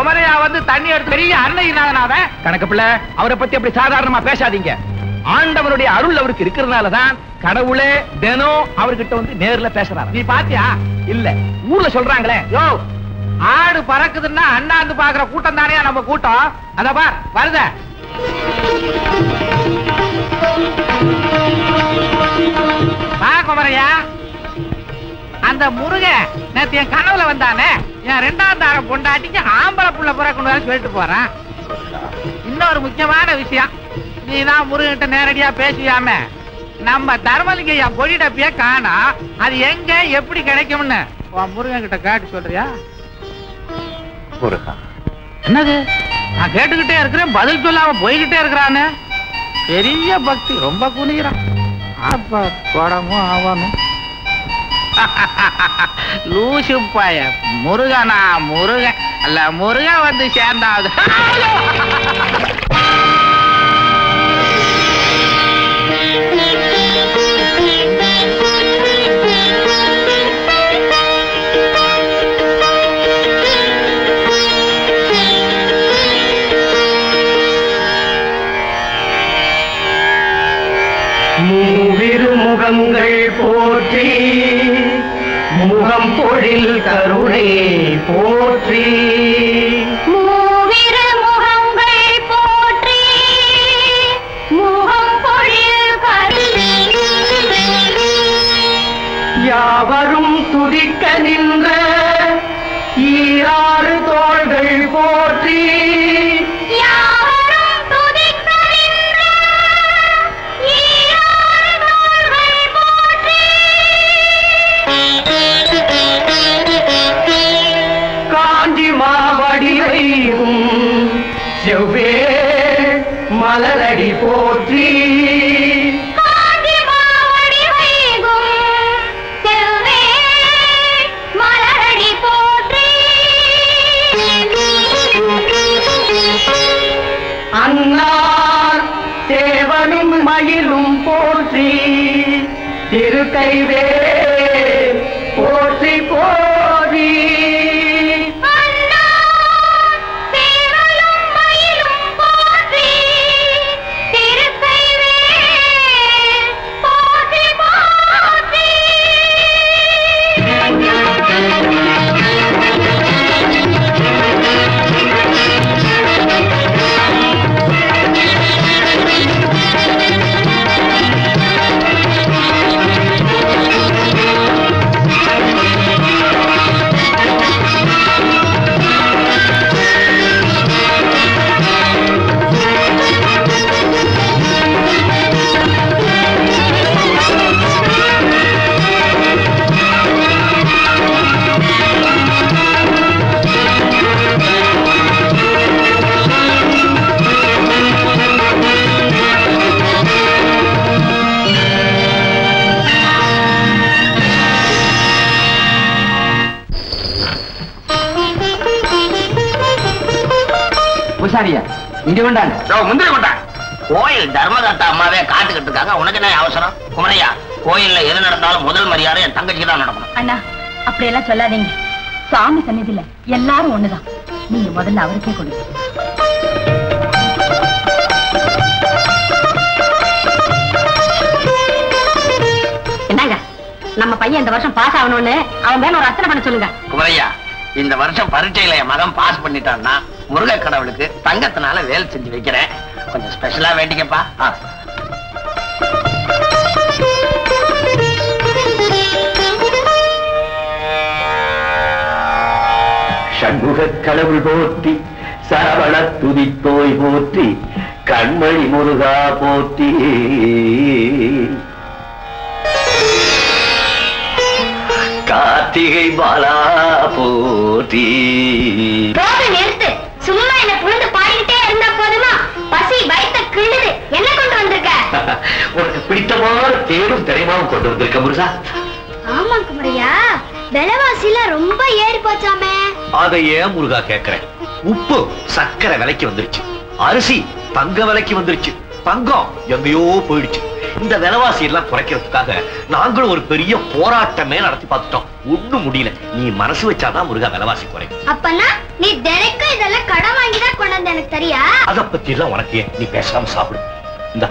குமரையா வந்து தண்ணி எடுத்து பெரிய அன்னையினாதனாவன் கணக்கு பிள்ளை அவரை பத்தி அப்படி சாதாரணமா பேசாதீங்க ஆண்டவனுடைய அருள் அவருக்கு இருக்கிறதுனால தான் கடவுளே தினம் அவர்கிட்ட வந்து நேர்ல பேசுறாரு நீ பாத்தியா இல்ல ஊர்ல சொல்றாங்களே யோ ஆடு பறக்குதுன்னா அண்ணாந்து பாக்குற கூட்டம் தானே நம்ம கூட்டம் அத பார் வருத வா குமரையா அந்த முருகன் நேத்து என் கனவுல வந்தானே என் ரெண்டாம் தாரம் பொண்டாட்டிக்கு ஆம்பளை புள்ள பிறக்கணும் வேற சொல்லிட்டு போறான் இன்னொரு முக்கியமான விஷயம் நீ தான் முருகன்கிட்ட நேரடியா பேசுவியாம நம்ம தர்மலிங்கையா பொடி டப்பிய காணா அது எங்க எப்படி கிடைக்கும்னு உன் முருகன் கிட்ட கேட்டு சொல்றியா முருகா என்னது நான் கேட்டுக்கிட்டே இருக்கிறேன் பதில் சொல்லாம போய்கிட்டே இருக்கிறானே பெரிய பக்தி ரொம்ப குனிகிறான் அப்ப குடமும் ஆவணும் லூசு பய முருகனா முருகன் அல்ல முருகன் வந்து சேர்ந்தாவது மூவிருமுகங்கள் போற்றி முகம் பொழில் கருணை போற்றி மூவிரு முகங்கள் போற்றி முகம் பொழில் கருணை யாவரும் துதிக்க நின்ற ஈராறு தோள்கள் போற்றி யாவரும் துதிக்க நின்ற ஈராறு தோள்கள் போற்றி காஞ்சி மாவடிவையும் செவ்வே மலரடி போற்றி காஞ்சி மாவடி வைகும் செவ்வே மலரடி போற்றி அன்னார் தேவனும் மயிலும் போற்றி திருக்கைவே போற்றி போற்றி அண்ணா தேவலும் மயிலும் போற்றி திருக்கைவே போற்றி போற்றி பூசாரியா இங்க வேண்டாங்க முந்திரி கொண்டான் கோயில் தர்மகர்த்தா அம்மாவே காத்துக்கிட்டு இருக்காங்க உனக்கு என்ன அவசரம் குமரையா கோயில்ல எது நடந்தாலும் முதல் மரியாதை என் தங்கச்சிக்கு தான் நடக்கணும் அண்ணா அப்படியெல்லாம் சொல்லாதீங்க சாமி சந்நிதியில எல்லாரும் ஒண்ணுதான் நீங்க முதல்ல அவருக்கே கொடுங்க என்னங்க நம்ம பையன் இந்த வருஷம் பாஸ் ஆகணும்னு அவன் மேல ஒரு அர்ச்சனை பண்ண சொல்லுங்க குமரையா இந்த வருஷம் பரீட்சையில என் மகன் பாஸ் பண்ணிட்டான்னா முருக கடவுளுக்கு தங்கத்தினால வேலை செஞ்சு வைக்கிறேன் கொஞ்சம் ஸ்பெஷலா வேண்டிக்கப்பா ஆ. சண்முகக் கடவுள் போற்றி சரவண துதித்தோய் போற்றி கண்மணி முருகா போற்றி கார்த்திகை பாலா போற்றி போதும் நிறுத்து சும்மா என்ன புழுந்து பாடிக்கிட்டே இருந்தா போதுமா பசி பயத்த கிள்ளுது என்ன கொண்டு வந்திருக்க உனக்கு பிடித்தமான தேடும் திரைமாவும் கொண்டு வந்திருக்க முருகா ஆமா குமரையா விலைவாசில ரொம்ப ஏறி போச்சாமே அதை ஏன் முருகா கேக்குறேன் உப்பு சக்கரை விலைக்கு வந்துருச்சு அரிசி தங்க விலைக்கு வந்துருச்சு தங்கம் எங்கேயோ போயிடுச்சு இந்த விலைவாசி எல்லாம் குறைக்கிறதுக்காக நாங்களும் ஒரு பெரிய போராட்டமே நடத்தி பார்த்துட்டோம் ஒண்ணும் முடியல நீ மனசு வச்சாதான் முருகா விலைவாசி குறையும் அப்பனா நீ தினைக்கும் இதெல்லாம் கடன் வாங்கி தான் கொண்டு வந்து எனக்கு தெரியா அத பத்தி எல்லாம் உனக்கு ஏன்? நீ பேசாம சாப்பிடு இந்த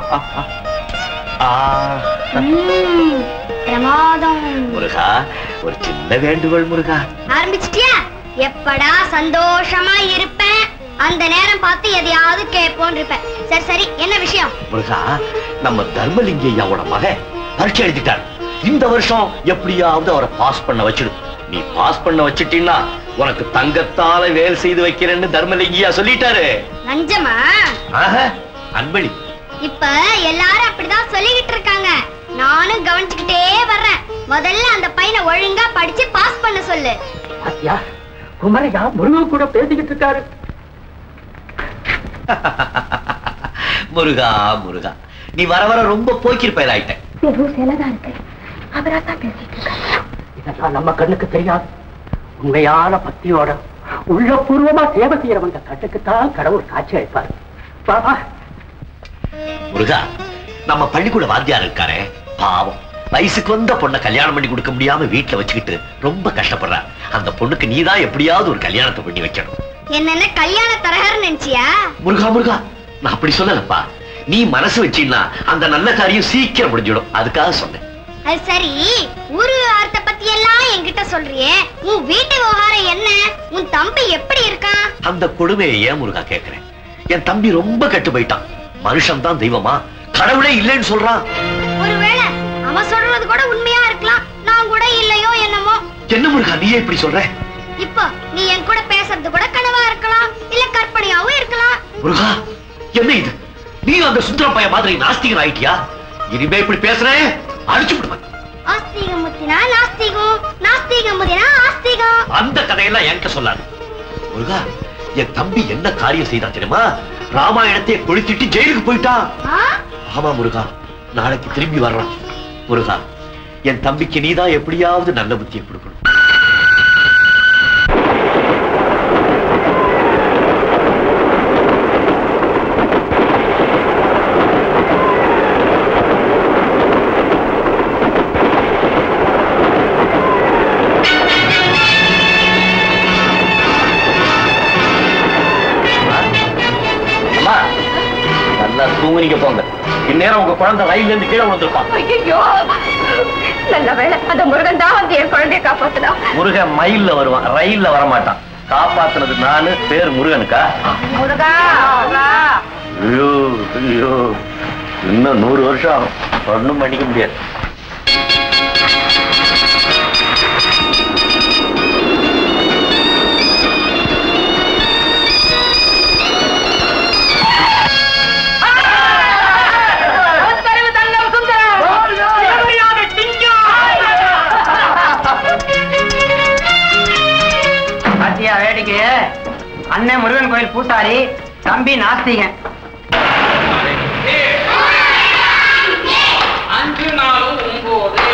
பிரமாதம் முருகா ஒரு சின்ன வேண்டுகோள் முருகா ஆரம்பிச்சிட்டியா எப்படா சந்தோஷமா இருப்பேன் அந்த நேரம் பார்த்து எதையாவது கேட்போன்னு இருப்பேன் சரி சரி என்ன விஷயம் முருகா நம்ம தர்மலிங்க ஐயாவோட மகன் பரீட்சை எழுதிட்டார் இந்த வருஷம் எப்படியாவது அவரை பாஸ் பண்ண வச்சிடு நீ பாஸ் பண்ண வச்சிட்டீன்னா உனக்கு தங்கத்தால வேலை செய்து வைக்கிறேன்னு தர்மலிங்கியா சொல்லிட்டாரு நஞ்சமா ஆஹா, அன்பளி இப்ப எல்லாரும் அப்படிதான் சொல்லிக்கிட்டு இருக்காங்க நானும் கவனிச்சுக்கிட்டே வர்றேன் முதல்ல அந்த பையனை ஒழுங்கா படிச்சு பாஸ் பண்ண சொல்லு பாத்தியா குமரையா முருகு கூட பேசிக்கிட்டு இருக்காரு முருகா முருகா நீ வர வர ரொம்ப போக்கிர் பயலாயிட்ட இதெல்லாம் நம்ம கண்ணுக்கு தெரியாது உண்மையான பக்தியோட உள்ளபூர்வமா சேவை செய்யறவங்க கண்ணுக்குத்தான் கடவுள் காட்சி அளிப்பார் பாபா முருகா நம்ம பள்ளிக்கூட வாத்தியார் இருக்காரே பாவம் வயசுக்கு வந்த பொண்ணை கல்யாணம் பண்ணி கொடுக்க முடியாம வீட்டுல வச்சுக்கிட்டு ரொம்ப கஷ்டப்படுறா அந்த பொண்ணுக்கு நீதான் எப்படியாவது ஒரு கல்யாணத்தை பண்ணி வைக்கணும் என்னென்ன கல்யாண தரகர் நினைச்சியா முருகா முருகா நான் அப்படி சொல்லலப்பா நீ மனசு வச்சீன்னா அந்த நல்ல காரியம் சீக்கிரம் முடிஞ்சிடும் அதுக்காக சொன்னேன் அது சரி ஊரு விவகாரத்தை பத்தி எல்லாம் என்கிட்ட சொல்றியே உன் வீட்டு விவகாரம் என்ன உன் தம்பி எப்படி இருக்கான் அந்த கொடுமையை ஏன் முருகா கேக்குறேன் என் தம்பி ரொம்ப கெட்டு போயிட்டான் மனுஷன் தான் தெய்வமா கடவுளே இல்லைன்னு சொல்றான் ஒருவேளை அவன் சொல்றது கூட உண்மையா இருக்கலாம் நான் கூட இல்லையோ என்னமோ என்ன முருகா நீயே இப்படி சொல்ற இப்போ நீ என் கூட பேசுறது கூட கனவா இருக்கலாம் இல்ல கற்பனையாவும் இருக்கலாம் முருகா என்ன இது நீ அந்த சுந்தரம் பையன் மாதிரி நாஸ்திகன் ஆயிட்டியா இனிமே இப்படி பேசுறேன் அடிச்சு விடுவேன் ஆஸ்திகம் முத்தினா நாஸ்திகம் நாஸ்திகம் முத்தினா ஆஸ்திகம் அந்த கதையெல்லாம் என்கிட்ட சொல்லாது முருகா என் தம்பி என்ன காரியம் செய்தான் தெரியுமா ராமாயணத்தை கொளுத்திட்டு ஜெயிலுக்கு போயிட்டான் ஆ? ஆமா முருகா நாளைக்கு திரும்பி வர்றான் முருகா என் தம்பிக்கு நீதான் எப்படியாவது நல்ல புத்தியை கொடுக்கணும் அம்மா, நல்லா தூங்குனீங்க போங்க இந்நேரம் உங்க குழந்தை ரயில்ல இருந்து கீழே விழுந்திருப்பான் ஐயோ நல்ல வேளை அந்த முருகன் தான் வந்து என் குழந்தைய காப்பாத்தினா முருகன் மயில்ல வருவான் ரயில்ல வர மாட்டான் காப்பாத்துனது நானு பேர் முருகனுக்கா முருகா ஐயோ ஐயோ இன்னும் நூறு வருஷம் ஆகும் ஒண்ணும் பண்ணிக்க முடியாது பாத்தியா வேடிக்கை அண்ணன் முருகன் கோயில் பூசாரி தம்பி நாஸ்திகன் அஞ்சு நாலு ஒன்பது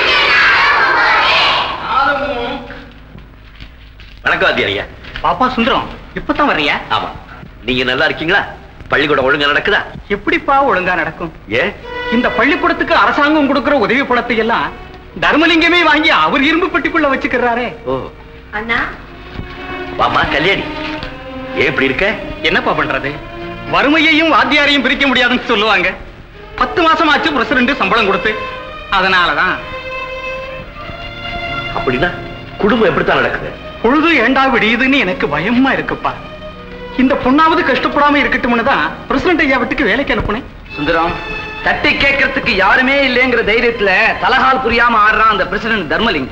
நாலு மூணு வணக்கம் வாத்தியாரியா பாப்பா சுந்தரம் இப்பதான் வர்றியா ஆமா நீங்க நல்லா இருக்கீங்களா பள்ளிக்கூடம் ஒழுங்கா நடக்குதா எப்படிப்பா ஒழுங்கா நடக்கும் ஏன் இந்த பள்ளிக்கூடத்துக்கு அரசாங்கம் கொடுக்கிற உதவி பணத்தை எல்லாம் தர்மலிங்கமே வாங்கி அவர் இரும்பு பெட்டிக்குள்ள வச்சுக்கிறாரே ஓ அண்ணா வாமா கல்யாணி ஏன் இப்படி இருக்க என்னப்பா பண்றது வறுமையையும் வாத்தியாரையும் பிரிக்க முடியாதுன்னு சொல்லுவாங்க பத்து மாசம் ஆச்சு பிரசிடண்ட் சம்பளம் கொடுத்து அதனாலதான் அப்படின்னா குடும்பம் எப்படித்தான் நடக்குது பொழுது ஏண்டா விடியுதுன்னு எனக்கு பயமா இருக்குப்பா இந்த பொண்ணாவது கஷ்டப்படாம இருக்கட்டும்னு தான் பிரசிடண்ட் ஐயா வீட்டுக்கு வேலைக்கு அனுப்புனேன் சுந்தரம் தட்டி கேட்கறதுக்கு யாருமே இல்லைங்கிற தைரியத்துல தலகால் புரியாம ஆடுறான் அந்த பிரசிடன்ட் தர்மலிங்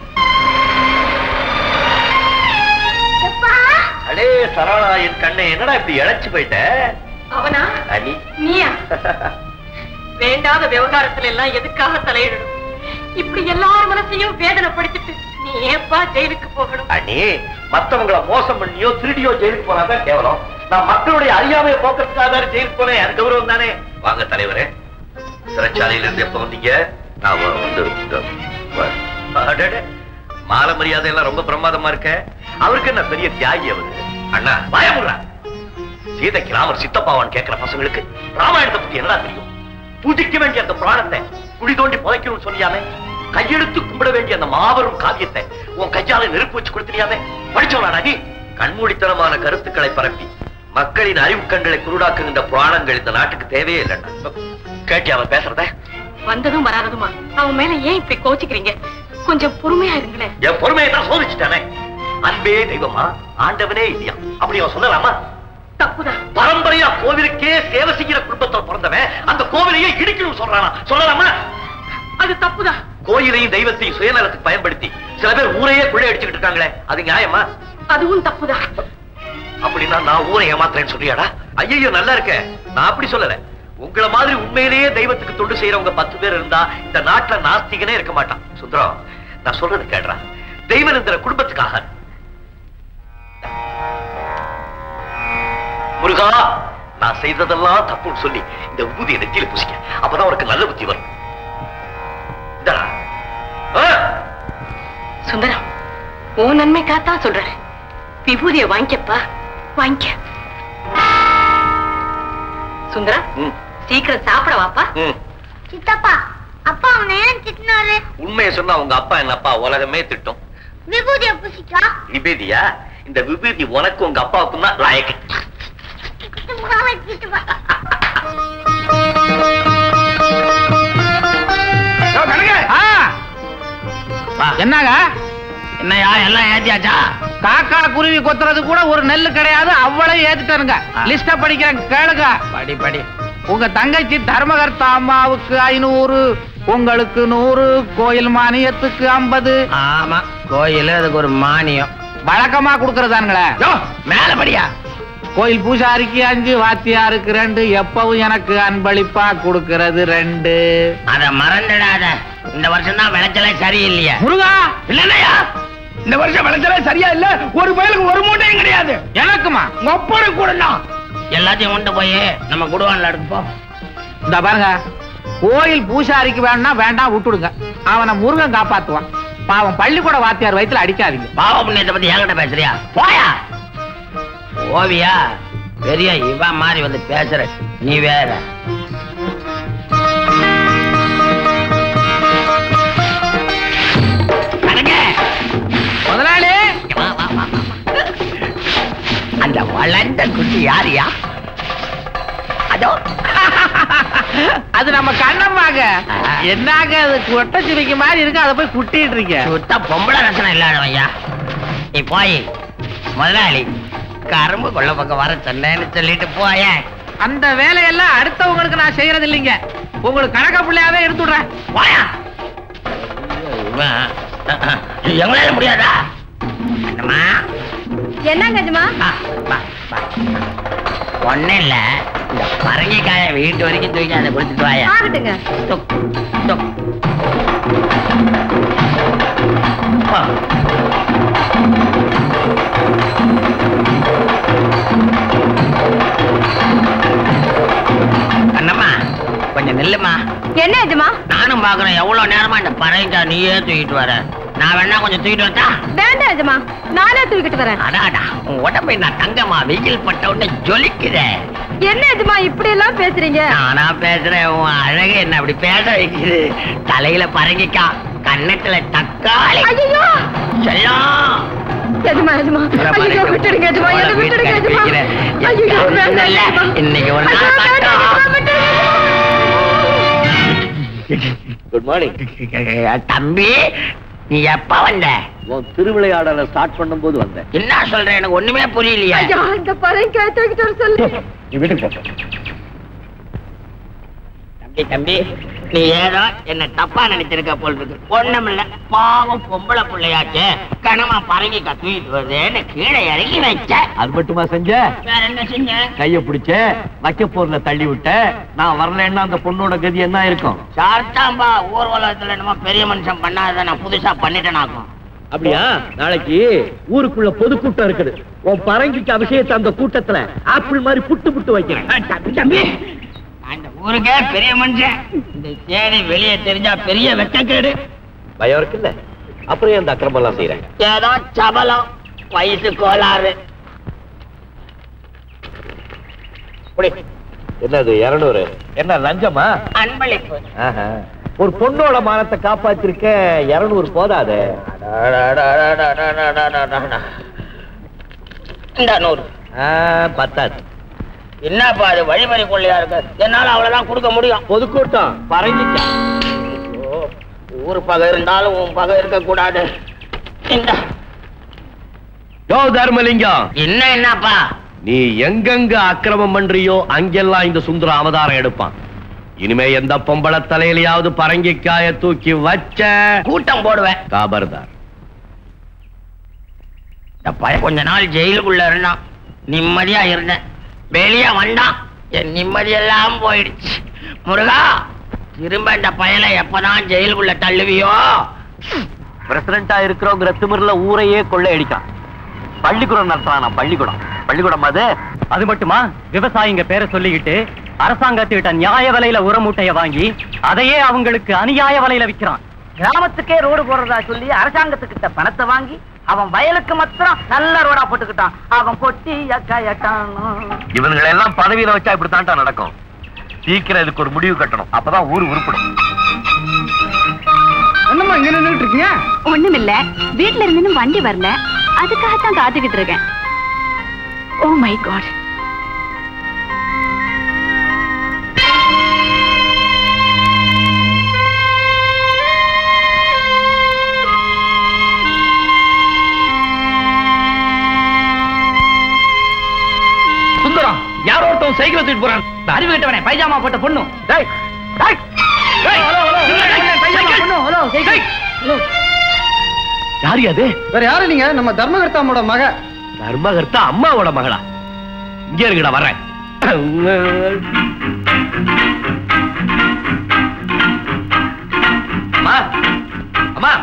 எப்பா அடே சரவணா என் கண்ணே என்னடா இப்படி இழைச்சு போயிட்ட அவனா அனி நீயா வேண்டாத விவகாரத்துல எல்லாம் எதுக்காக தலையிடணும் இப்படி எல்லார் மனசையும் வேதனைப்படுத்திட்டு நீ ஏப்பா ஜெயிலுக்கு போகணும் அண்ணே மத்தவங்கள மோசம் பண்ணியோ திருடியோ ஜெயிலுக்கு போனாதான் கேவலம் நான் மக்களுடைய அறியாமையை போக்குறதுக்காக தான் ஜெயிலுக்கு போனேன் அது கௌரவம் தானே வாங்க தலைவரே சிறைச்சாலையில இருந்து எப்ப வந்தீங்க நான் வ- வந்து இந்த வ- அடடே, மாலை மரியாதை எல்லாம் ரொம்ப பிரமாதமா இருக்க அவருக்கு என்ன பெரிய தியாகி அவரு அண்ணா பயமுறா சீதைக்கு ராமர் சித்தப்பாவான்னு கேட்கிற பசங்களுக்கு ராமாயணத்தை பத்தி என்னடா தெரியும் பூஜிக்க வேண்டிய அந்த புராணத்தை குழி தோண்டி புதைக்கணும்னு சொல்லியாமே கையெடுத்து கும்பிட வேண்டிய அந்த மாபெரும் காவியத்தை உன் கையால நெருப்பு வச்சு கொடுத்துறியாமே படிச்சவனாடா நீ கண்மூடித்தனமான கருத்துக்களை பரப்பி மக்களின் அறிவு கண்களை குருடாக்குகின்ற புராணங்கள் இந்த நாட்டுக்கு தேவையே இல்லைன்னா கேட்டி அவன் பேசுறத வந்ததும் வராததுமா அவன் மேல ஏன் இப்படி கோச்சிக்கிறீங்க கொஞ்சம் பொறுமையா இருங்களேன் என் பொறுமையை தான் சோதிச்சுட்டானே அன்பே தெய்வமா ஆண்டவனே இல்லையா அப்படி அவன் சொல்லலாமா தப்புதான் பரம்பரையா கோவிலுக்கே சேவை செய்கிற குடும்பத்துல பிறந்தவன் அந்த கோவிலையே இடிக்கணும் சொல்றானா சொல்லலாமா அது தப்புதான் கோயிலையும் தெய்வத்தையும் சுயநலத்துக்கு பயன்படுத்தி சில பேர் ஊரையே கொள்ளை அடிச்சுக்கிட்டு இருக்காங்களே அது நியாயமா அதுவும் தப்புதான் அப்படின்னா நான் ஊரை ஏமாத்துறேன்னு சொல்றியாடா ஐயோ நல்லா இருக்க நான் அப்படி சொல்லல உங்கள மாதிரி உண்மையிலேயே தெய்வத்துக்கு தொண்டு செய்யறவங்க பத்து பேர் இருந்தா இந்த நாட்டுல நாஸ்திகனே இருக்க மாட்டான் சுந்தரம் நான் சொல்றது கேடுறா தெய்வநந்திர குடும்பத்துக்காக முருகா நான் செய்ததெல்லாம் தப்புன்னு சொல்லி இந்த ஊதிய நெத்தியில பூசிக்க அப்பதான் உனக்கு நல்ல புத்தி வரும் இந்தாடா. ஆ? சுந்தரம் உன் நன்மைக்காத்தான் சொல்றேன் விபூதிய வாங்கிக்கப்பா வாங்கிக்க சுந்தரம் ம், சீக்கிரம் சாப்பிட வாப்பா ம். சித்தப்பா அப்பா அவனை ஏன் திட்டினாரு உண்மையை சொன்னா உங்க அப்பா என்ன அப்பா உலகமே திட்டும் விபூதிய பூசிக்கா விபூதியா இந்த விபூதி உனக்கு உங்க அப்பாவுக்கும் தான் லாயக்கு சித்தப்பா ஆ. என்னங்க என்னையா எல்லாம் ஏத்தியாச்சா காக்கா குருவி கொத்துறது கூட ஒரு நெல்லு கிடையாது அவ்வளவு ஏத்துட்டானுங்க ஆ. லிஸ்ட படிக்கிறேன் கேளுங்க படி படி உங்க தங்கச்சி தர்மகர்த்தா அம்மாவுக்கு ஐநூறு உங்களுக்கு நூறு கோயில் மானியத்துக்கு ஐம்பது ஆமா கோயில் அதுக்கு ஒரு மானியம் வழக்கமா கொடுக்கறதானுங்களே யோ, மேல படியா கோயில் பூசாரிக்கு அஞ்சு வாத்தியாருக்கு ரெண்டு எப்பவும் எனக்கு அன்பளிப்பா கொடுக்கறது ரெண்டு அத மறந்துடாத இந்த வருஷம் தான் விளைச்சலே சரியில்லையே முருகா இல்லையா இந்த வருஷம் விளைச்சலே சரியா இல்ல ஒரு பயலுக்கு ஒரு மூட்டையும் கிடையாது எனக்குமா உங்க ஒப்பரு கூட எல்லாத்தையும் கொண்டு போய் நம்ம குடுவான்ல எடுத்து போ இந்த பாருங்க கோயில் பூசாரிக்கு வேணும்னா வேண்டாம் விட்டுடுங்க அவனை முருகன் காப்பாத்துவான் பாவம் பள்ளிக்கூட வாத்தியார் வயித்துல அடிக்காதீங்க பாவ புண்ணியத்தை பத்தி என்கிட்ட பேசுறியா போயா ஓவியா பெரிய இவ மாதிரி வந்து பேசுற நீ வேற கணக்கு. முதலாளி வா, வா, வா, வா, வா. அந்த வளர்ந்த குட்டி யாரியா அதோ அது நம்ம கண்ணம்மாங்க ஆ. என்னங்க அது கொட்டச்சிரிக்கு மாதிரி இருக்கு அதை போய் குட்டிட்டு இருக்கீங்க சுத்த பொம்பளை ரசனம் இல்லாதவையா நீ போய் முதலாளி கரும்பு கொள்ள பக்கம் வர சொன்னேன்னு சொல்லிட்டு போய அந்த வேலையெல்லாம் அடுத்தவங்களுக்கு நான் செய்யறது இல்லைங்க உங்களுக்கு கணக்க பிள்ளையாவே எடுத்து விடுறேன் போயா எங்களால முடியாதா அண்ணம்மா என்னங்க அஜமா ஆ, வா, வா. ஒண்ணும் இல்ல இந்த பரங்கிக்காய வீட்டு வரைக்கும் தூக்கி அதை கொடுத்துட்டு வாயா ஆகட்டுங்க தொக், தொக். ஆ. அண்ணம்மா கொஞ்சம் நில்லுமா என்ன அஜமா நானும் பாக்குறேன் எவ்வளவு நேரமா இந்த பறவைக்காய் நீயே தூக்கிட்டு வர நான் வேணா கொஞ்சம் தூக்கிட்டு வரட்டா வேண்டாம் அஜமா நானே தூக்கிட்டு வரேன் அடாடா உன் உடம்பை நான் தங்கம்மா வெயில் பட்ட உடனே ஜொலிக்குதே என்ன அஜமா இப்படி எல்லாம் பேசுறீங்க நானா பேசுறேன் உன் அழகு என்ன அப்படி பேச வைக்குது தலையில பறங்கிக்கா கண்ணத்துல தக்காளி ஐயோ செல்லம் எஜமா எஜமா ஐயோ விட்டுடுங்க எஜமா என்ன விட்டுடுங்க எஜமா ஐயோ வேண்டாம் இல்ல, எஜமா. இன்னைக்கு ஒரு ஐயோ, நாள் வேண்டாம் எஜமா, கட்டம். விட்டுடுங்க. குட் மார்னிங் தம்பி நீ எப்ப வந்த உன் திருவிளையாடலை ஸ்டார்ட் பண்ணும்போது வந்தேன் என்ன சொல்ற எனக்கு ஒண்ணுமே புரியலையே ஐயா இந்த பறவைக்காய தூக்கிட்டு வர சொல்லு நீ வீட்டுக்கு போ தம்பி தம்பி நீ ஏதோ என்ன தப்பா நினைச்சிருக்க போல் இருக்கு ஒண்ணுமில்ல பாவம் பொம்பளை பிள்ளையாச்சே கனமா பறங்கி தூக்கிட்டு வருதுன்னு கீழே இறங்கி வச்ச அது மட்டுமா செஞ்ச வேற என்ன செஞ்ச கைய பிடிச்ச வைக்க போர்ல தள்ளி விட்ட நான் வரலன்னா அந்த பொண்ணோட கதி என்ன இருக்கும் சார்த்தாம்பா ஊர்வலகத்துல என்னமோ பெரிய மனுஷன் பண்ணாத நான் புதுசா பண்ணிட்டேனாக்கும் அப்படியா நாளைக்கு ஊருக்குள்ள பொதுக்கூட்டம் இருக்குது உன் பரங்கிக்கு அபிஷேகத்தை அந்த கூட்டத்துல ஆப்பிள் மாதிரி புட்டு புட்டு வைக்கிறேன் தம்பி தம்பி அந்த ஊருக்கே பெரிய மனுஷன் இந்த சேரி வெளியே தெரிஞ்சா பெரிய வெட்டக்கேடு பயம் இருக்குல்ல அப்புறம் அந்த அக்கிரமம் எல்லாம் செய்யறேன் ஏதோ சபலம் வயசு கோளாறு என்னது இருநூறு என்ன லஞ்சமா அன்பளிப்பு ஒரு பொண்ணோட மானத்தை காப்பாத்திருக்க இருநூறு போதாது இந்த நூறு பத்தாது என்னப்பா அது வழிமறி கொள்ளையா இருக்கு என்னால அவ்வளவுதான் கொடுக்க முடியும் பொதுக்கூட்டம் பறஞ்சிட்டா ஓ, ஊர் பகை இருந்தாலும் உன் பகை இருக்க கூடாது இந்த யோ தர்மலிங்கம் என்ன என்னப்பா நீ எங்கெங்க அக்கிரமம் பண்றியோ அங்கெல்லாம் இந்த சுந்தரம் அவதாரம் எடுப்பான் இனிமே எந்த பொம்பளை தலையிலயாவது பரங்கிக்காய தூக்கி வச்ச கூட்டம் போடுவேன் காபர்தார் இந்த பையன் கொஞ்ச நாள் ஜெயிலுக்குள்ள இருந்தான் நிம்மதியா இருந்தேன் வெளியே வந்தான் என் நிம்மதியெல்லாம் போயிடுச்சு முருகா திரும்ப இந்த பயலை எப்பதான் ஜெயிலுக்குள்ள தள்ளுவியோ பிரசிடண்டா இருக்கிறோங்கிற திமிர்ல ஊரையே கொள்ளையடிக்கான் பள்ளிக்கூடம் நடத்தலாம் பள்ளிக்கூடம் பள்ளிக்கூடம் அது அது மட்டுமா விவசாயிங்க பேரை சொல்லிக்கிட்டு அரசாங்கத்திட்ட நியாய விலையில உர மூட்டைய வாங்கி அதையே அவங்களுக்கு அநியாய விலையில விக்கிறான் கிராமத்துக்கே ரோடு போடுறதா சொல்லி அரசாங்கத்துக்கிட்ட பணத்தை வாங்கி அவன் வயலுக்கு மாத்திரம் நல்ல ரோடா போட்டுக்கிட்டான் அவன் கொட்டி எக்காயட்டான் இவங்களை எல்லாம் பதவியில வச்சா இப்படித்தான்டா நடக்கும் சீக்கிரம் இதுக்கு ஒரு முடிவு கட்டணும் அப்பதான் ஊர் உருப்படும் என்னம்மா இங்க நின்னுட்டு இருக்கீங்க ஒண்ணுமில்ல வீட்ல இருந்து இன்னும் வண்டி வரல அதுக்காகத்தான் காத்துக்கிட்டு இருக்கேன் ஓ மை காட் சுந்தரம் யாரோ ஒருத்தன் சைக்கிள் தூக்கிட்டு போறான் அறிவு கிட்டவனே பைஜாமா போட்ட பொண்ணு டேய் டேய் டேய் பைஜாமா பொண்ணு ஹலோ சைக்கிள் யாரு அது வேற யாரும் இல்லைங்க நம்ம தர்மகர்த்தாமோட மக தர்மகர்த்தா அம்மாவோட மகளா இங்க இருக்குடா வரேன் அம்மா அம்மா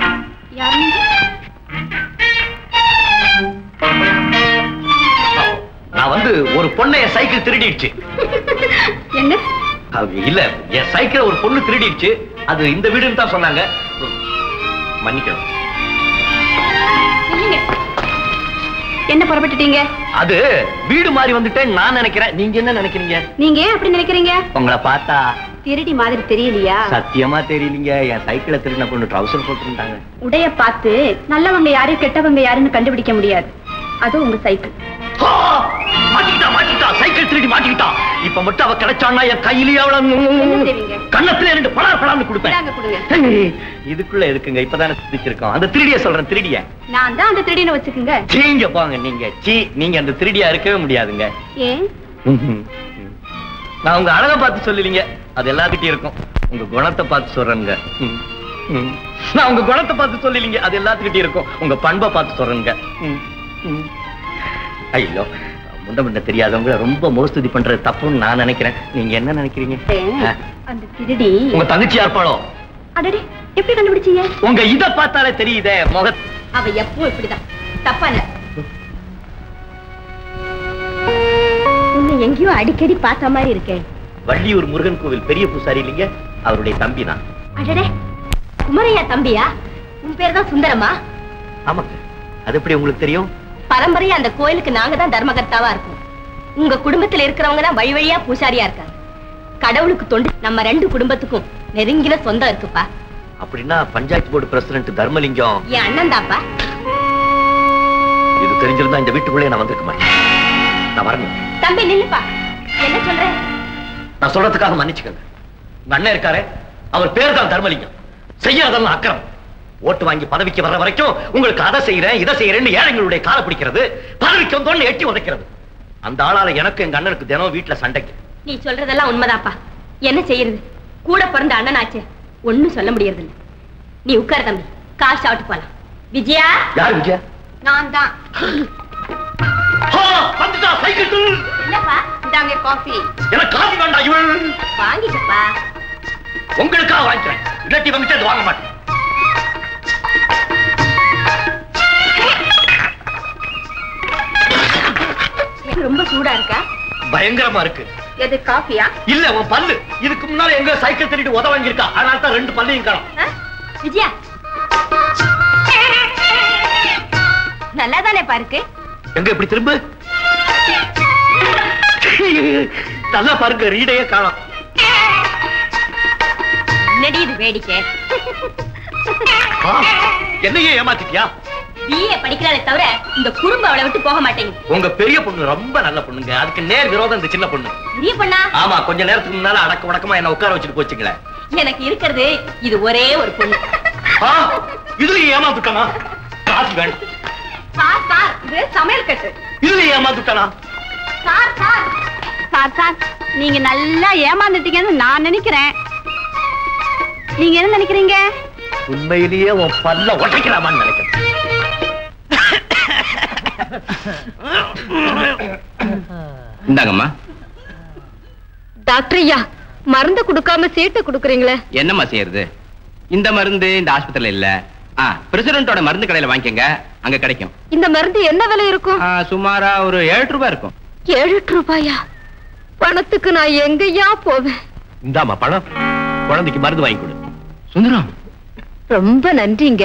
நான் வந்து ஒரு பொண்ணை என் சைக்கிள் திருடிடுச்சு என்ன அது இல்ல என் சைக்கிளை ஒரு பொண்ணு திருடிடுச்சு அது இந்த வீடுன்னு தான் சொன்னாங்க மன்னிக்கணும் இல்லைங்க. என்ன புறப்பட்டுட்டீங்க அது வீடு மாறி வந்துட்டேன் நான் நினைக்கிறேன் நீங்க என்ன நினைக்கிறீங்க நீங்க ஏன் அப்படி நினைக்கிறீங்க உங்களை பார்த்தா திருடி மாதிரி தெரியலையா சத்தியமா தெரியலீங்க என் சைக்கிளை திருடின பொண்ணு ட்ரௌசர் போட்டுருந்தாங்க உடைய பார்த்து நல்லவங்க யாரு கெட்டவங்க யாருன்னு கண்டுபிடிக்க முடியாது அது உங்க சைக்கிள் ஆ! மாட்டிக்கிட்டா மாட்டிக்கிட்டா சைக்கிள் திருடி மாட்டிக்கிட்டா இப்ப மட்டும் அவ கிடைச்சான்னா என் கையிலேயே அவள என்ன செய்வீங்க? கண்ணத்துல ரெண்டு பலார் பலான்னு கொடுப்பேன் இந்தாங்க கொடுங்க. ஏய், இதுக்குள்ள இருக்குங்க இப்பதானே சிரிச்சிருக்கோம் அந்த திருடிய சொல்றேன் திருடிய நான் தான் அந்த திருடின வச்சுக்குங்க சீங்க போங்க நீங்க சீ நீங்க அந்த திருடியா இருக்கவே முடியாதுங்க ஏன் ம்ஹும். நான் உங்க அழக பார்த்து சொல்லலீங்க அது எல்லாத்துக்கிட்டையும் இருக்கும் உங்க குணத்தை பார்த்து சொல்றேங்க ம். ம். நான் உங்க குணத்தை பார்த்து சொல்லலீங்க அது எல்லாத்துக்கிட்டையும் இருக்கும் உங்க பண்பை பார்த்து சொல்றேங்க ம். ம். ஐயோ முன்ன முன்ன தெரியாதவங்க ரொம்ப மோஸ்துதி பண்றது தப்புன்னு நான் நினைக்கிறேன் நீங்க என்ன நினைக்கிறீங்க ஆ. அந்த திருடி உங்க தங்கச்சியா இருப்பாளோ அடடே எப்படி கண்டுபிடிச்சீங்க உங்க இத பார்த்தாலே தெரியுதே முக அவ எப்பவும் இப்படிதான் தப்பா இல்ல உன்னை எங்கேயோ அடிக்கடி பார்த்த மாதிரி இருக்கேன் வள்ளியூர் முருகன் கோவில் பெரிய பூசாரி இல்லைங்க அவருடைய தம்பி தான் அடடே குமரையா தம்பியா உன் பேர் தான் சுந்தரமா ஆமாங்க அது எப்படி உங்களுக்கு தெரியும் பரம்பரையா அந்த கோயிலுக்கு நாங்க தான் தர்மகர்த்தாவா இருக்கோம் உங்க குடும்பத்துல இருக்கிறவங்க தான் வழி வழியா பூசாரியா இருக்காங்க கடவுளுக்கு தொண்டு நம்ம ரெண்டு குடும்பத்துக்கும் நெருங்கின சொந்தம் இருக்குப்பா அப்படின்னா பஞ்சாயத்து போர்டு பிரசிடன்ட் தர்மலிங்கம் என் அண்ணன் தாப்பா இது தெரிஞ்சிருந்தா இந்த வீட்டுக்குள்ளே நான் வந்திருக்க மாட்டேன் நான் வரணும் தம்பி நில்லுப்பா என்ன சொல்ற நான் சொல்றதுக்காக மன்னிச்சுக்கங்க உங்க அண்ணன் இருக்காரே அவர் பேர் தான் தர்மலிங்கம் செய்யறதெல்லாம் அக்கிரம் ஓட்டு வாங்கி பதவிக்கு வர்ற வரைக்கும் உங்களுக்கு அதை செய்யறேன் இதை செய்யறேன்னு ஏழைங்களுடைய காலை பிடிக்கிறது பதவிக்கு வந்தோன்னு எட்டி உதைக்கிறது அந்த ஆளால எனக்கு எங்க அண்ணனுக்கு தினம் வீட்டுல சண்டைக்கு நீ சொல்றதெல்லாம் உண்மைதாப்பா என்ன செய்யறது கூட பிறந்த அண்ணனாச்சே ஒண்ணும் சொல்ல முடியறது இல்ல நீ உட்கார தம்பி கார் சாப்பிட்டு போலாம் விஜயா யார் விஜயா நான் தான் ஆ, வந்துட்டா சைக்கிள் துள். என்னப்பா இதாங்க காஃபி எனக்கு காஃபி வேண்டாம் இவள் வாங்கிட்டப்பா உங்களுக்காக வாங்கிக்கிறேன் இல்லாட்டி வந்துட்டு அது வாங்க மாட்டேன் ரொம்ப சூடா இருக்கா பயங்கரமா இருக்கு எது காஃபியா இல்ல உன் பல்லு இதுக்கு முன்னால எங்க சைக்கிள் திருட்டு உத வாங்கியிருக்கா அதனால தான் ரெண்டு பல்லையும் காணும் ஆ? விஜயா நல்லா தானே பாருக்கு எங்க இப்படி திரும்ப நல்லா பாருங்க ரீடையே காணோம் என்னடி இது வேடிக்கை என்னையே ஏமாத்திட்டியா பிஏ படிக்கிறாளே தவிர இந்த குறும்பு அவளை விட்டு போக மாட்டேங்குது உங்க பெரிய பொண்ணு ரொம்ப நல்ல பொண்ணுங்க அதுக்கு நேர் விரோதம் இந்த சின்ன பொண்ணு பெரிய பொண்ணா ஆமா கொஞ்ச நேரத்துக்கு முன்னால அடக்க உடக்கமா என்ன உட்கார வச்சுட்டு போச்சுங்களேன் எனக்கு இருக்கிறது இது ஒரே ஒரு பொண்ணு ஆ, இதுலயும் ஏமாத்துட்டானா காசு வேணும் சார் சார் இது சமையல் கட்டு இதுலயும் ஏமாத்துட்டானா சார் சார் சார் சார் நீங்க நல்லா ஏமாந்துட்டீங்கன்னு நான் நினைக்கிறேன் நீங்க என்ன நினைக்கிறீங்க உண்மையிலேயே உன் பல்ல உடைக்கலாமான்னு நினைக்கிறேன் இந்தாங்கம்மா டாக்டர் ஐயா மருந்து கொடுக்காம சீட்டு கொடுக்குறீங்களே என்னம்மா செய்யறது இந்த மருந்து இந்த ஆஸ்பத்திரியில இல்ல ஆ பிரசிடென்ட்டோட மருந்து கடையில வாங்கிக்கங்க அங்க கிடைக்கும் இந்த மருந்து என்ன விலை இருக்கும் ஆ, சுமாரா ஒரு ஏழு ரூபாய் இருக்கும் ஏழு எட்டு ரூபாயா பணத்துக்கு நான் எங்கய்யா போவேன் இந்தாமா பணம் குழந்தைக்கு மருந்து வாங்கி கொடு சுந்தரம் ரொம்ப நன்றிங்க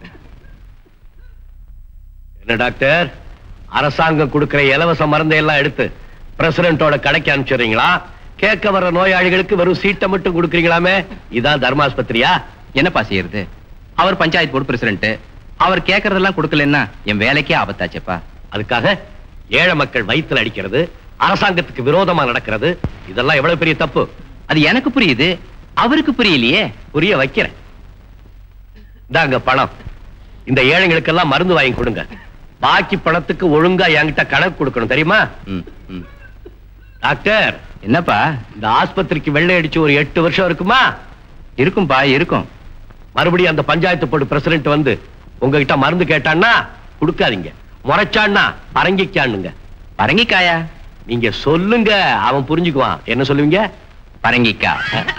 என்ன டாக்டர் அரசாங்கம் கொடுக்கிற இலவச மருந்தை எல்லாம் எடுத்து பிரசிடென்ட்டோட கடைக்கு அனுப்பிச்சுறீங்களா கேட்க வர்ற நோயாளிகளுக்கு வெறும் சீட்டை மட்டும் கொடுக்குறீங்களாமே இதான் தர்மாஸ்பத்திரியா என்னப்பா செய்யறது அவர் பஞ்சாயத்து போர்டு பிரசிடென்ட் அவர் கேக்குறதெல்லாம் கொடுக்கலன்னா என் வேலைக்கே ஆபத்தாச்சேப்பா அதுக்காக ஏழை மக்கள் வயித்துல அடிக்கிறது அரசாங்கத்துக்கு விரோதமா நடக்கிறது இதெல்லாம் எவ்வளவு பெரிய தப்பு அது எனக்கு புரியுது அவருக்கு புரியலையே புரிய வைக்கிறேன் இந்தாங்க பணம் இந்த ஏழைங்களுக்கெல்லாம் மருந்து வாங்கி கொடுங்க பாக்கி பணத்துக்கு ஒழுங்கா என்கிட்ட கணக்கு கொடுக்கணும் தெரியுமா ம், ம். டாக்டர் என்னப்பா இந்த ஆஸ்பத்திரிக்கு வெள்ளை அடிச்சு ஒரு எட்டு வருஷம் இருக்குமா இருக்கும்பா இருக்கும் மறுபடியும் அந்த பஞ்சாயத்து போர்டு பிரசிடென்ட் வந்து உங்ககிட்ட மருந்து கேட்டான்னா கொடுக்காதீங்க முறைச்சான்னா பரங்கிக்கானுங்க பரங்கிக்காயா நீங்க சொல்லுங்க அவன் புரிஞ்சுக்குவான் என்ன சொல்லுவீங்க பரங்கிக்கா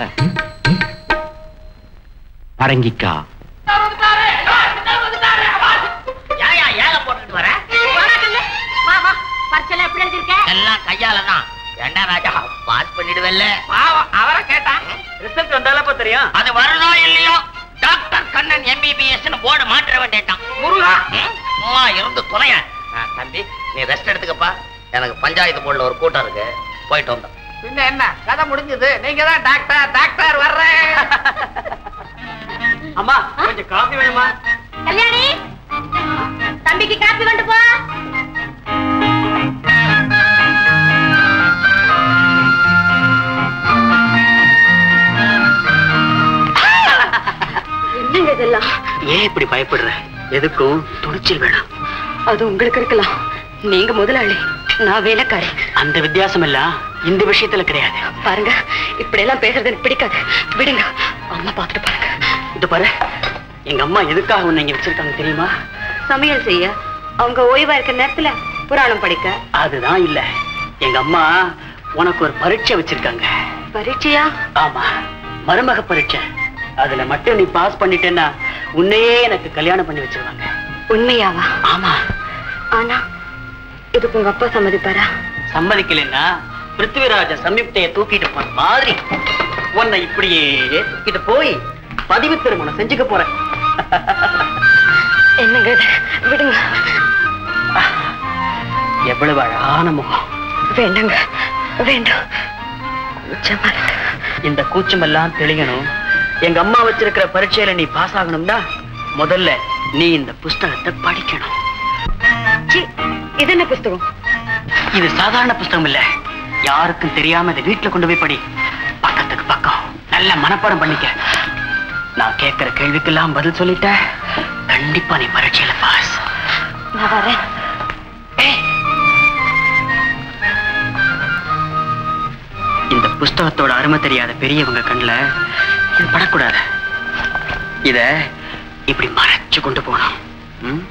பரங்கிக்கா ஏயா ஏல போட்டுட்டு வர பரிச்செல்லாம் எப்படி எழுதிருக்க எல்லாம் கையால தான் ஏண்டா ராஜா பாஸ் பண்ணிடுவல்ல பாவம் அவரை கேட்டான் ரிசல்ட் வந்தாலப்ப தெரியும் அது வரணும் இல்லையோ டாக்டர் கண்ணன் எம்பிபிஎஸ் போர்டு மாற்ற வேண்டியட்டான் முருகா ம், சும்மா இருந்து துணைய தம்பி நீ ரெஸ்ட் எடுத்துக்கப்பா எனக்கு பஞ்சாயத்து போர்டுல ஒரு கூட்டம் இருக்கு போயிட்டு வந்தோம் பின்ன என்ன கதை முடிஞ்சது நீங்க தான் டாக்டர் டாக்டர் வர்றேன் அம்மா கொஞ்சம் காஃபி வேணுமா கல்யாணி தம்பிக்கு காப்பி கொண்டு போ என்னங்க இதெல்லாம் ஏன் இப்படி பயப்படுற எதுக்கும் துணிச்சல் வேணாம் அது உங்களுக்கு இருக்கலாம் நீங்க முதலாளி நான் வேலைக்காரி அந்த வித்தியாசம் எல்லாம் இந்த விஷயத்துல கிடையாது பாருங்க இப்படி எல்லாம் பேசுறது எனக்கு பிடிக்காது விடுங்க அம்மா பார்த்துட்டு பாருங்க இது பாரு எங்க அம்மா எதுக்காக உன்னை இங்க வச்சிருக்காங்க தெரியுமா சமையல் செய்ய அவங்க ஓய்வா இருக்க நேரத்துல புராணம் படிக்க அதுதான் இல்ல எங்க அம்மா உனக்கு ஒரு பரீட்சை வச்சிருக்காங்க பரீட்சையா ஆமா மருமக பரீட்சை அதுல மட்டும் நீ பாஸ் பண்ணிட்டேன்னா உன்னையே எனக்கு கல்யாணம் பண்ணி வச்சிருவாங்க உண்மையாவா ஆமா ஆனா இதுக்கு உங்க அப்பா சம்மதிப்பாரா சம்மதிக்கலைன்னா பிருத்திவிராஜ சம்யுக்தைய தூக்கிட்டு போன மாதிரி உன்னை இப்படியே தூக்கிட்டு போய் பதிவு திருமணம் செஞ்சுக்க போறேன் என்னங்க இது விடுங்க எவ்வளவு அழகான முகம் வேண்டாங்க வேண்டாம் கூச்சமா இருக்கு. இந்த கூச்சமெல்லாம் தெளியணும் எங்க அம்மா வச்சிருக்கிற பரீட்சையில நீ பாஸ் ஆகணும்னா முதல்ல நீ இந்த புஸ்தகத்தை படிக்கணும் சீ, இது என்ன புஸ்தகம் இது சாதாரண புஸ்தகம் இல்ல யாருக்கும் தெரியாம இதை வீட்டுல கொண்டு போய் படி பக்கத்துக்கு பக்கம் நல்ல மனப்பாடம் பண்ணிக்க நான் கேட்கிற கேள்விக்கெல்லாம் பதில் சொல்லிட்ட கண்டிப்பா நீ பரீட்சையில பாஸ் நான் வரேன் இந்த புஸ்தகத்தோட அருமை தெரியாத பெரியவங்க கண்ணுல இது படக்கூடாது இத இப்படி மறைச்சு கொண்டு போகணும் ம்?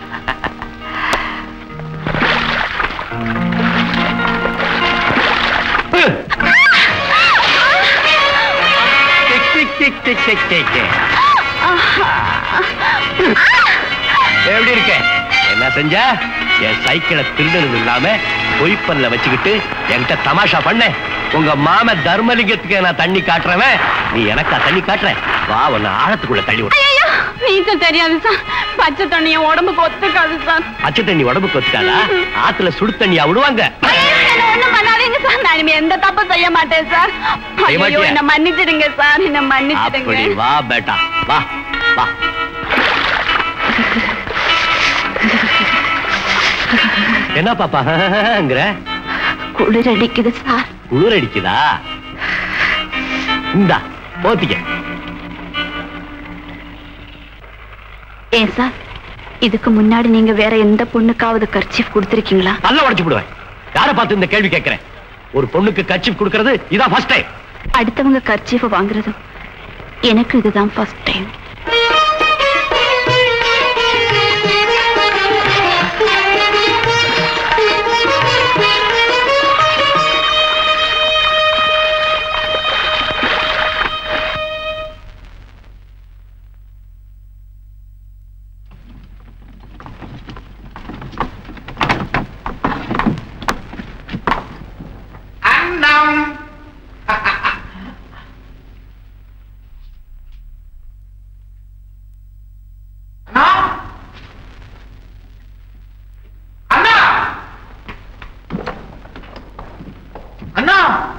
Tick, tick, tick, tick, tick, tick. எப்படி இருக்க என்ன செஞ்ச என் சைக்கிளை திருடுறது இல்லாம பொய்ப்பல்ல வச்சுக்கிட்டு என்கிட்ட தமாஷா பண்ண உங்க மாம தர்மலிங்கத்துக்கு நான் தண்ணி காட்டுறவன் நீ எனக்கா தண்ணி காட்டுற வா உன்னை ஆழத்துக்குள்ள தள்ளி விட நீச்சல் தெரியாது சார் பச்சை தண்ணி என் உடம்புக்கு ஒத்துக்காது சார் பச்சை தண்ணி உடம்புக்கு வச்சுக்காதா ஆத்துல சுடு தண்ணியா விடுவாங்க என்ன ஒண்ணும் பண்ணாதீங்க சார் நான் இனிமே எந்த தப்பும் செய்ய மாட்டேன் சார் செய்ய ஐயோ மாட்டியா? என்ன மன்னிச்சிடுங்க சார் என்ன மன்னிச்சிடுங்க அப்படி வா பேட்டா வா வா என்ன பாப்பாங்கிற குளிர் அடிக்குது சார் குளிர் அடிக்குதா இந்தா போத்திக்க ஏன் சார் இதுக்கு முன்னாடி நீங்க வேற எந்த பொண்ணுக்காவது கர்ச்சீஃப் கொடுத்திருக்கீங்களா நல்லா உடைச்சு விடுவேன் யாரை பார்த்து இந்த கேள்வி கேட்கிறேன் ஒரு பொண்ணுக்கு கட்சி கொடுக்கறது இதான் ஃபர்ஸ்ட் டைம் அடுத்தவங்க கர்ச்சீஃப் வாங்குறது எனக்கு இதுதான் ஃபர்ஸ்ட் டைம் அன்னம் அண்ணா அண்ணா அண்ணா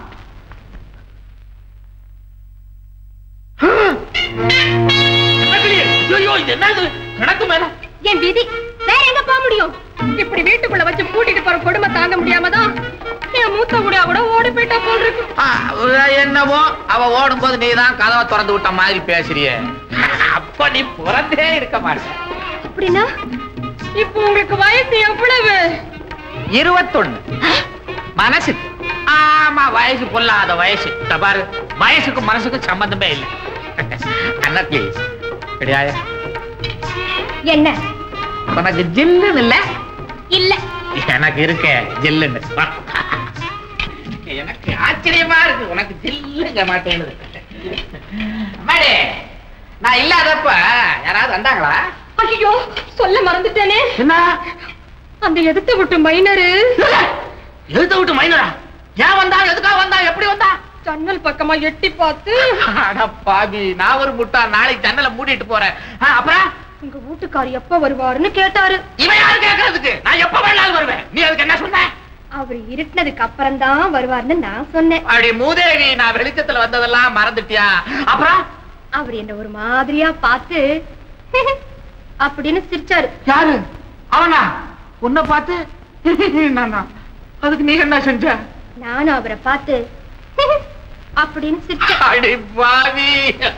ஐயோ இது என்னது கிடக்கு மேல என் விதி வேற எங்க போக முடியும் இப்படி வீட்டுக்குள்ள வச்சு பூட்டிட்டு போற கொடுமை தாங்க முடியாம தான் என் மூத்த முடியா கூட ஓடி போயிட்டா போல் இருக்கு ஆ, என்னவோ அவ ஓடும் போது நீ தான் கதவை திறந்து விட்ட மாதிரி பேசுறிய அப்ப நீ புறத்தே இருக்க மாட்ட அப்படின்னா இப்போ உங்களுக்கு வயசு எவ்வளவு இருபத்தொன்னு மனசுக்கு ஆமா வயசு பொல்லாத வயசு இந்த பாரு வயசுக்கும் மனசுக்கும் சம்பந்தமே இல்லை அண்ணா ப்ளீஸ் கிடையாது என்ன உனக்கு ஜில்லுன்னு இல்ல இல்ல எனக்கு இருக்க ஜில்லுன்னு வா. எனக்கு ஆச்சரியமா இருக்கு உனக்கு ஜில்லுங்க மாட்டேங்குது அம்மாடி நான் இல்லாதப்ப யாராவது வந்தாங்களா ஐயோ சொல்ல மறந்துட்டேனே என்ன அந்த எதிர்த்த விட்டு மைனரு எழுத விட்டு மைனரா ஏன் வந்தா எதுக்காக வந்தா எப்படி வந்தா ஜன்னல் பக்கமா எட்டி பார்த்து அட பாவி நான் ஒரு முட்டா நாளைக்கு ஜன்னலை மூடிட்டு போறேன் ஆ, அப்புறம் உங்க வீட்டுக்கார் எப்ப வருவாருன்னு கேட்டாரு இவன் யாரு கேக்குறதுக்கு நான் எப்ப வேணாலும் வருவேன் நீ அதுக்கு என்ன சொன்ன அவர் இருட்டினதுக்கு அப்புறம் தான் வருவாருன்னு நான் சொன்னேன் அப்படி மூதேவி நான் வெளிச்சத்துல வந்ததெல்லாம் மறந்துட்டியா அப்புறம் அவர் என்ன ஒரு மாதிரியா பார்த்து அப்படின்னு சிரிச்சாரு யாரு அவனா உன்னை பார்த்து நானா? அதுக்கு நீ என்ன செஞ்ச நானும் அவரை பார்த்து அப்படின்னு சிரிச்சேன் அடி பாவி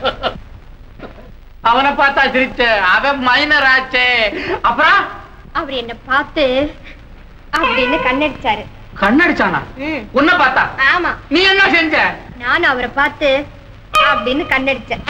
அவனை பார்த்தா சிரிச்ச அவன் மைனர் ஆச்சே அப்புறம் அவர் என்ன பார்த்து அப்படின்னு கண்ணடிச்சாரு கண்ணடிச்சானா ம். உன்னை பார்த்தா ஆமா நீ என்ன செஞ்ச நானும் அவரை பார்த்து அப்படின்னு கண்ணடிச்சேன்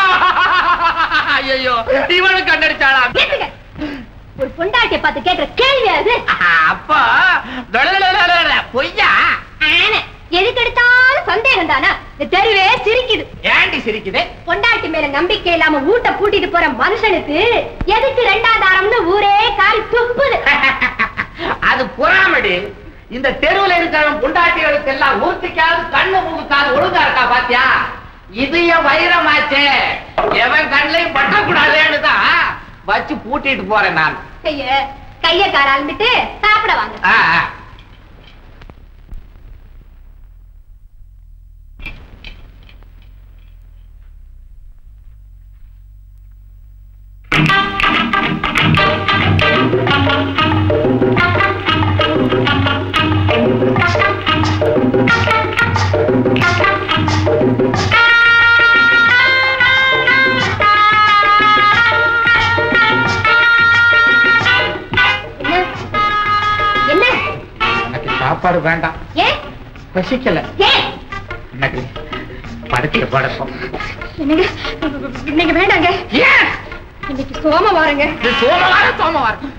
ஐயோ இவனும் கண்ணடிச்சாளா கேளுங்க. ஒரு பொண்டாட்டிய பார்த்து கேக்குற கேள்வி அது அப்போ டொடடடடட, பொய்யா ஆனா, எதுக்கு எடுத்தாலும் சந்தேகம் தானா இந்த தெருவே சிரிக்குது ஏண்டி சிரிக்குது பொண்டாட்டி மேல நம்பிக்கை இல்லாம வீட்டை பூட்டிட்டு போற மனுஷனுக்கு எதுக்கு ரெண்டாம் தாரம்னு ஊரே காரி துப்புது அது புறாமடி இந்த தெருவுல இருக்கிறவன் புண்டாட்டிகளுக்கு எல்லாம் ஊத்திக்காது கண்ணு மூக்குக்காது ஒழுங்கா இருக்கா பாத்தியா இது என் வைரமாச்சே எவன் கண்ணையும் பட்டக்கூடாதேன்னு தான் வச்சு பூட்டிட்டு போறேன் நான் கைய கைய கார ஆரம்பிட்டு சாப்பிட வாங்க ஆ, ஆ. என்ன என்ன எனக்கு சாப்பாடு வேண்டாம் ஏன் பசிக்கல ஏன் எனக்கு படுக்கிற படக்கம் என்னங்க நீங்க வேண்டாங்க ஏன் இன்னைக்கு சோமவாரங்க இது சோமவாரம் சோமவாரம்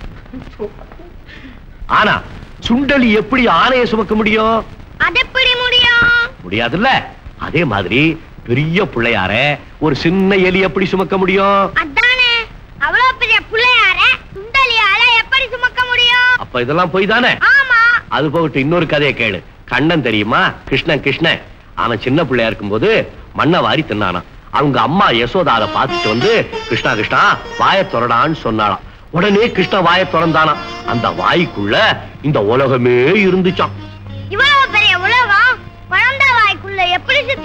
ஆனா சுண்டலி எப்படி ஆணைய சுமக்க முடியும் அது எப்படி முடியும் முடியாதுல்ல அதே மாதிரி பெரிய பிள்ளையார ஒரு சின்ன எலி எப்படி சுமக்க முடியும் அதானே அவ்வளவு பெரிய பிள்ளையார சுண்டலியால எப்படி சுமக்க முடியும் அப்ப இதெல்லாம் போய் தானே ஆமா அது போகட்டும் இன்னொரு கதையை கேளு கண்ணன் தெரியுமா கிருஷ்ணன் கிருஷ்ணன் அவன் சின்ன பிள்ளையா இருக்கும்போது மண்ணை வாரி தின்னானாம் அவங்க அம்மா யசோதா அதை பார்த்துட்டு வந்து கிருஷ்ணா கிருஷ்ணா வாயை திறடான்னு சொன்னாளாம் உடனே கிருஷ்ண வாயை திறந்தானாம் அந்த வாய்க்குள்ள இந்த உலகமே இருந்துச்சாம் இவ்வளவு பெரிய உலகம்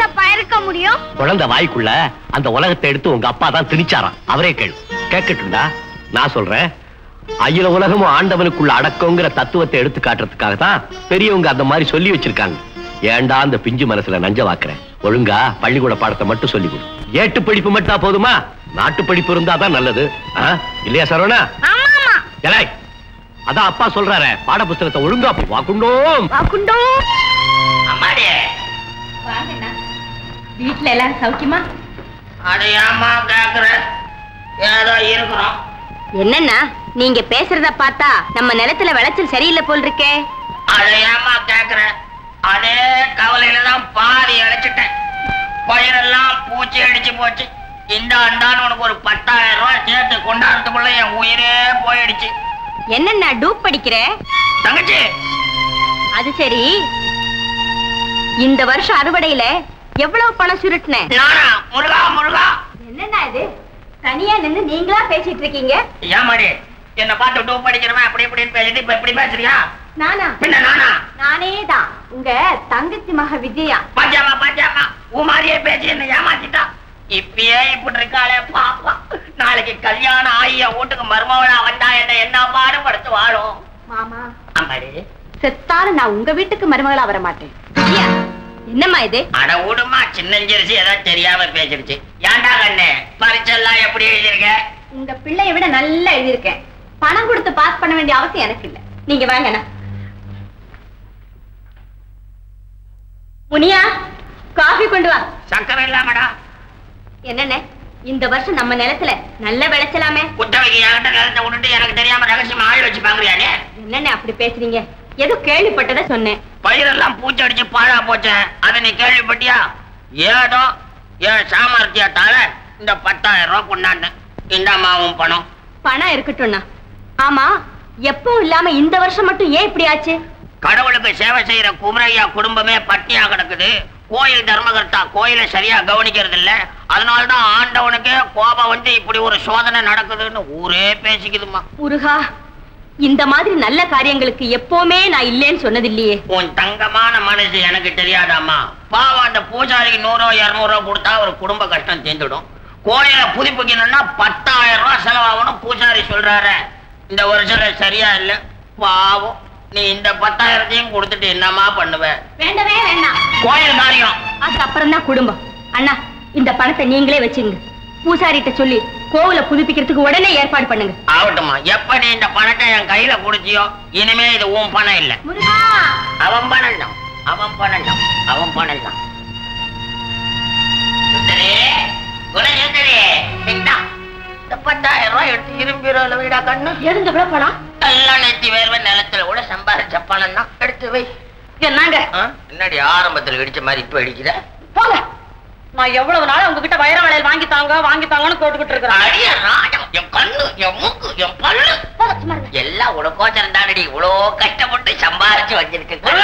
எப்படிதான்ப்பா இருக்க முடியும் குழந்தை வாய்க்குள்ள அந்த உலகத்தை எடுத்து உங்க அப்பா தான் திணிச்சாராம் அவரே கேளு கேட்கட்டும்டா நான் சொல்றேன் அகில உலகமும் ஆண்டவனுக்குள்ள அடக்கங்கிற தத்துவத்தை எடுத்து காட்டுறதுக்காக தான் பெரியவங்க அந்த மாதிரி சொல்லி வச்சிருக்காங்க ஏன்டா அந்த பிஞ்சு மனசுல நஞ்ச வாக்குறேன் ஒழுங்கா பள்ளிக்கூட பாடத்தை மட்டும் சொல்லி கொடு ஏட்டு படிப்பு மட்டும் போதுமா நாட்டு படிப்பு இருந்தா தான் நல்லது ஆ? இல்லையா சரவணா ஆமாமா ஏலாய் அதான் அப்பா சொல்றாரே பாட புஸ்தகத்தை ஒழுங்கா வாக்குண்டோம் வாக்குண்டோ அம்மாடி வாங்கண்ணா வீட்டுல எல்லாரும் சௌக்கியமா அடையாமா கேக்குற ஏதோ இருக்கிறோம் என்னண்ணா நீங்க பேசுறத பார்த்தா நம்ம நிலத்துல விளைச்சல் சரியில்லை போல் இருக்கே அடையாமா கேக்குற அதே கவலையில தான் பாதி அழைச்சிட்டேன் பயிரெல்லாம் பூச்சி அடிச்சு போச்சு இந்த அண்டான்னு உனக்கு ஒரு பத்தாயிரம் ரூபாய் சேர்த்து கொண்டாடுறதுக்குள்ள என் உயிரே போயிடுச்சு என்னண்ணா டூப் படிக்கிற தங்கச்சி அது சரி இந்த வருஷம் அறுவடையில எவ்வளவு பணம் சுருட்டின நானா முருகா முருகா என்னண்ணா இது தனியா நின்னு நீங்களா பேசிட்டு இருக்கீங்க ஏமாடி என்ன பார்த்து டூப் படிக்கிறவன் அப்படி இப்படின்னு பேசிட்டு இப்ப இப்படி பேசுறியா நானா பின்ன நானா நானே தான் உங்க தங்கச்சி மக விஜயா பாத்தியாமா பாத்தியாமா உன் மாதிரியே பேசி என்ன ஏமாத்திட்டா இப்பயே இப்படி இருக்காளே பாப்பா நாளைக்கு கல்யாணம் ஆகி என் வீட்டுக்கு மருமவளா வந்தா என்ன என்ன பாடுபடுத்து வாழும் மாமா அம்மாடி செத்தாலும் நான் உங்க வீட்டுக்கு மருமகளா வர மாட்டேன் ஐயா, என்னம்மா இது அட விடுமா சின்னஞ்சிரிச்சு ஏதோ தெரியாம பேசிடுச்சு ஏன்டா கண்ணு பரிச்செல்லாம் எப்படி எழுதியிருக்க உங்க பிள்ளைய விட நல்லா எழுதியிருக்கேன் பணம் கொடுத்து பாஸ் பண்ண வேண்டிய அவசியம் எனக்கு இல்ல நீங்க வாங்கண்ணா முனியா காஃபி கொண்டு வா சக்கரை இல்லாமடா என்னண்ணே இந்த வருஷம் நம்ம நிலத்துல நல்ல விளைச்சலாமே குத்தவைக்கு என்கிட்ட நிலத்தை விட்டுட்டு எனக்கு தெரியாம ரகசியமா ஆள் வச்சு பாக்குறியானே என்னண்ணே அப்படி பேசுறீங்க ஏதோ கேள்விப்பட்டதை சொன்னேன் பயிரெல்லாம் பூச்சி அடிச்சு பாழா போச்சே அதை நீ கேள்விப்பட்டியா ஏதோ என் சாமர்த்தியத்தால இந்த பத்தாயிரம் ரூபாய் கொண்டாண்டேன் இந்தாம்மா உன் பணம் பணம் இருக்கட்டும்ண்ணா ஆமா எப்பவும் இல்லாம இந்த வருஷம் மட்டும் ஏன் இப்படி ஆச்சு கடவுளுக்கு சேவை செய்யற குமரையா குடும்பமே பட்டினியா கிடக்குது கோயில் தர்மகர்த்தா கோயிலை சரியா கவனிக்கிறது இல்ல அதனாலதான் ஆண்டவனுக்கே கோபம் வந்து இப்படி ஒரு சோதனை நடக்குதுன்னு ஊரே பேசிக்குதுமா முருகா இந்த மாதிரி நல்ல காரியங்களுக்கு எப்பவுமே நான் இல்லைன்னு சொன்னதில்லையே உன் தங்கமான மனசு எனக்கு தெரியாதாம்மா பாவம் அந்த பூஜாரிக்கு நூறோ இருநூறோ கொடுத்தா ஒரு குடும்ப கஷ்டம் தீர்ந்துடும் கோயிலை புதுப்பிக்கணும்னா பத்தாயிரம் ரூபாய் செலவாகணும் பூஜாரி சொல்றாரு இந்த வருஷம் சரியா இல்ல பாவம் நீ இந்த பத்தாயிரத்தையும் கொடுத்துட்டு என்னம்மா பண்ணுவ வேண்டவே வேண்டாம் கோயில் காரியம் அதுக்கப்புறம் தான் குடும்பம் அண்ணா இந்த பணத்தை நீங்களே வச்சுங்க பூசாரிட்ட சொல்லி கோவில புதுப்பிக்கிறதுக்கு உடனே ஏற்பாடு பண்ணுங்க ஆகட்டும்மா எப்ப நீ இந்த பணத்தை என் கையில குடிச்சியோ இனிமே இது உன் பணம் இல்ல முருகா அவன் பணம் தான் அவன் பணம் தான் அவன் பணம் தான் சுந்தரி குணசுந்தரி இந்தா, இந்த பத்தாயிரம் ரூபாய் எடுத்து இரும்பிரோல வீடா கண்ணு எதுங்க எவ்வளவு பணம் எல்லாம் நெத்தி வேர்வை நிலத்துல கூட சம்பாதிச்ச பணம் தான் எடுத்து வை என்னங்க ஆ? என்னடி ஆரம்பத்துல இடிச்ச மாதிரி இப்ப இடிக்கிற போங்க நான் எவ்வளவு நாள் உங்ககிட்ட வைர வளையல் வாங்கி தாங்க வாங்கி தாங்கன்னு கேட்டுக்கிட்டு இருக்கிறேன் அடிய ராஜம் என் கண்ணு என் மூக்கு என் பல்லு எல்லாம் உனக்கோச்சரம் தானடி இவ்வளோ கஷ்டப்பட்டு சம்பாரிச்சு வச்சிருக்கு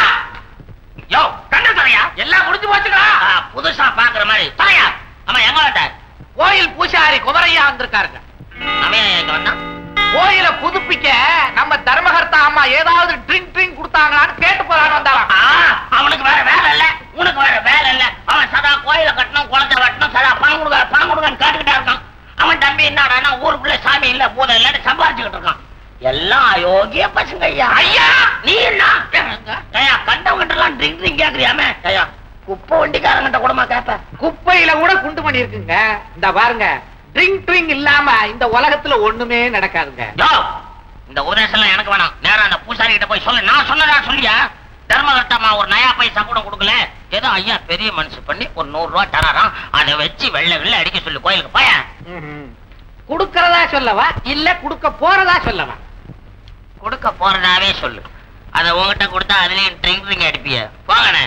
யோ கண்ணு தலையா எல்லாம் முடிஞ்சு போச்சுடா ஆ, புதுசா பாக்குற மாதிரி தலையா ஆமா எங்க வந்த கோயில் பூசாரி குமரையா வந்திருக்காருங்க அவன் எங்க வந்தான் கோயிலை புதுப்பிக்க நம்ம தர்மகர்த்தா அம்மா ஏதாவது ட்ரிங்க் ட்ரிங்க் கொடுத்தாங்களான்னு கேட்டு போறான்னு வந்தாராம் ஆ, அவனுக்கு வேற வேலை இல்ல உனக்கு வேற வேலை இல்ல அவன் சதா கோயில கட்டணும் குளத்தை கட்டணும் சதா பணம் கொடுக்க பணம் கொடுக்கன்னு கேட்டுக்கிட்டே இருக்கான் அவன் தம்பி என்னடா ஊருக்குள்ள சாமி இல்ல பூதம் இல்லன்னு சம்பாரிச்சுக்கிட்டு இருக்கான் எல்லாம் அயோக்கிய பசங்க ஐயா ஐயா நீ என்ன ஐயா கண்டவங்கிட்ட எல்லாம் ட்ரிங்க் ட்ரிங்க் கேக்குறியாமே ஐயா குப்பை வண்டிக்காரங்கிட்ட கூடமா கேப்ப குப்பையில கூட குண்டு பண்ணி இருக்குங்க இந்த பாருங்க ட்ரிங்க் ட்ரிங்க் இல்லாம இந்த உலகத்துல ஒண்ணுமே நடக்காதுங்க யோ, இந்த உபதேசம் எல்லாம் எனக்கு வேணாம் நேரா அந்த பூசாரி கிட்ட போய் சொல்லு நான் சொன்னதா சொல்லியா தர்மகர்த்தமா ஒரு நயா பைசா கூட கொடுக்கல ஏதோ ஐயா பெரிய மனசு பண்ணி ஒரு நூறு ரூபாய் தராராம் அதை வச்சு வெள்ள வெள்ள அடிக்க சொல்லு கோயிலுக்கு பையன் ம்ஹும். குடுக்கறதா சொல்லவா இல்ல குடுக்க போறதா சொல்லவா கொடுக்க போறதாவே சொல்லு அதை உங்ககிட்ட கொடுத்தா அதுலயும் ட்ரிங்க் ட்ரிங்க் அடிப்பிய போங்கண்ணே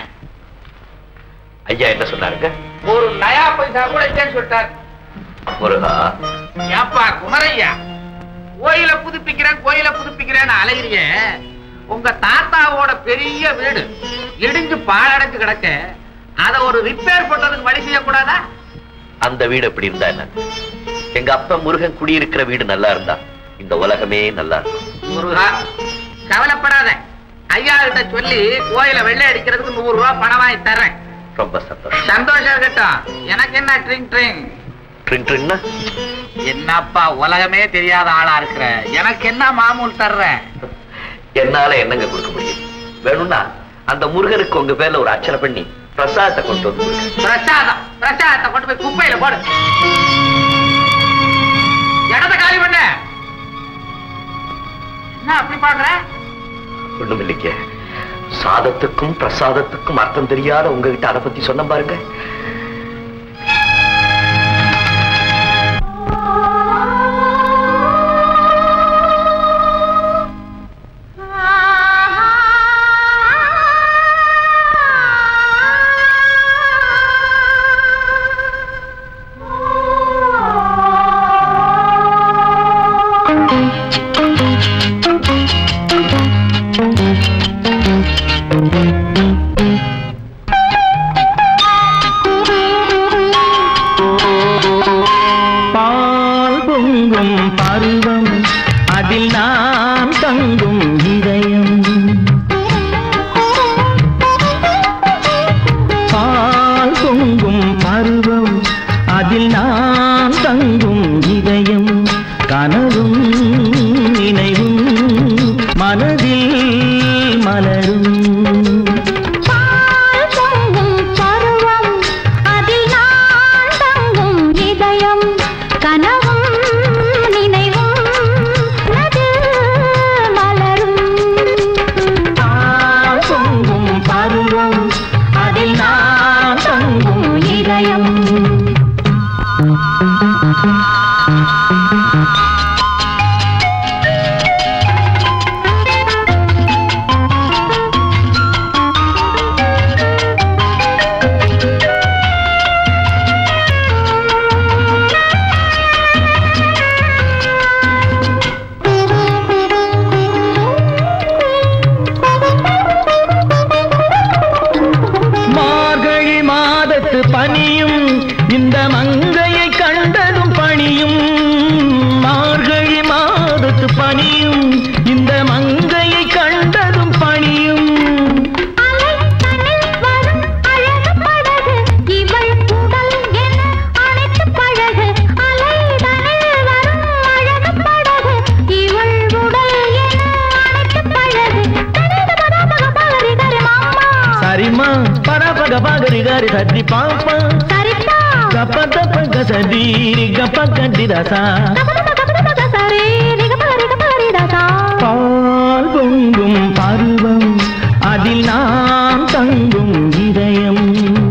ஐயா என்ன சொன்னாருங்க ஒரு நயா பைசா கூட இல்லைன்னு சொல்லிட்டாரு முருகா ஏப்பா குமரையா கோயில புதுப்பிக்கிறேன் கோயில புதுப்பிக்கிறேன்னு அலையிறிய உங்க தாத்தாவோட பெரிய வீடு இடிஞ்சு பாழடைஞ்சு கிடக்க அத ஒரு ரிப்பேர் பண்றதுக்கு வழி செய்யக்கூடாதா அந்த வீடு எப்படி இருந்தா என்ன எங்க அப்பா முருகன் குடியிருக்கிற வீடு நல்லா இருந்தா இந்த உலகமே நல்லா இருக்கும் முருகா கவலைப்படாத ஐயா கிட்ட சொல்லி கோயில வெள்ளை அடிக்கிறதுக்கு நூறு ரூபாய் பணம் வாங்கி தர்றேன் ரொம்ப சந்தோஷம் சந்தோஷம் இருக்கட்டும் எனக்கு என்ன ட்ரிங் ட்ரிங் ட்ரிங் ட்ரிங்னா என்னப்பா உலகமே தெரியாத ஆளா இருக்கிற எனக்கு என்ன மாமூல் தர்ற என்னால என்னங்க கொடுக்க முடியும் வேணும்னா அந்த முருகனுக்கு உங்க பேர்ல ஒரு அர்ச்சனை பண்ணி பிரசாதத்தை கொண்டு வந்து கொடுங்க. பிரசாதம் பிரசாதத்தை கொண்டு போய் குப்பையில போடு இடத்த காலி பண்ண என்ன அப்படி பாக்குற ஒண்ணும் இல்லைங்க சாதத்துக்கும் பிரசாதத்துக்கும் அர்த்தம் தெரியாத உங்ககிட்ட அதை பத்தி சொன்ன பாருங்க பால் பொங்கும் பருவம் அதில் நான் தங்கும் இதயம் பால் பொங்கும் பருவம் அதில் நான் தங்கும் இதயம் கனவும் நினைவும் மனதில் மலரும் பால் பொங்கும் பருவம் அதில் நான் தங்கும் இதயம் கனவும் நினைவும் மனதில் மலரும் பால் பொங்கும் பருவம் அதில் நான் தங்கும் இதயம் மார்கழி மாதத்து பனியும் இந்த மங்கையை கண்டதும் பணியும் மார்கழி மாதத்து பனியும் இந்த மங்கையை கண்டதும் பணியும் அலை தனில் வரும் அழகு படகு இவள் உடல் என அணைத்து பழகு அலை தனில் வரும் அழகு படகு இவள் உடல் என அணைத்து பழகு தனித பதாபக பகரி கரி மாமா சரிமா பரபக பகரி கரி சரி பாப்பா சரிப்பா கப்ப தப்ப கசதீரி கப்ப கண்டிதசா கபதப சரி ரிக பகரி கபரி தாசா பால் பொங்கும் பருவம் அதில் நான் தங்கும் இதயம்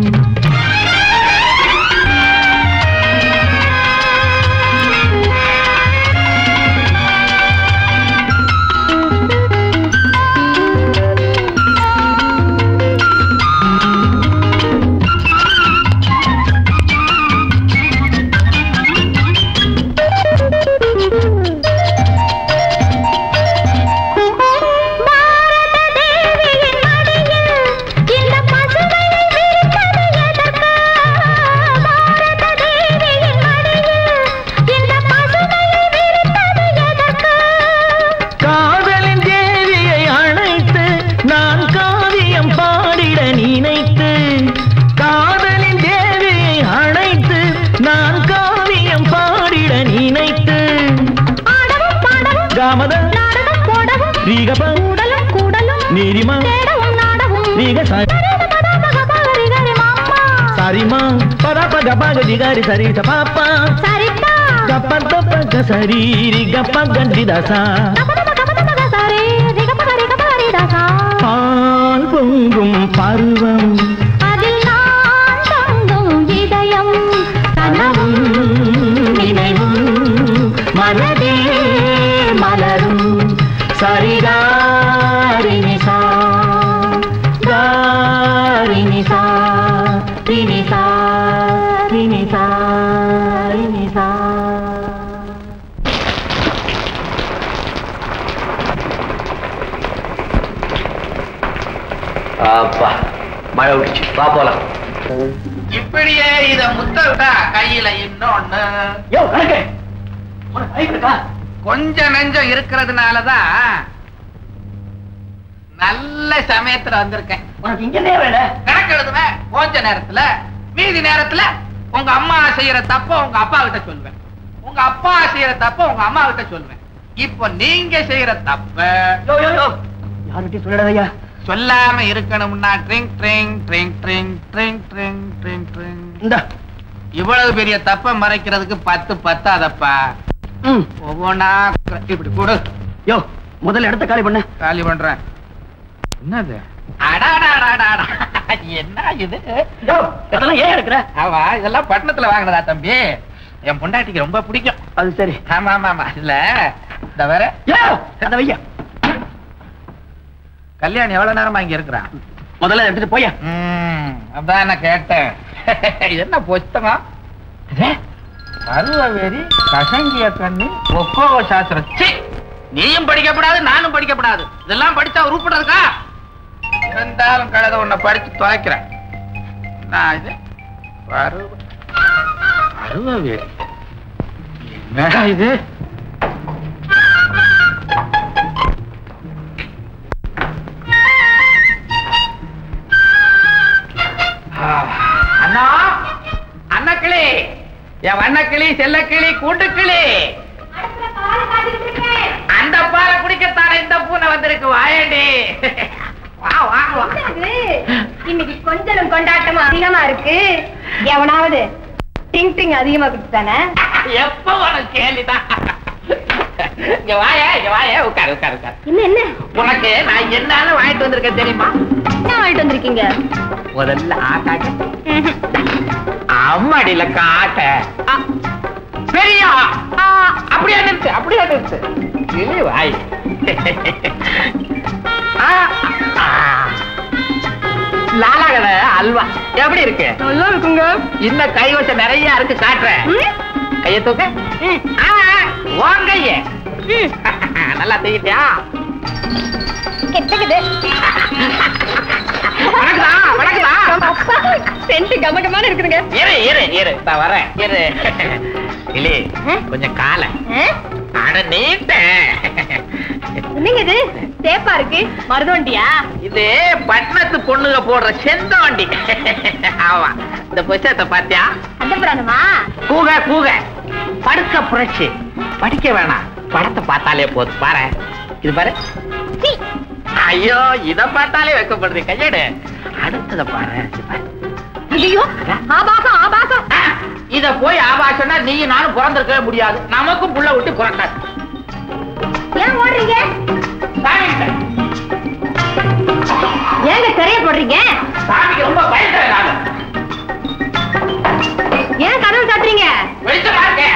பாரத தேவியின் மடியில் இந்த பசுமையை விரித்தது எதற்கு பாரத தேவியின் மடியில் இந்த பசுமையை விரித்தது எதற்கு காதலின் தேவியை அழைத்து நான் காவியம் பாடிட நினைத்து காதலின் தேவியை அழைத்து நான் காவியம் பாடிட நினைத்து ஆடவும் பாடவும் காமத நாடகம் போடவும் ரீகப உடலும் கூடலும் நீரிமா தேடவும் நாடவும் ரீக ச- சரித பதாபக பகரி கரி மாமா சரிமா பரப கபக திகாரி சரி பாப்பா சரிப்பா கப்ப தப்ப சரி கப்ப கண்டிதசா கபதப கபதப சரி ரிக பகரி கபரி தாசா பால் பொங்கும் பருவம் அதில் நான் தங்கும் இதயம் கனவும் நினைவும் மனதில் மலரும் சரிகாரினிசா காரினிசா ரினிசா ரினிசா ரினிசா அப்பா மழை விட்டுச்சு வா போலாம் இப்படியே இத முத்த விட்டா கையில இன்னொன்னு யோ கணக்கு உனக்கு அறிவு இருக்கா கொஞ்சம் நெஞ்சம் இருக்கிறதுனாலதான் நல்ல சமயத்துல வந்திருக்கேன் உனக்கு இங்க என்ன வேலை கணக்கு எழுதுவேன் கொஞ்ச நேரத்துல மீதி நேரத்துல உங்க அம்மா செய்யற தப்ப உங்க அப்பா கிட்ட சொல்லுவேன் உங்க அப்பா செய்யற தப்ப உங்க அம்மா கிட்ட சொல்லுவேன் இப்போ நீங்க செய்யற தப்ப யோ யோ யோ யார்கிட்டயும் சொல்லடாதயா சொல்லாம இருக்கணும்னா ட்ரிங் ட்ரிங் ட்ரிங் ட்ரிங் ட்ரிங் ட்ரிங் ட்ரிங் ட்ரிங் இந்த இவ்வளவு பெரிய தப்ப மறைக்கிறதுக்கு பத்து பத்தாதப்பா ம் ஒவ்வொன்னா இப்படி கொடு யோ முதல்ல இடத்த காலி பண்ண காலி பண்றேன் என்னது அடாடாடாடாடா. என்ன இது யோ இதெல்லாம் ஏன் இருக்கிற ஆமா இதெல்லாம் பட்டணத்துல வாங்கினதா தம்பி என் பொண்டாட்டிக்கு ரொம்ப பிடிக்கும் அது சரி ஆமா ஆமா ஆமா இல்ல இந்த வேற யோ அத வையா கல்யாணி எவ்வளவு நேரமா இங்க இருக்கிறான் முதல்ல எடுத்துட்டு போயா ம், அதான் நான் கேட்டேன் இது என்ன புஸ்தகம் பருவவேரி கசங்கிய கண்ணு ஒக்கோவ சாஸ்திரம் ச்சீ! நீயும் படிக்கப்படாது நானும் படிக்கப்படாது இதெல்லாம் படிச்சா உருப்படுறதுக்கா இருந்தாலும் கழுத உன்னை படிச்சு தொலைக்கிறேன் நான் இது பருவ பருவவேரி என்னடா இது அண்ணா அண்ணக்கிளி என் வண்ணக்கிளி செல்லக்கிளி கூட்டுக்கிளி அந்த பாலை குடிக்கத்தானே இந்த பூனை வந்திருக்கு வாயண்டி வா வா வா இன்னைக்கு கொஞ்சம் கொண்டாட்டம் அதிகமா இருக்கு எவனாவது டிங் டிங் அதிகமா கொடுத்தானே எப்ப உனக்கு கேள்விதான் இங்க வாய இங்க வாய உட்காரு உட்காரு உட்காரு என்ன என்ன உனக்கு நான் என்னன்னு வாங்கிட்டு வந்திருக்கேன் தெரியுமா என்ன வாங்கிட்டு வந்திருக்கீங்க முதல்ல ஆட்டாட்ட அம்மாடியில காட்ட ஆ, பெரியா ஆ, அப்படியே நிறுத்து அப்படியே நிறுத்து கிளி வாய் ஆ, ஆ. லாலாகட அல்வா எப்படி இருக்கு நல்லா இருக்குங்க இன்னும் கைவசம் நிறைய இருக்கு காட்டுறேன் கைய தூக்க ஆ, உன் கைய நல்லா தூக்கிட்டியா கெட்டக்குது வணக்கம்டா, வணக்கம்டா. சென்ட் கமகமான இருக்குதுங்க இரு இரு இரு நான் வரேன் இரு கிளி ஆ? கொஞ்சம் காலை ஆ? அட நீட்ட என்னங்க இது சேப்பா இருக்கு மருதோண்டியா இது பட்டணத்து பொண்ணுங்க போடுற செந்தவண்டி ஆமா இந்த புத்தகத்தை பாத்தியா அந்த புராணமா கூக கூக படுக்க புரட்சி படிக்க வேணாம் படத்தை பார்த்தாலே போதும் பாரு இது பாரு சீ. ஐயோ இத பார்த்தாலே வைக்கப்படுது கையடு அடுத்தத பாரு இது பாரு. ஐயோ ஆபாசம் ஆபாசம் ஆ, இத போய் ஆபாசம்னா நீயும் நானும் பிறந்திருக்கவே முடியாது நமக்கும் புள்ள விட்டு பிறக்காது ஏன் ஓடுறீங்க சாமிகிட்ட. ஏங்க திரைய போடுறீங்க சாமிக்கு ரொம்ப பயந்துறேன் நானு ஏன் கதவு சாத்துறீங்க வெளிச்சமா இருக்கேன்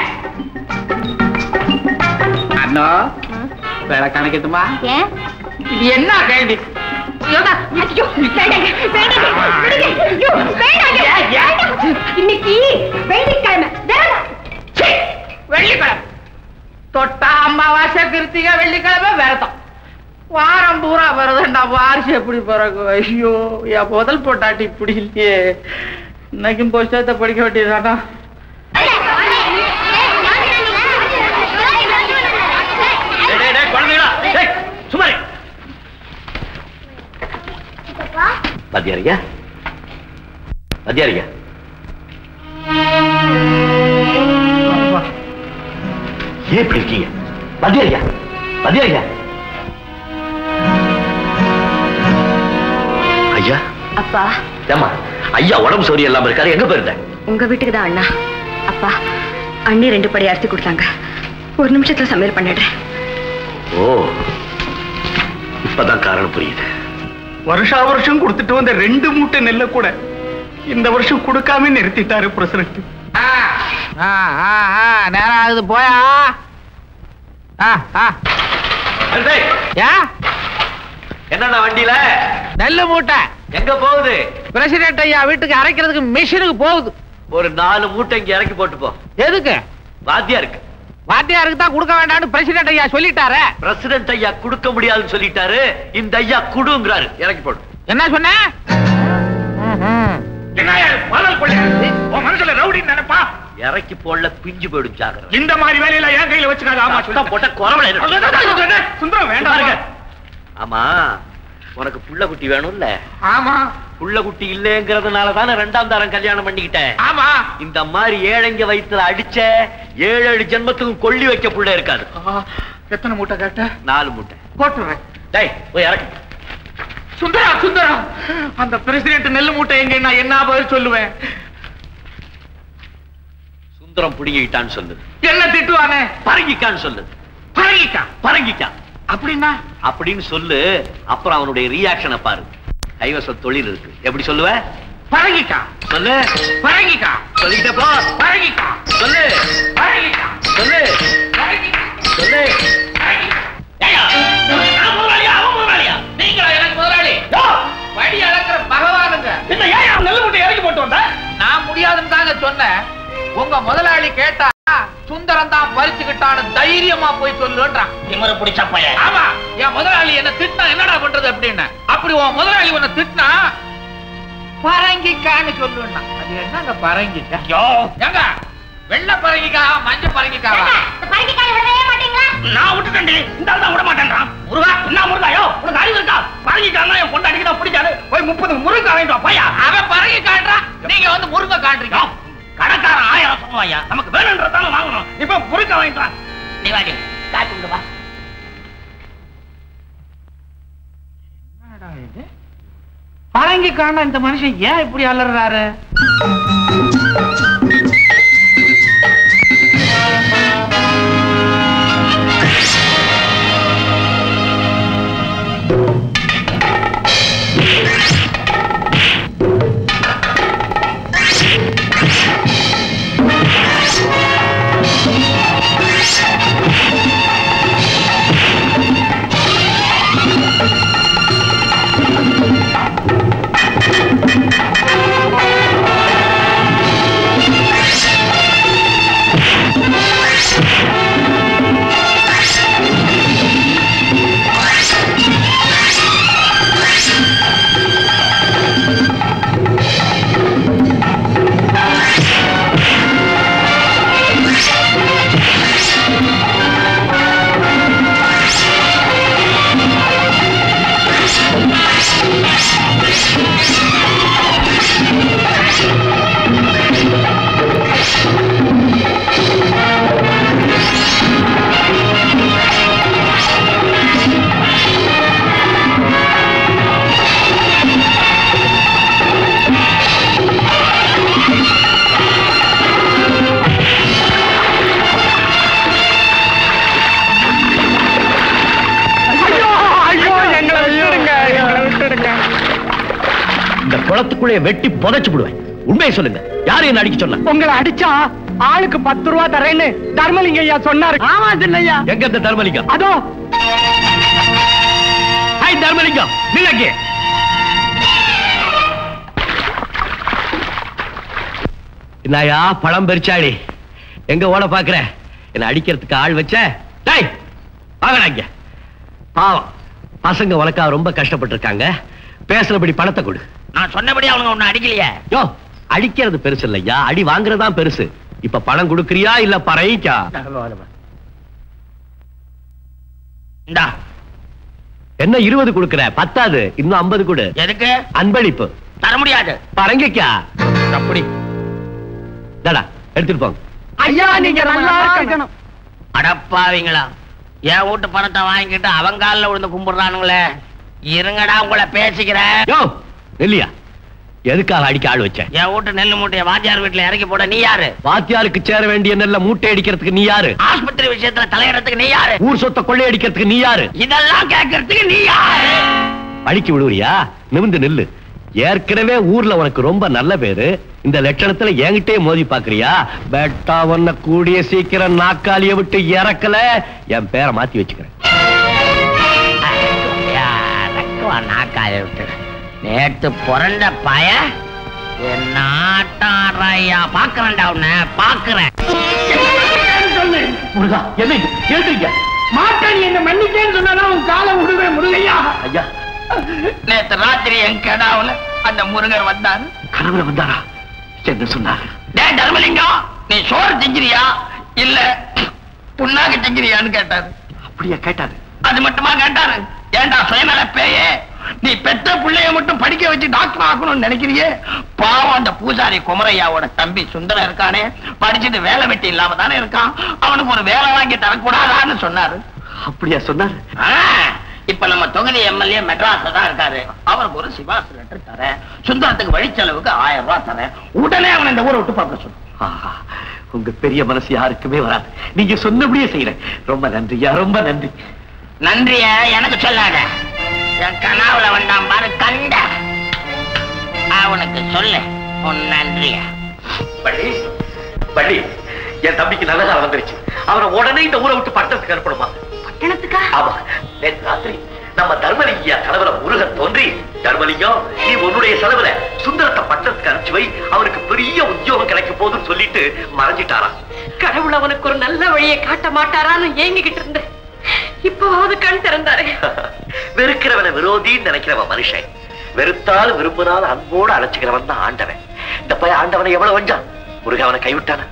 அண்ணா வேலை கணக்கட்டுமா ஏன் இது என்ன கேள்வி யோகா, ஐயோ, வேண்டாங்க, வேண்டாங்க, விடுங்க, ஐயோ, வேண்டாங்க, ஏன், ஏன்? வேண்டாம். இன்னைக்கு வெள்ளிக்கிழமை வேண்டாம். சீ, வெள்ளிக்கிழமை தொட்டா அம்மாவாசை கிருத்திகை வெள்ளிக்கிழமை விரதம் வாரம் பூரா விரதம்டா வாரிசு எப்படி பிறகு ஐயோ என் முதல் போட்டாட்டி இப்படி இல்லையே இன்னைக்கும் புஸ்தகத்தை படிக்க வேண்டியதானா டேய், டேய், டேய், குழந்தைகளா, டேய், சும்மா இரு. வாத்தியாரியா வாத்தியாரியா ஏன் இப்படி இருக்கீங்க வாத்தியாரியா வாத்தியாரியா ஐயா அப்பா ஏம்மா ஐயா உடம்பு சௌரியம் இல்லாம இருக்காரு எங்க போயிருந்தேன் உங்க வீட்டுக்கு தான் அண்ணா அப்பா அண்ணி ரெண்டு படி அரிசி கொடுத்தாங்க ஒரு நிமிஷத்துல சமையல் பண்ணிடுறேன் ஓ இப்பதான் காரணம் புரியுது வருஷா வருஷம் கொடுத்துட்டு வந்த ரெண்டு மூட்டை நெல்லை கூட இந்த வருஷம் கொடுக்காம நிறுத்திட்டாரு பிரசிடண்ட் நேரம் ஆகுது போயா ஆ, ஆ. டேய், ஏன் என்னண்ணா வண்டியில நெல்லு மூட்டை எங்க போகுது பிரசிடென்ட் ஐயா வீட்டுக்கு அரைக்கிறதுக்கு மிஷினுக்கு போகுது ஒரு நாலு மூட்டை இங்க இறக்கி போட்டு போ எதுக்கு வாத்தியாருக்கு வாத்தியாருக்கு தான் கொடுக்க வேண்டாம்னு பிரசிடென்ட் ஐயா சொல்லிட்டாரே பிரசிடென்ட் ஐயா கொடுக்க முடியாதுன்னு சொல்லிட்டாரு இந்த ஐயா குடுங்கிறாரு இறக்கி போடு என்ன சொன்ன மனசுல ரவுடின்னு நினைப்பா இறக்கி போடல பிஞ்சு போயிடும் ஜாக்கிரதை இந்த மாதிரி வேலையில என் கையில வச்சுக்காத ஆமா சத்தம் போட்ட குறவளை சுந்தரம் வேண்டாம் பாருங்க. ஆமா உனக்கு புள்ள குட்டி வேணும்ல ஆமா புள்ள குட்டி இல்லைங்கிறதுனால தானே ரெண்டாம் தாரம் கல்யாணம் பண்ணிக்கிட்டேன் ஆமா இந்த மாதிரி ஏழைங்க வயித்துல அடிச்ச ஏழு ஏழு ஜென்மத்துக்கும் கொள்ளி வைக்க புள்ள இருக்காது எத்தனை மூட்டை கேட்ட நாலு மூட்டை போட்டுறேன் டேய் போய் இறக்கு சுந்தரா சுந்தரா அந்த பிரசிடென்ட் நெல்லு மூட்டை எங்க நான் என்ன பதில் சொல்லுவேன் சுந்தரம் புடுங்கிட்டான்னு சொல்லு என்ன திட்டுவானே பரங்கிக்கான்னு சொல்லு பழகிக்கா பரங்கிக்கா அப்படின்னா அப்படின்னு சொல்லு அப்புறம் அவனுடைய ரியாக்ஷனை பாரு கைவச தொழில் இருக்கு எப்படி சொல்லுவ பழகிக்கா சொல்லு பழகிக்கா சொல்லிக்கிட்டே போ பழகிக்கா சொல்லு பழகிக்கா சொல்லு பழகிக்கா சொல்லு ஏய்யா, நான் முதலாளியா, அவன் முதலாளியா? நீங்களா எனக்கு முதலாளி? வழி அளக்கிற பகவானுங்க. நான் முடியாதுன்னு தாங்க சொன்னேன் உங்க முதலாளி கேட்டா சுந்தரம் தான் பறிச்சுக்கிட்டான்னு தைரியமா போய் சொல்லுன்றான் திமிரு பிடிச்ச பையன் ஆமா என் முதலாளி என்ன திட்டினா என்னடா பண்றது அப்படின்னு அப்படி உன் முதலாளி உன்னை திட்டினா பரங்கிக்கான்னு சொல்லுன்னா அது என்னங்க பரங்கிக்கா ஏங்க வெள்ளை பரங்கிக்கா மஞ்சள் பரங்கிக்காவா பரங்கிக்காய் விடவே மாட்டீங்களா நான் விட்டுட்டேன் இந்த ஆள் தான் விட மாட்டேன்றான் முருகா என்ன முருகாயோ உனக்கு அறிவு இருக்கா பழகிக்காரனா என் பொண்டாட்டிக்கு தான் பிடிக்காது போய் முப்பது முருகா வாங்கிட்டு வா பையா அவன் பரங்கி காட்டுறான் நீங்க வந்து முருங்க காட்டுறீங்க கடைக்காரன் ஆயிரம் சொல்லுவாயா நமக்கு வேணுன்றதான வாங்கணும் இப்ப முருகா வாங்கிட்டு வா நீ வாடி காட்டு விடு வா பரங்கி காண இந்த மனுஷன் ஏன் இப்படி அலறாரு இந்த குளத்துக்குள்ளே வெட்டி புதைச்சு விடுவேன் உண்மையை சொல்லுங்க யாரு என்ன அடிக்க சொன்னா உங்களை அடிச்சா ஆளுக்கு பத்து ரூபா தரேன்னு தர்மலிங்க ஐயா சொன்னாரு ஆமா சின்னையா எங்க இந்த தர்மலிங்கம் அதோ ஹாய் தர்மலிங்கம் நில்லங்க என்னயா பழம் பெரிச்சாளி எங்க ஓட பாக்குற என்ன அடிக்கிறதுக்கு ஆள் வச்ச டேய் வாங்கடா இங்க பாவம் பசங்க உனக்கா ரொம்ப கஷ்டப்பட்டு இருக்காங்க பேசுறபடி பணத்தை கொடு நான் சொன்னபடி அவனுங்க உன்னை அடிக்கலையே யோ அடிக்கிறது பெருசு இல்லையா அடி வாங்குறதுதான் பெருசு இப்ப பணம் கொடுக்கறியா இல்ல பறைக்கா இந்தா என்ன இருபது கொடுக்கற பத்தாது இன்னும் ஐம்பது கொடு எதுக்கு அன்பளிப்பு தர முடியாது பரங்கிக்கா அப்படி தடா எடுத்துட்டு போங்க ஐயா நீங்க நல்லா இருக்கணும் அடப்பாவீங்களா என் வீட்டு பணத்தை வாங்கிட்டு அவன் காலில் விழுந்து கும்பிடுறானுங்களே இருங்கடா உங்களை பேசிக்கிறேன் யோ இல்லையா எதுக்காக அடிக்க ஆள் வச்சேன் என் வீட்டு நெல்லு மூட்டையை வாத்தியார் வீட்டுல இறக்கி போட நீ யாரு வாத்தியாருக்கு சேர வேண்டிய நெல்ல மூட்டை அடிக்கிறதுக்கு நீ யாரு ஆஸ்பத்திரி விஷயத்துல தலையிடறதுக்கு நீ யாரு ஊர் சொத்தை கொள்ளையடிக்கிறதுக்கு நீ யாரு இதெல்லாம் கேட்கறதுக்கு நீ யாரு அடிக்க விடுவியா நிமிந்து நில்லு ஏற்கனவே ஊர்ல உனக்கு ரொம்ப நல்ல பேரு இந்த லட்சணத்துல என்கிட்டயே மோதி பாக்குறியா பெட்டா உன்னை கூடிய சீக்கிரம் நாக்காளிய விட்டு இறக்கல என் பேரை மாத்தி வச்சுக்கிறேன் நாக்காய விட்டு நேத்து பிறந்த பய என்ன ஆட்டாரையா பாக்குறேன்டா உன்னை பாக்குறேன் முருகா என்ன இது? எழுதுறீங்க மாட்டேன் நீ என்ன மன்னிச்சேன்னு சொன்னா உன் காலை விடுவேன் முருகையா ஐயா நேத்து ராத்திரி என் கடாவுல அந்த முருகர் வந்தாரு கனவுல வந்தாரா என்ன சொன்னாரு டேய் தர்மலிங்கம் நீ சோறு செஞ்சிரியா இல்ல புண்ணாக்கு செஞ்சிரியான்னு கேட்டாரு அப்படியா கேட்டாரு அது மட்டுமா கேட்டாரு ஏன்டா சுயநல பேயே நீ பெத்த பிள்ளைய மட்டும் படிக்க வச்சு டாக்டர் ஆக்கணும்னு நினைக்கிறியே பாவம் அந்த பூசாரி குமரையாவோட தம்பி சுந்தரம் இருக்கானே படிச்சுட்டு வேலை வெட்டி இல்லாம தானே இருக்கான் அவனுக்கு ஒரு வேலை வாங்கி தரக்கூடாதான்னு சொன்னாரு அப்படியா சொன்னாரு ஆ, இப்ப நம்ம தொகுதி எம்எல்ஏ மெட்ராஸ்ல தான் இருக்காரு அவருக்கு ஒரு சிபாஸ் லெட்டர் தரேன் சுந்தரத்துக்கு வழிச்செலவுக்கு ஆயிரம் ரூபாய் தரேன் உடனே அவனை இந்த ஊரை விட்டு பார்க்க சொல்லு ஆஹா, உங்க பெரிய மனசு யாருக்குமே வராது நீங்க சொன்னபடியே செய்யறேன் ரொம்ப நன்றியா ரொம்ப நன்றி நன்றிய எனக்கு சொல்லாத என் கனாவுல வந்தான் பாரு கண்ட அவனுக்கு சொல்லு உன் நன்றிய பள்ளி பள்ளி என் தம்பிக்கு நல்ல காலம் வந்துருச்சு அவனை உடனே இந்த ஊரை விட்டு பட்டணத்துக்கு அனுப்பணுமா பட்டணத்துக்கா ஆமா நேற்று ராத்திரி நம்ம தர்மலிங்கயா கனவுல முருகன் தோன்றி தர்மலிங்கம் நீ உன்னுடைய செலவுல சுந்தரத்தை பட்டணத்துக்கு அனுப்பிச்சு வை அவனுக்கு பெரிய உத்தியோகம் கிடைக்க போகுதுன்னு சொல்லிட்டு மறைஞ்சிட்டாராம் கடவுள் அவனுக்கு ஒரு நல்ல வழியை காட்ட மாட்டாரான்னு ஏங்கிக்கிட்டு இருந்தேன் இப்போவாவது கண் திறந்தாரு வெறுக்கிறவனை விரோதின்னு நினைக்கிறவன் மனுஷன் வெறுத்தால் விரும்பினால் அன்போடு அழைச்சுக்கிறவன் தான் ஆண்டவன் இந்த பையன் ஆண்டவனை எவ்வளவு வஞ்சான் முருகன் அவனை கைவிட்டான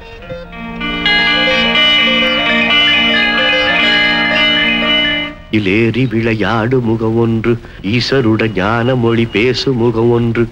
இலேறி விளையாடு முகம் ஒன்று ஈசருட ஞான மொழி பேசு முகம் ஒன்று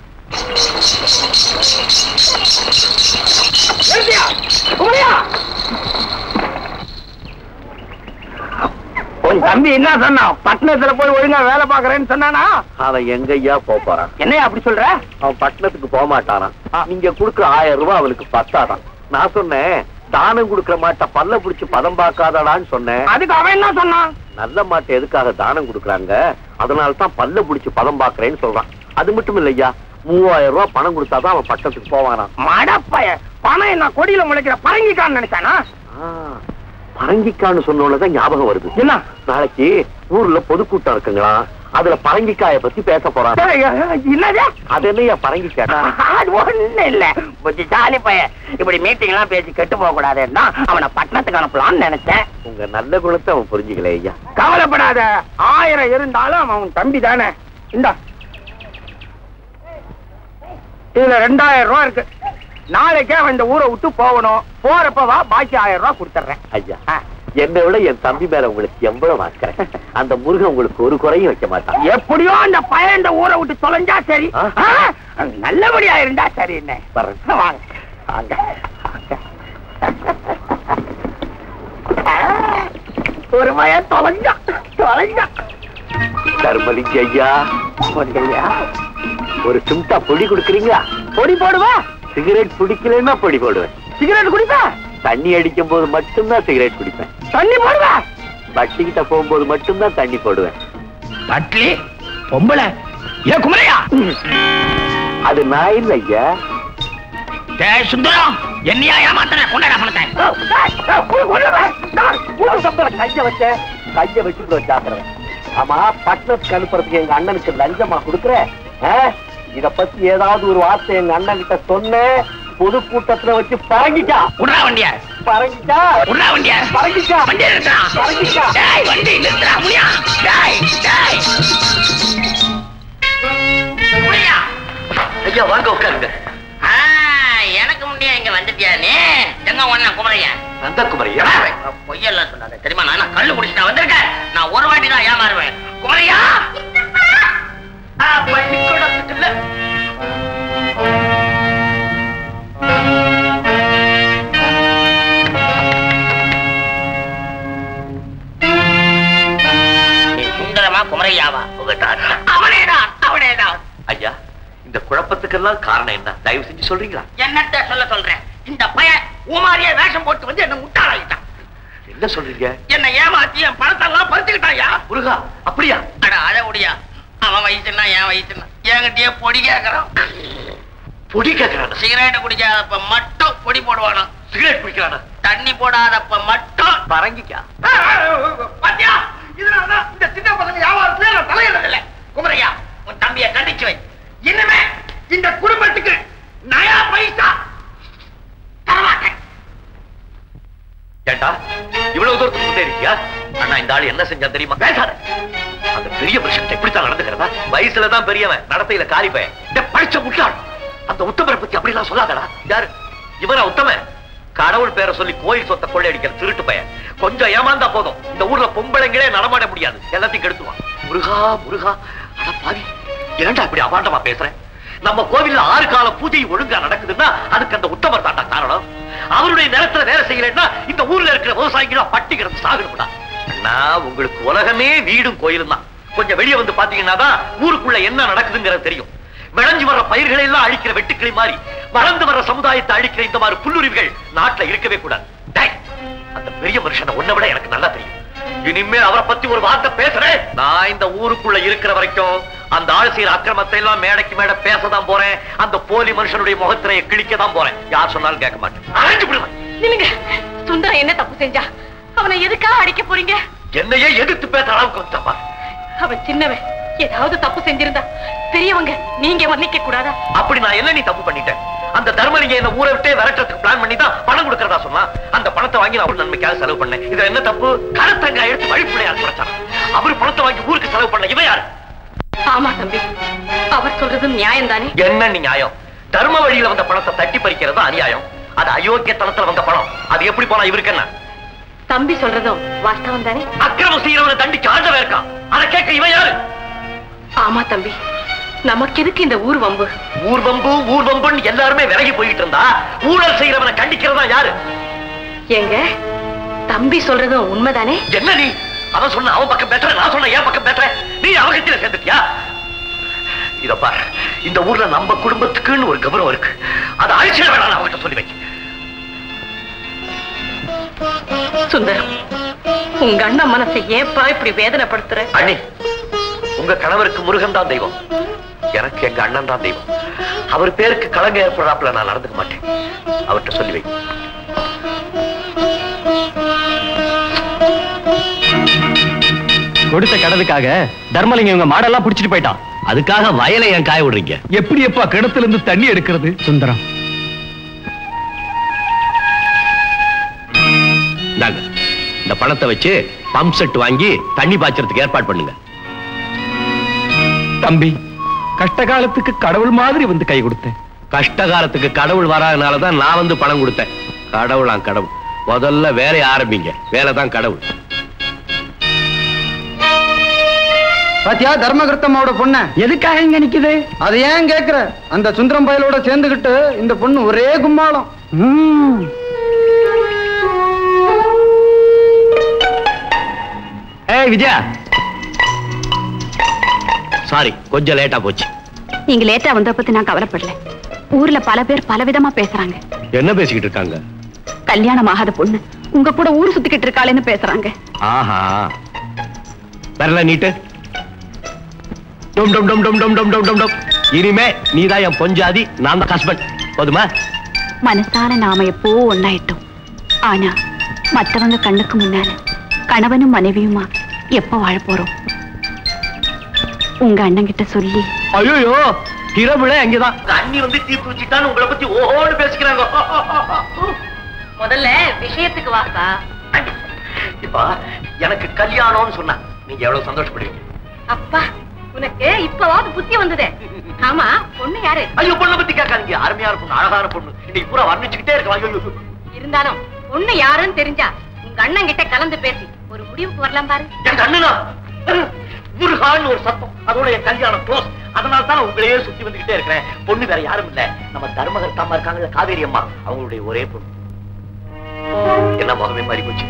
உன் தம்பி என்ன சொன்னான் பட்டணத்துல போய் ஒழுங்கா வேலை பாக்குறேன்னு சொன்னானா அவன் எங்கய்யா போப் போறான் என்னையா அப்படி சொல்ற அவன் பட்டணத்துக்கு போக மாட்டானாம் நீங்க கொடுக்குற ஆயிரம் ரூபாய் அவனுக்கு பத்தாதான் நான் சொன்னேன் தானம் கொடுக்கிற மாட்டை பல்ல புடிச்சு பதம் பார்க்காதடான்னு சொன்னேன் அதுக்கு அவன் என்ன சொன்னான் நல்ல மாட்டை எதுக்காக தானம் கொடுக்குறாங்க அதனால தான் பல்ல புடிச்சு பதம் பார்க்கறேன்னு சொல்றான் அது மட்டும் இல்லையா மூவாயிரம் ரூபாய் பணம் கொடுத்தாதான் அவன் பட்டணத்துக்கு போவானாம் மடப்பைய பணம் என்ன கொடியில முளைக்கிற பரங்கிக்கான்னு நினைச்சானா ஆ, பரங்கிக்கான்னு சொன்னோன்னதான் ஞாபகம் வருது என்ன நாளைக்கு ஊர்ல பொதுக்கூட்டம் இருக்குங்களா அதுல பரங்கிக்காய பத்தி பேச போறான் ஏய், என்னது அது என்னையா பரங்கிக்காயா அது ஒண்ணு இல்ல கொஞ்சம் ஜாலி பையன் இப்படி மீட்டிங் எல்லாம் பேசி கெட்டு போக கூடாதுன்னா அவனை பட்டணத்துக்கு அனுப்பலாம்னு நினைச்சேன் உங்க நல்ல குணத்தை அவன் புரிஞ்சுக்கல ஐயா கவலைப்படாத ஆயிரம் இருந்தாலும் அவன் தம்பி தானே இந்தா இதுல ரெண்டாயிரம் ரூபாய் இருக்கு நாளைக்கே அவன் இந்த ஊரை விட்டு போகணும் போறப்ப வா பாக்கி ஆயிரம் ரூபாய் கொடுத்துட்றேன் ஐயா என்னை விட என் தம்பி மேல உங்களுக்கு எவ்வளவு ஆக்கிறேன் அந்த முருகன் உங்களுக்கு ஒரு குறையும் வைக்க மாட்டான் எப்படியோ அந்த பையன் இந்த ஊரை விட்டு தொலைஞ்சா சரி ஆ? ஆ? நல்லபடியா இருந்தா சரி என்ன வர்றேன். வாங்க வாங்க வாங்க. ஒரு பையன் தொலைஞ்சா தொலைஞ்சா தர்மலிங்க ஐயா பொன்கையா ஒரு சிம்டா பொடி கொடுக்குறீங்களா பொடி போடுவா சிகரெட் பிடிக்கலன்னா பொடி போடுவேன் சிகரெட் குடிப்பா தண்ணி அடிக்கும் போது மட்டும்தான் சிகரெட் குடிப்பேன் தண்ணி போடுவா வட்டி கிட்ட போகும்போது மட்டும்தான் தண்ணி போடுவேன் பட்லி பொம்பளை ஏ குமரையா அது நான் இல்ல ஐயா டேய் சுந்தரம் என்னையா ஏமாத்தன கொண்டாடா பணத்தை கைய வச்ச கைய வச்சு ஜாக்கிரதை ஆமா பட்டணத்துக்கு அனுப்புறதுக்கு எங்க அண்ணனுக்கு லஞ்சமா கொடுக்குற ஆ? இத பத்தி ஏதாவது ஒரு வார்த்தை எங்க அண்ணன் கிட்ட சொன்னேன் பொதுக்கூட்டத்துல வச்சு பறங்கிட்டா விடுறா வண்டிய பறங்கிட்டா விடுறா வண்டிய பறங்கிட்டா வண்டியை நிறுத்துறா பறங்கிட்டா டேய் வண்டி நிறுத்துறா முடியா டேய் டேய் முடியா ஐயா வாங்க உட்காருங்க ஆ, எனக்கு முன்னே இங்க வந்துட்டியா நீ எங்க ஒண்ணா குமரையா நந்தகுமரியா பொய்யெல்லாம் சொல்லாத தெரியுமா நான் என்ன கள்ளு குடிச்சு நான் வந்திருக்கேன் நான் ஒரு வாட்டி தான் ஏமாறுவேன் குமரையா ஆ, பள்ளிக்கூடத்துக்கு இல்ல நீ சுந்தரமா குமரையாவா உங்க தாத்தா அவனேதான் அவனேதான் ஐயா இந்த குழப்பத்துக்கெல்லாம் காரணம் என்ன தயவு செஞ்சு சொல்றீங்களா என்னத்த சொல்ல சொல்றேன் இந்த பையன் ஊமாரியே வேஷம் போட்டு வந்து என்ன முட்டாளாயிட்டான் என்ன சொல்றீங்க என்ன ஏமாத்தி என் பணத்தெல்லாம் பறிச்சுக்கிட்டாயா முருகா அப்படியா அட அழ முடியா அவன் வயசுன்னா என் வயசுன்னா என்கிட்டயே பொடி கேக்குறான் பொடி கேட்கறானா சிகரெட் குடிக்காதப்ப மட்டும் பொடி போடுவானா சிகரெட் குடிக்கிறானா தண்ணி போடாதப்ப மட்டும் பரங்கிக்கா பாத்தியா இதனாலதான் இந்த சின்ன பசங்க வியாபாரத்துல நான் தலையிடல குமரையா உன் தம்பிய கண்டிச்சு வை இனிமே இந்த குடும்பத்துக்கு நயா பைசா தரமாட்டேன் ஏண்டா இவ்வளவு தூரத்துக்கு முன்னே இருக்கியா அண்ணா இந்த ஆள் என்ன செஞ்சா தெரியுமா பேசாத அந்த பெரிய மனுஷன் இப்படித்தான் நடந்துக்கிறதா வயசுல தான் பெரியவன் நடத்தையில காரி பையன் இந்த படிச்ச முட்டாள் அந்த உத்தமரை பத்தி அப்படிலாம் சொல்லாதடா யாரு இவனா உத்தமன் கடவுள் பேரை சொல்லி கோயில் சொத்தை கொள்ளையடிக்கிற திருட்டு பையன் கொஞ்சம் ஏமாந்தா போதும் இந்த ஊர்ல பொம்பளைங்களே நடமாட முடியாது எல்லாத்தையும் கெடுத்துவான் முருகா முருகா அட அட பாவி ஏன்டா இப்படி அபாண்டமா பேசுறேன் நம்ம கோவில்ல ஆறு கால பூஜை ஒழுங்கா நடக்குதுன்னா அதுக்கு அந்த உத்தமர் தாண்டா காரணம் அவருடைய நேரத்துல வேலை செய்யலைன்னா இந்த ஊர்ல இருக்கிற விவசாயிகளா பட்டி கிடந்து சாகணும்டா அண்ணா உங்களுக்கு உலகமே வீடும் கோயிலும் தான் கொஞ்சம் வெளியே வந்து பாத்தீங்கன்னா தான் ஊருக்குள்ள என்ன நடக்குதுங்கிறது தெரியும் விளைஞ்சு வர்ற பயிர்களை எல்லாம் அழிக்கிற வெட்டுக்கிளி மாதிரி வளர்ந்து வர்ற சமுதாயத்தை அழிக்கிற இந்த மாதிரி புல்லுரிவுகள் நாட்டுல இருக்கவே கூடாது டேய், அந்த பெரிய மனுஷனை உன்னை விட எனக்கு நல்லா தெரியும் இனிமேல் அவரை பத்தி ஒரு வார்த்தை பேசுறேன் நான் இந்த ஊருக்குள்ள இருக்கிற வரைக்கும் அந்த ஆள் செய்யற அக்கிரமத்தை எல்லாம் மேடைக்கு மேடை பேசதான் போறேன் அந்த போலி மனுஷனுடைய முகத்திரையை கிழிக்க தான் போறேன் யார் சொன்னாலும் கேட்க மாட்டேன் அழைஞ்சு விடுவேன் நில்லுங்க சுந்தரம் என்ன தப்பு செஞ்சா அவனை எதுக்காக அடிக்க போறீங்க என்னையே எதிர்த்து பேசுற அளவுக்கு வந்துட்டப்பா அவன் சின்னவன் ஏதாவது தப்பு செஞ்சிருந்தா பெரியவங்க நீங்க மன்னிக்க கூடாதா அப்படி நான் என்ன நீ தப்பு பண்ணிட்டேன் அந்த தர்மலிங்க என்ன ஊரை விட்டே விரட்டுறதுக்கு பிளான் பண்ணி தான் பணம் கொடுக்கறதா சொன்னா அந்த பணத்தை வாங்கி நான் ஒரு நன்மைக்காக செலவு பண்ணேன் இதுல என்ன தப்பு கருத்தங்க எடுத்து வழிப்புள்ளையார் பிரச்சாரம் அவர் பணத்தை வாங்கி ஊருக்கு செலவு பண்ண இவன் யாரு ஆமா தம்பி அவர் சொல்றது நியாயம் தானே என்ன நீ நியாயம் தர்ம வழியில வந்த பணத்தை தட்டி பறிக்கிறது அநியாயம் அது அயோக்கியத்தனத்துல வந்த பணம் அது எப்படி போனா இவருக்கு என்ன தம்பி சொல்றதும் வாஸ்தவம் தானே அக்கிரமம் செய்யறவனை தண்டிக்க ஆண்டவன் இருக்கான் அதை கேட்க இவன் யாரு ஆமா தம்பி நமக்கு எதுக்கு இந்த ஊர் வம்பு ஊர்வம்பு ஊர்வம்புன்னு எல்லாருமே விலகி போயிட்டு இருந்தா ஊழல் செய்யறவனை கண்டிக்கிறதா யாரு ஏங்க தம்பி சொல்றதும் உண்மைதானே என்ன நீ அவன் சொன்ன அவன் பக்கம் பேசுற நான் சொன்ன என் பக்கம் பேசுற நீ அவகத்தில சேர்ந்துட்டியா இத பாரு இந்த ஊர்ல நம்ம குடும்பத்துக்குன்னு ஒரு கௌரவம் இருக்கு அதை அழிச்சிட வேணாம் நான் அவகிட்ட சொல்லி வைக்க சுந்தரம் உங்க அண்ணன் மனசை ஏப்பா இப்படி வேதனைப்படுத்துற அண்ணி உங்க கணவருக்கு முருகன் தான் தெய்வம் எனக்கு எங்க அண்ணன் தான் தெய்வம் அவர் பேருக்கு கலங்க ஏற்படுறாப்புல நான் நடந்துக்க மாட்டேன் அவர்கிட்ட சொல்லி வை கொடுத்த கடனுக்காக தர்மலிங்கம் இவங்க மாடெல்லாம் புடிச்சிட்டு போயிட்டான் அதுக்காக வயலை ஏன் காய விடுறீங்க எப்படி எப்பா கிணத்துல இருந்து தண்ணி எடுக்கிறது சுந்தரம் இந்தாங்க இந்த பணத்தை வச்சு பம்ப் செட் வாங்கி தண்ணி பாய்ச்சறதுக்கு ஏற்பாடு பண்ணுங்க தம்பி கஷ்ட காலத்துக்கு கடவுள் மாதிரி வந்து கை கொடுத்தேன் கஷ்ட காலத்துக்கு கடவுள் வராதனால தான் நான் வந்து பணம் கொடுத்தேன் கடவுளாம் கடவுள் முதல்ல வேலையை ஆரம்பிங்க வேலை தான் கடவுள் பாத்தியா தர்மகர்த்தம்மாவோட பொண்ண எதுக்காக இங்க நிக்குது அதை ஏன் கேக்குற அந்த சுந்தரம் பயலோட சேர்ந்துகிட்டு இந்த பொண்ணு ஒரே கும்மாளம் ம். ஏய் விஜயா சாரி கொஞ்சம் லேட்டா போச்சு நீங்க லேட்டா வந்த பத்தி நான் கவலைப்படல ஊர்ல பல பேர் பலவிதமா பேசுறாங்க என்ன பேசிக்கிட்டு இருக்காங்க கல்யாணம் ஆகாத பொண்ணு உங்க கூட ஊர் சுத்திக்கிட்டு இருக்காளேன்னு பேசுறாங்க ஆஹா வரல நீட்டு டும் டும் டும் டும் டும் டும் டும் டும் டும் இனிமே நீதான் என் பொஞ்சாதி நான் தான் ஹஸ்பண்ட் போதுமா மனசால நாம எப்போ ஒன்னாயிட்டோம் ஆனா மத்தவங்க கண்ணுக்கு முன்னால கணவனும் மனைவியுமா எப்ப வாழ போறோம் உங்க அண்ணன் கிட்ட சொல்லி ஐயோ திரவிழ அங்கேதான் உங்க அண்ணி வந்து தீர்த்து வச்சுட்டான்னு உங்களை பத்தி ஓஹோன்னு பேசிக்கிறாங்க முதல்ல விஷயத்துக்கு வாக்கா இப்ப எனக்கு கல்யாணம்னு சொன்னா நீங்க எவ்வளவு சந்தோஷப்படுவீங்க அப்பா உனக்கு இப்பவாவது புத்தி வந்ததே ஆமா பொண்ணு யாரு ஐயோ பொண்ணை பத்தி கேட்காதீங்க அருமையான பொண்ணு அழகான பொண்ணு இன்னைக்கு பூரா வர்ணிச்சுக்கிட்டே இருக்கலாம் ஐயோ, ஐயோ. இருந்தாலும் பொண்ணு யாருன்னு தெரிஞ்சா உங்க அண்ணன் கிட்ட கலந்து பேசி ஒரு முடிவுக்கு வரலாம் பாரு என் கண்ணுனா முருகான்னு ஒரு சத்தம் அதோட என் கல்யாணம் க்ளோஸ் அதனால தான் உங்களையே சுத்தி வந்துகிட்டே இருக்கிறேன் பொண்ணு வேற யாரும் இல்ல நம்ம தர்மகர்த்தாமா இருக்காங்கல்ல காவேரி அம்மா அவங்களுடைய ஒரே பொண்ணு என்ன முகமே மாறி போச்சு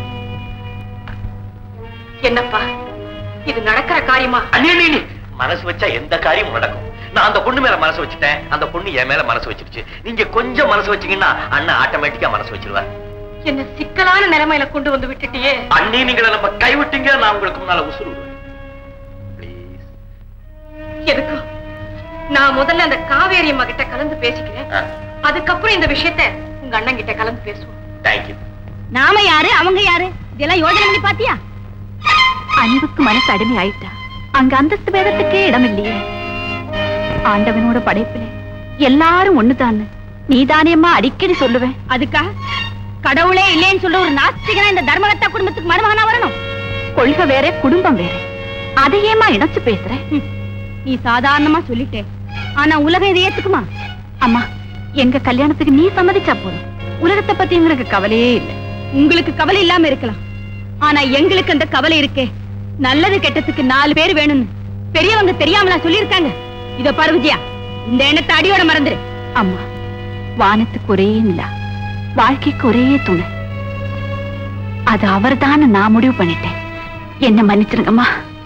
என்னப்பா இது நடக்கிற காரியமா அண்ணே, அண்ணே, அண்ணே. மனசு வச்சா எந்த காரியமும் நடக்கும் நான் அந்த பொண்ணு மேல மனசு வச்சுட்டேன் அந்த பொண்ணு என் மேல மனசு வச்சிருச்சு நீங்க கொஞ்சம் மனசு வச்சீங்கன்னா அண்ணன் ஆட்டோமேட்டிக்கா மனசு வச்சிருவார் என்ன சிக்கலான நிலைமையில கொண்டு வந்து விட்டுட்டியே அண்ணி நீங்களை நம்ம கைவிட்டீங்க நான் உங்களுக்கு முன்னால உசுறு விடுவேன் Please. எதுக்கு நான் முதல்ல அந்த காவேரி அம்மா கிட்ட கலந்து பேசிக்கிறேன் ஆ, அதுக்கப்புறம் இந்த விஷயத்த உங்க அண்ணன் கிட்ட கலந்து பேசுவோம் thank you. நாம யாரு அவங்க யாரு இதெல்லாம் யோஜனை பண்ணி பாத்தியா அன்புக்கு மனசு அடிமை ஆயிட்டா அங்க அந்தஸ்து வேதத்துக்கே இடம் இல்லையே ஆண்டவனோட படைப்புல எல்லாரும் ஒண்ணுதான்னு நீதானேம்மா அடிக்கடி சொல்லுவேன் அதுக்கா கடவுளே இல்லைன்னு சொல்ல ஒரு நாஸ்திகனா இந்த தர்மகத்தா குடும்பத்துக்கு மருமகனா வரணும் கொள்கை வேற குடும்பம் வேற அதையேம்மா இணைச்சு பேசுற ஹம், நீ சாதாரணமா சொல்லிட்டே ஆனா உலகம் இதை ஏத்துக்குமா அம்மா எங்க கல்யாணத்துக்கு நீ சம்மதிச்சா போதும் உலகத்தை பத்தி எங்களுக்கு கவலையே இல்லை உங்களுக்கு கவலை இல்லாம இருக்கலாம் ஆனா எங்களுக்கு அந்த கவலை இருக்கே நல்லது கெட்டதுக்கு நாலு பேர் வேணும்னு பெரியவங்க தெரியாமலா சொல்லியிருக்காங்க இதோ பாரு விஜயா இந்த எண்ணத்தை அடியோட மறந்துரு அம்மா வானத்துக்கு ஒரே நிலா வாழ்க்கைக்கு ஒரே துணை அது அவர்தான் நான் முடிவு பண்ணிட்டேன் என்ன மன்னிச்சிருங்கம்மா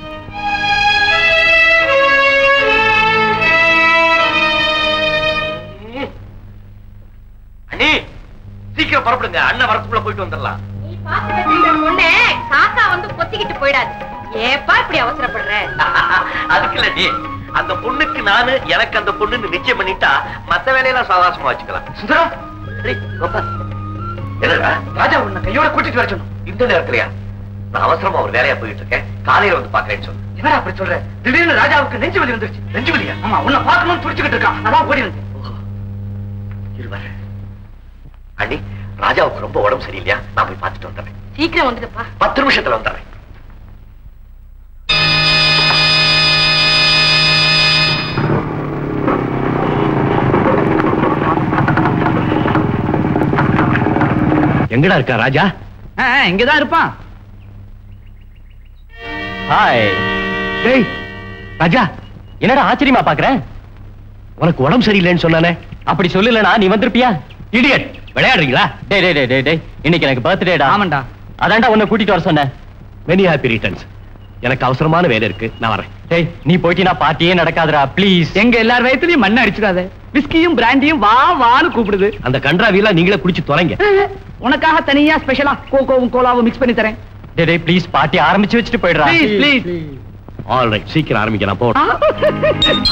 அண்ணி சீக்கிரம் புறப்படுங்க அண்ணன் வரத்துக்குள்ள போயிட்டு வந்துடலாம் நீ பார்த்து வச்சிருக்கிற பொண்ணே காக்கா வந்து பொத்திக்கிட்டு போயிடாது ஏப்பா இப்படி அவசரப்படுற அதுக்கு இல்ல நீ அந்த பொண்ணுக்கு நானு எனக்கு அந்த பொண்ணுன்னு நிச்சயம் பண்ணிட்டா மத்த வேலையெல்லாம் சாவாசமா வச்சுக்கலாம் சுந்தரம் டேய், கோபா. என்னடா ராஜா உன்னை கையோட கூட்டிட்டு வர சொன்னோம் இந்த நேரத்துலயா நான் அவசரமா ஒரு வேலையா போயிட்டு இருக்கேன் காலையில வந்து பாக்குறேன்னு சொன்னேன் என்னடா அப்படி சொல்ற திடீர்னு ராஜாவுக்கு நெஞ்சு வலி வந்துருச்சு நெஞ்சு வலியா ஆமா உன்னை பார்க்கணும்னு துடிச்சுக்கிட்டு இருக்கான் அதான் ஓடி வந்து இருவாரு அண்ணி ராஜாவுக்கு ரொம்ப உடம்பு சரியில்லையா நான் போய் பார்த்துட்டு வந்துடுறேன் சீக்கிரம் வந்துடுப்பா பத்து நிமிஷத்துல வந்துடுறேன் எங்கடா இருக்கா ராஜா இங்கதான் இருப்பான் ஹாய் டேய் ராஜா என்னடா ஆச்சரியமா பாக்குற உனக்கு உடம்பு சரியில்லைன்னு சொன்னானே அப்படி சொல்லலனா நீ வந்திருப்பியா இடியட் விளையாடுறீங்களா டேய் டேய் டேய் டேய் டேய் இன்னைக்கு எனக்கு பர்த்டேடா ஆமாண்டா அதான்டா உன்னை கூட்டிட்டு வர சொன்னேன் மெனி ஹாப்பி ரிட்டர்ன்ஸ் எனக்கு அவசரமான வேலை இருக்கு நான் வரேன் டேய் நீ போயிட்டீனா பார்ட்டியே நடக்காதுடா ப்ளீஸ் எங்க எல்லார் வயத்துலயும் மண்ணை அடிச்சுக்காத விஸ்கியும் பிராண்டியும் வா வான்னு கூப்பிடுது அந்த கன்றாவியெல்லாம் நீங்களே குடிச்சு தொலைங்க உனக்காக தனியா ஸ்பெஷலா கோகோவும் கோலாவும் மிக்ஸ் பண்ணி தரேன் டேய் டேய் ப்ளீஸ் பார்ட்டி ஆரம்பிச்சு வச்சுட்டு போயிடுறா ப்ளீஸ் ப்ளீஸ் ஆல் ரைட் சீக்கிரம் ஆரம்பிக்க நான் போறேன்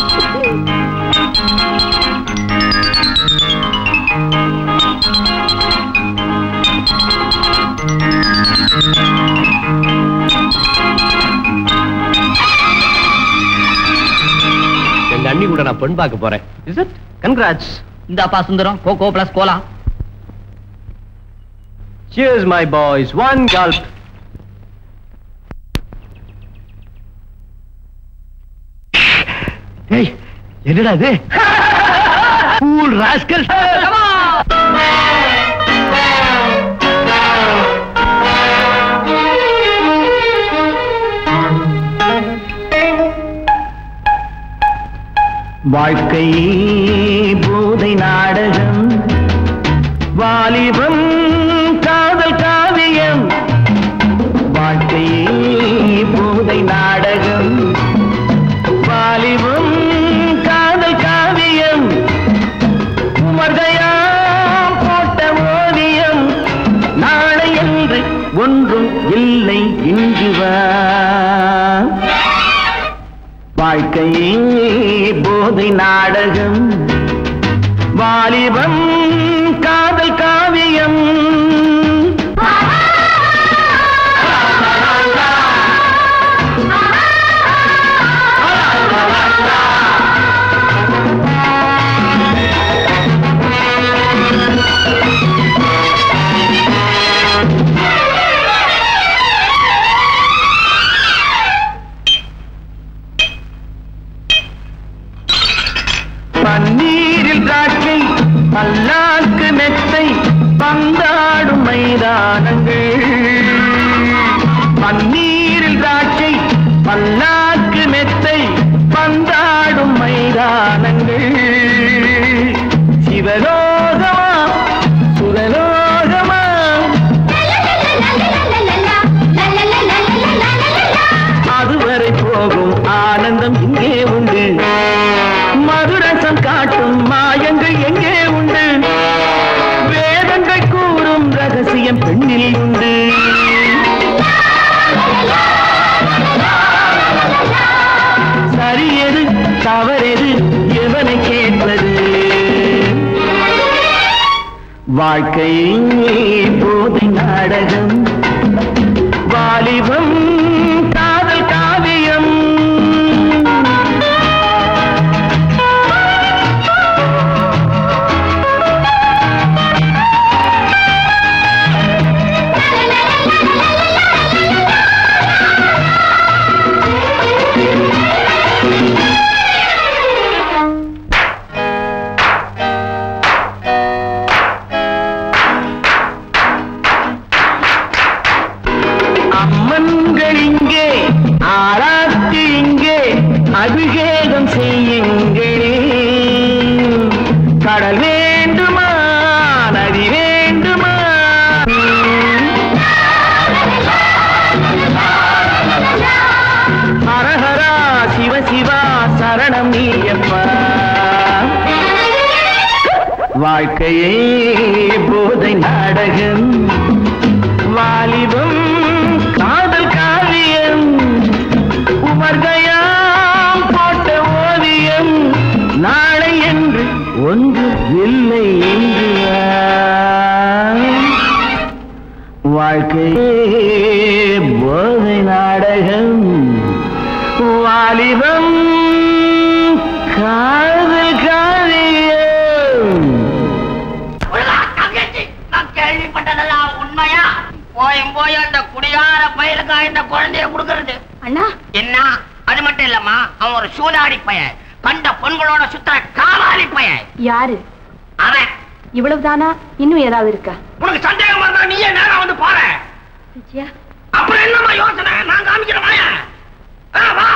எங்க அண்ணி கூட நான் பெண் பார்க்க போறேன் இஸ் இட் கங்க்ராட்ஸ் இந்தாப்பா Sundaram coca plus cola Cheers my boys one gulp ஏய் என்னடா இது Fool rascal. வாழ்க்கை போதை நாடகம் வாலிபம் காதல் காவியம் வாழ்க்கை போதை நாடகம் வாலிபம் காதல் காவியம் உமர்கையாம் போட்ட ஓவியம் நாளை என்று ஒன்றும் இல்லை இன்று வா வாழ்க்கையே போதை நாடகம் வாலிபம் காதல் காவியம் பன்னீரில் திராட்சை பல்லாக்கு மெத்தை பந்தாடும் மைதானங்கள் பன்னீரில் திராட்சை பல்லாக்கு மெத்தை பந்தாடும் மைதானங்கள் சிவலோகமா சுரலோகமா அதுவரை போகும் ஆனந்தம் இங்கே உண்டு மதுரசம் காட்டும் மாயங்கள் எங்கே உண்டு வேதங்கள் கூறும் ரகசியம் பெண்ணில் உண்டு சரியெது தவறெது எவனை கேட்பது வாழ்க்கை போதை நாடகம் வாலிபம் காதல் காவியம் அம்மன்கள் கடல் வேண்டுமா நதி வேண்டுமா ஹரஹரா சிவ சிவா சரணம் நீயப்பா வாழ்க்கையே போதை நாடகம் வாலிபம் காதல் காவியம் உமர்கயாம் போட்ட ஓவியம் நாளை என்று ஒன்று இல்லை என்று வாழ்க்கையே போதை நாடகம் வாலிபம் காதல் காவியம் நான் கேள்விப்பட்டதெல்லாம் உண்மையா போயும் போய் அந்த குடிகார பயலுக்கா இந்த குழந்தைய கொடுக்கறது அண்ணா என்ன அது மட்டும் இல்லம்மா அவன் ஒரு சூதாடி பையன் கண்ட பொண்களோட சுத்துற காவாலி பையன் யாரு அவன் இவ்வளவுதானா இன்னும் ஏதாவது இருக்கா உனக்கு சந்தேகமா இருந்தா நீயே நேரா வந்து பாரு விஜயா அப்புறம் என்னம்மா யோசனை நான் காமிக்கிறேன் வாயா. ஆ, வா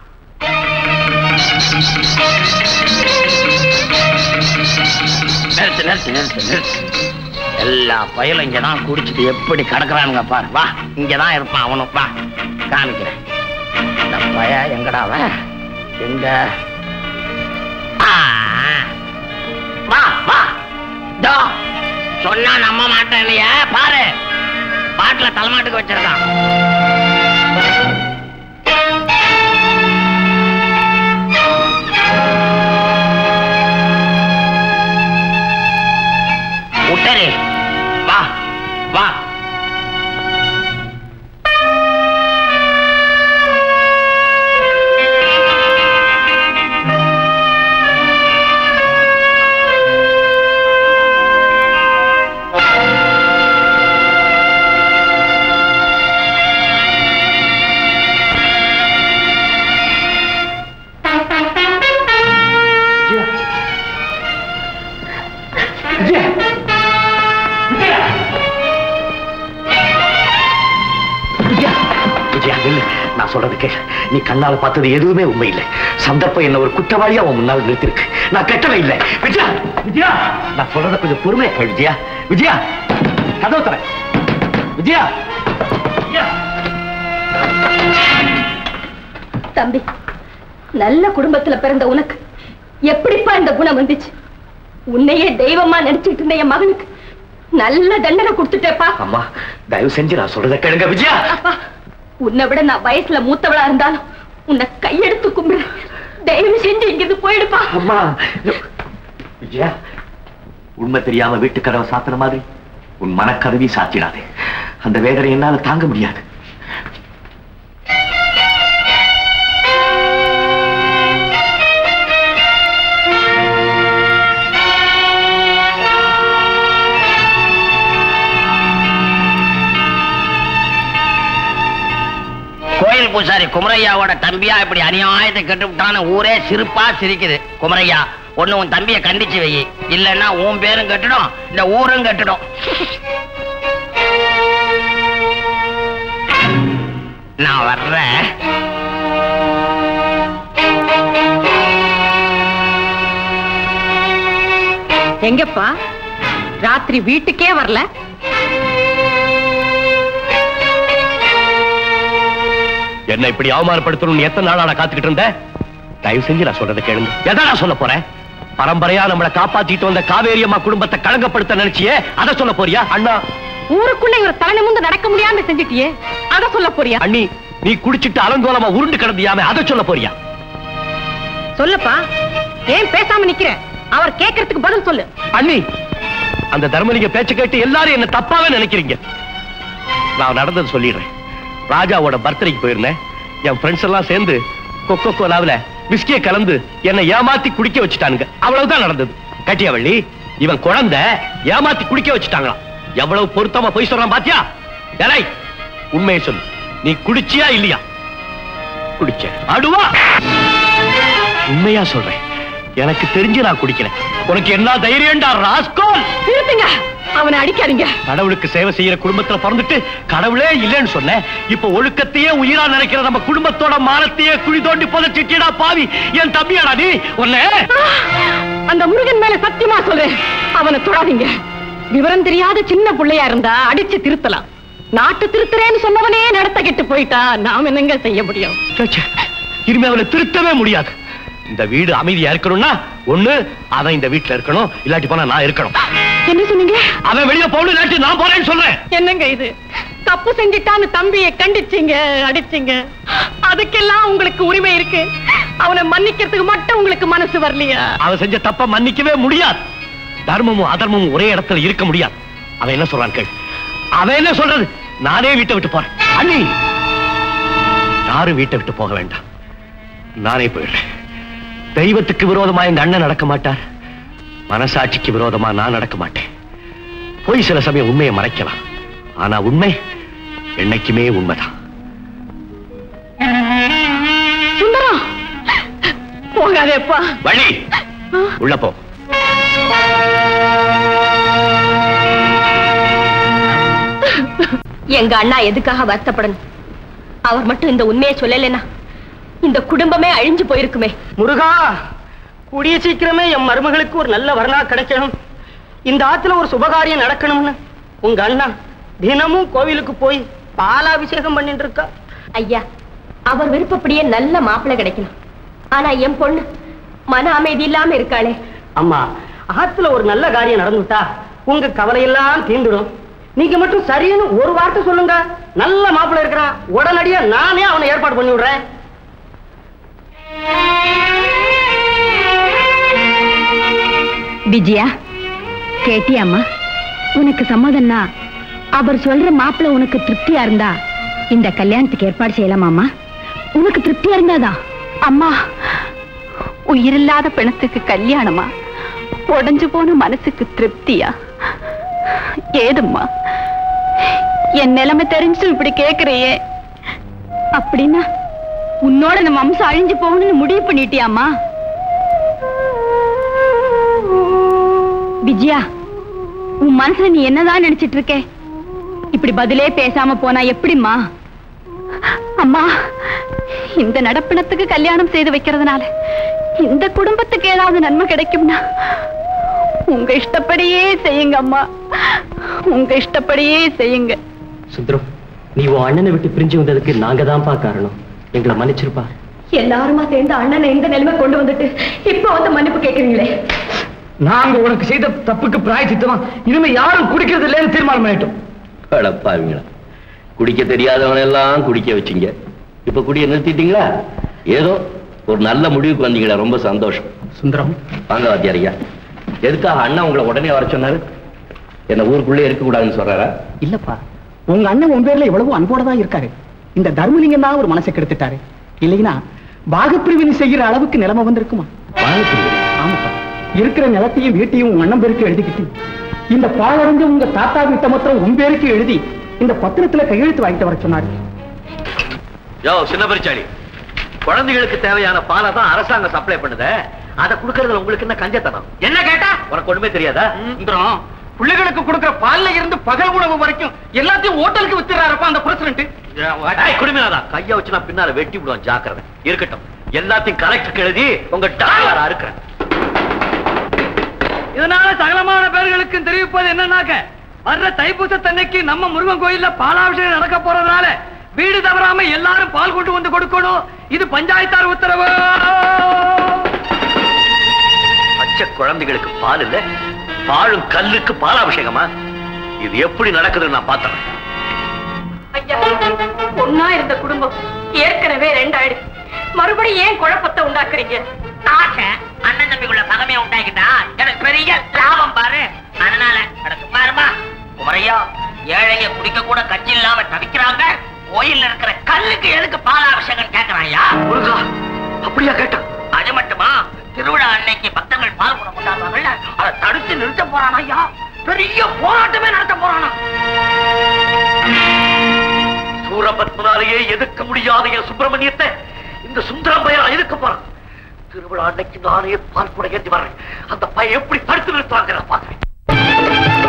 நிறுத்து நிறுத்து நிறுத்து நிறுத்து எல்லா பயலும் இங்கதான் குடிச்சிட்டு எப்படி கிடக்குறானுங்க பாரு வா இங்கதான் இருப்பான் அவனும் வா காமிக்கிறேன் இந்த பய எங்கடா அவன் எங்க ஆ, வா வா தோ சொன்னா நம்ப மாட்டேன் இல்லையா பாரு பாட்டுல தலைமாட்டுக்கு வச்சிருக்கான் உட்டரு வா வா விஜயா நில்லு நான் சொல்றது கேளு நீ கண்ணால பார்த்தது எதுவுமே உண்மை இல்லை சந்தர்ப்பம் என்ன ஒரு குற்றவாளியா உன் முன்னால் நிறுத்திருக்கு நான் கெட்டவன் இல்லை விஜயா விஜயா நான் சொல்றத கொஞ்சம் பொறுமையா கேளு விஜயா விஜயா கதவு தரேன் விஜயா விஜயா தம்பி நல்ல குடும்பத்துல பிறந்த உனக்கு எப்படிப்பா இந்த குணம் வந்துச்சு உன்னையே தெய்வமா நினைச்சிட்டு இருந்த என் மகனுக்கு நல்ல தண்டனை கொடுத்துட்டேப்பா அம்மா தயவு செஞ்சு நான் சொல்றத கேளுங்க விஜயா அப்பா உன்னை விட நான் வயசுல மூத்தவளா இருந்தாலும் உன்னை கையெடுத்து கும்பிடுறேன் தயவு செஞ்சு இங்கிருந்து போயிடுப்பா அம்மா விஜயா உண்மை தெரியாம வீட்டு கதவை சாத்துற மாதிரி உன் மனக்கதவி சாத்திடாதே அந்த வேதனை என்னால தாங்க முடியாது கோயில் பூசாரி குமரையாவோட தம்பியா இப்படி அநியாயத்தை கெட்டு விட்டான்னு ஊரே சிரிப்பா சிரிக்குது குமரையா ஒண்ணு உன் தம்பிய கண்டிச்சு வை இல்லன்னா உன் பேரும் கெட்டுடும் இந்த ஊரும் கெட்டுடும் நான் வர்றேன் எங்கப்பா ராத்திரி வீட்டுக்கே வரல என்ன இப்படி அவமானப்படுத்தணும்னு எத்தனை நாளா நான் காத்துக்கிட்டு இருந்தேன் தயவு செஞ்சு நான் சொல்றதை கேளுங்க எதை நான் சொல்ல போறேன் பரம்பரையா நம்மளை காப்பாத்திட்டு வந்த காவேரி அம்மா குடும்பத்தை களங்கப்படுத்த நினைச்சியே அதை சொல்ல போறியா அண்ணா ஊருக்குள்ள இவர் தலை நிமிர்ந்து நடக்க முடியாம செஞ்சிட்டியே அத சொல்ல போறியா அண்ணி நீ குடிச்சிட்டு அலங்கோலமா உருண்டு கிடந்தியாம அதை சொல்ல போறியா சொல்லப்பா ஏன் பேசாம நிக்கிற அவர் கேட்கறதுக்கு பதில் சொல்லு அண்ணி அந்த தர்மலிங்க பேச்ச கேட்டு எல்லாரும் என்ன தப்பாவே நினைக்கிறீங்க நான் நடந்தது சொல்லிடுறேன் ராஜாவோட பர்த்டேக்கு போயிருந்தேன் என் ஃப்ரெண்ட்ஸ் எல்லாம் சேர்ந்து கொக்கோ கோலாவில விஸ்கிய கலந்து என்னை ஏமாத்தி குடிக்க வச்சுட்டானுங்க அவ்வளவுதான் நடந்தது கட்டியவள்ளி இவன் குழந்தை ஏமாத்தி குடிக்க வச்சுட்டாங்களாம் எவ்வளவு பொருத்தமா போய் சொல்றான் பாத்தியா ஏலை உண்மையை சொல்லு நீ குடிச்சியா இல்லையா குடிச்ச அடுவா உண்மையா சொல்றேன் எனக்கு தெரிஞ்சு நான் குடிக்கிறேன் உனக்கு என்ன தைரியம்டா ராஸ்கோல் நிறுத்துங்க அவனை அடிக்காதீங்க கடவுளுக்கு சேவை செய்யற குடும்பத்துல பிறந்துட்டு கடவுளே இல்லைன்னு சொன்னேன் இப்ப ஒழுக்கத்தையே உயிரா நினைக்கிற நம்ம குடும்பத்தோட மானத்தையே குழி தோண்டி புதைச்சிட்டியடா பாவி என் தம்பியாடா நீ உன்னை அந்த முருகன் மேல சத்தியமா சொல்றேன் அவனை தொடாதீங்க விவரம் தெரியாத சின்ன பிள்ளையா இருந்தா அடிச்சு திருத்தலாம் நாட்டு திருத்துறேன்னு சொன்னவனே நடத்த கெட்டு போயிட்டா நாம் என்னங்க செய்ய முடியும் ச்சே, ச்சே. இனிமே அவனை திருத்தவே முடியாது இந்த வீடு அமைதியா இருக்கணும்னா ஒண்ணு அவன் இந்த வீட்டுல இருக்கணும் இல்லாட்டி போனா நான் இருக்கணும் என்ன சொன்னீங்க அவன் வெளிய போகணும் இல்லாட்டி நான் போறேன்னு சொல்றேன் என்னங்க இது தப்பு செஞ்சிட்டான்னு தம்பியை கண்டிச்சீங்க அடிச்சீங்க அதுக்கெல்லாம் உங்களுக்கு உரிமை இருக்கு அவனை மன்னிக்கிறதுக்கு மட்டும் உங்களுக்கு மனசு வரலையா அவன் செஞ்ச தப்ப மன்னிக்கவே முடியாது தர்மமும் அதர்மமும் ஒரே இடத்துல இருக்க முடியாது அவன் என்ன சொல்றான் கேள் அவன் என்ன சொல்றது நானே வீட்டை விட்டு போறேன் அண்ணி யாரும் வீட்டை விட்டு போக வேண்டாம் நானே போயிடுறேன் தெய்வத்துக்கு விரோதமா எங்க அண்ணன் நடக்க மாட்டார் மனசாட்சிக்கு விரோதமா நான் நடக்க மாட்டேன் போய் சில சமயம் உண்மையை மறைக்கலாம் ஆனா உண்மை என்னைக்குமே உண்மைதான் சுந்தரம் போகாதேப்பா வழி உள்ள போ எங்க அண்ணா எதுக்காக வருத்தப்படணும் அவர் மட்டும் இந்த உண்மையை சொல்லலைன்னா இந்த குடும்பமே அழிஞ்சு போயிருக்குமே முருகா கூடிய சீக்கிரமே என் மருமகளுக்கு ஒரு நல்ல வரனா கிடைக்கணும் இந்த ஆத்துல ஒரு சுபகாரியம் நடக்கணும்னு உங்க அண்ணா தினமும் கோவிலுக்கு போய் பாலாபிஷேகம் பண்ணிட்டு இருக்கா ஐயா அவர் விருப்பப்படியே நல்ல மாப்பிள்ளை கிடைக்கணும் ஆனா என் பொண்ணு மன அமைதி இல்லாம இருக்காளே அம்மா ஆத்துல ஒரு நல்ல காரியம் நடந்துட்டா உங்க கவலையெல்லாம் தீந்துடும் நீங்க மட்டும் சரின்னு ஒரு வார்த்தை சொல்லுங்க நல்ல மாப்பிள்ளை இருக்கிறான் உடனடியா நானே அவனை ஏற்பாடு பண்ணி விடுறேன் விஜயா கேட்டியாம்மா உனக்கு சம்மதம்னா அவர் சொல்ற மாப்பிள்ளை உனக்கு திருப்தியா இருந்தா இந்த கல்யாணத்துக்கு ஏற்பாடு செய்யலாமாமா உனக்கு திருப்தியா இருந்தாதான் அம்மா உயிரில்லாத பிணத்துக்கு கல்யாணமா உடைஞ்சு போன மனசுக்கு திருப்தியா ஏதும்மா என் நிலைமை தெரிஞ்சு இப்படி கேக்குறியே அப்படின்னா உன்னோட நம்ம வம்சம் அழிஞ்சு போகணும்னு முடிவு பண்ணிட்டியாமா விஜயா உன் மனசுல நீ என்னதான் நினைச்சிட்டு இருக்க இப்படி பதிலே பேசாம போனா எப்படிம்மா அம்மா இந்த நடப்பினத்துக்கு கல்யாணம் செய்து வைக்கிறதுனால இந்த குடும்பத்துக்கு ஏதாவது நன்மை கிடைக்கும்னா உங்க இஷ்டப்படியே செய்யுங்க அம்மா உங்க இஷ்டப்படியே செய்யுங்க சுந்தரம் நீ உன் அண்ணனை விட்டு பிரிஞ்சு வந்ததுக்கு நாங்க தான்ப்பா காரணம் எங்களை மன்னிச்சிருப்பா எல்லாருமா சேர்ந்து அண்ணனை இந்த நிலைமை கொண்டு வந்துட்டு இப்ப வந்து மன்னிப்பு கேக்குறீங்களே நாங்க உனக்கு செய்த தப்புக்கு பிராயச்சித்தமா இனிமே யாரும் குடிக்கிறது இல்லைன்னு தீர்மானம் பண்ணிட்டோம் அடப்பாவீங்களா குடிக்க தெரியாதவன எல்லாம் குடிக்க வச்சீங்க இப்ப குடிய நிறுத்திட்டீங்களா ஏதோ ஒரு நல்ல முடிவுக்கு வந்தீங்களா ரொம்ப சந்தோஷம் சுந்தரம் வாங்க வாத்தியாரியா எதுக்காக அண்ணா உங்களை உடனே வர சொன்னாரு என்ன ஊருக்குள்ளே இருக்க கூடாதுன்னு சொல்றாரா இல்லப்பா உங்க அண்ணன் உன் பேர்ல எவ்வளவு அன்போட தான் இருக்காரு இந்த தர்மலிங்கம் தான் ஒரு மனசை கெடுத்துட்டாரு இல்லைன்னா பாகப்பிரிவினை செய்யற அளவுக்கு நிலைமை வந்திருக்குமா ஆமாப்பா இருக்கிற நிலத்தையும் வீட்டையும் உங்க அண்ணன் பேருக்கு எழுதிக்கிட்டு இந்த பாழடைஞ்ச உங்க தாத்தா வீட்டை மொத்தம் உன் பேருக்கு எழுதி இந்த பத்திரத்துல கையெழுத்து வாங்கிட்டு வர சொன்னாரு யோ சின்ன பரிச்சாளி குழந்தைகளுக்கு தேவையான பாலை தான் அரசாங்கம் சப்ளை பண்ணுதே அதை கொடுக்கறதுல உங்களுக்கு என்ன கஞ்சத்தனம் என்ன கேட்டா உனக்கு ஒண்ணுமே தெரியாதா சுந்தரம் பிள்ளைகளுக்கு கொடுக்கிற பால்ல இருந்து பகல் உணவு வரைக்கும் எல்லாத்தையும் ஹோட்டலுக்கு வித்துறாருப்பா அந்த பிரசிடண்ட் ஏய், குடுமையாதான் கைய வச்சு நான் பின்னால வெட்டி விடுவான் ஜாக்கிரதை இருக்கட்டும் எல்லாத்தையும் கலெக்டருக்கு எழுதி உங்க டாலரா இருக்கிறேன் இதனால சகலமான பேர்களுக்கும் தெரிவிப்பது என்னன்னாக்க வர்ற தைப்பூசத்தன்னைக்கு நம்ம முருகன் கோயில்ல பாலாபிஷேகம் நடக்க போறதுனால வீடு தவறாம எல்லாரும் பால் கொண்டு வந்து கொடுக்கணும் இது பஞ்சாயத்தார் உத்தரவு பச்சை குழந்தைகளுக்கு பால் இல்ல பாழும் கல்லுக்கு பாலாபிஷேகமா இது எப்படி நடக்குதுன்னு நான் பார்த்தேன் ஐயா ஒன்னா இருந்த குடும்பம் ஏற்கனவே ரெண்டாயிடுச்சு மறுபடியும் ஏன் குழப்பத்தை உண்டாக்குறீங்க ஆசை அண்ணன் தம்பிக்குள்ள பகமையை உண்டாக்கிட்டா எனக்கு பெரிய லாபம் பாரு அதனால அட சும்மா இருமா குமரையா ஏழைங்க குடிக்க கூட கட்சி இல்லாம தவிக்கிறாங்க கோயில்ல இருக்கிற கல்லுக்கு எதுக்கு பாலாபிஷேகம் கேக்குறாயா முருகா அப்படியா கேட்டான் அது மட்டுமா திருவிழா அன்னைக்கு பக்தர்கள் பால் குடம் கொண்டாடுவாங்கல்ல அதை தடுத்து நிறுத்த போறானா ஐயா பெரிய போராட்டமே நடத்த போறானா சூரபத்மனாலேயே எதிர்க்க முடியாத என் சுப்பிரமணியத்தை இந்த சுந்தரம் பையன் எதிர்க்க போறான் திருவிழா அன்னைக்கு நானே பால் கூட ஏற்றி வர்றேன் அந்த பையன் எப்படி தடுத்து நிறுத்துவாங்க நான் பார்க்கிறேன்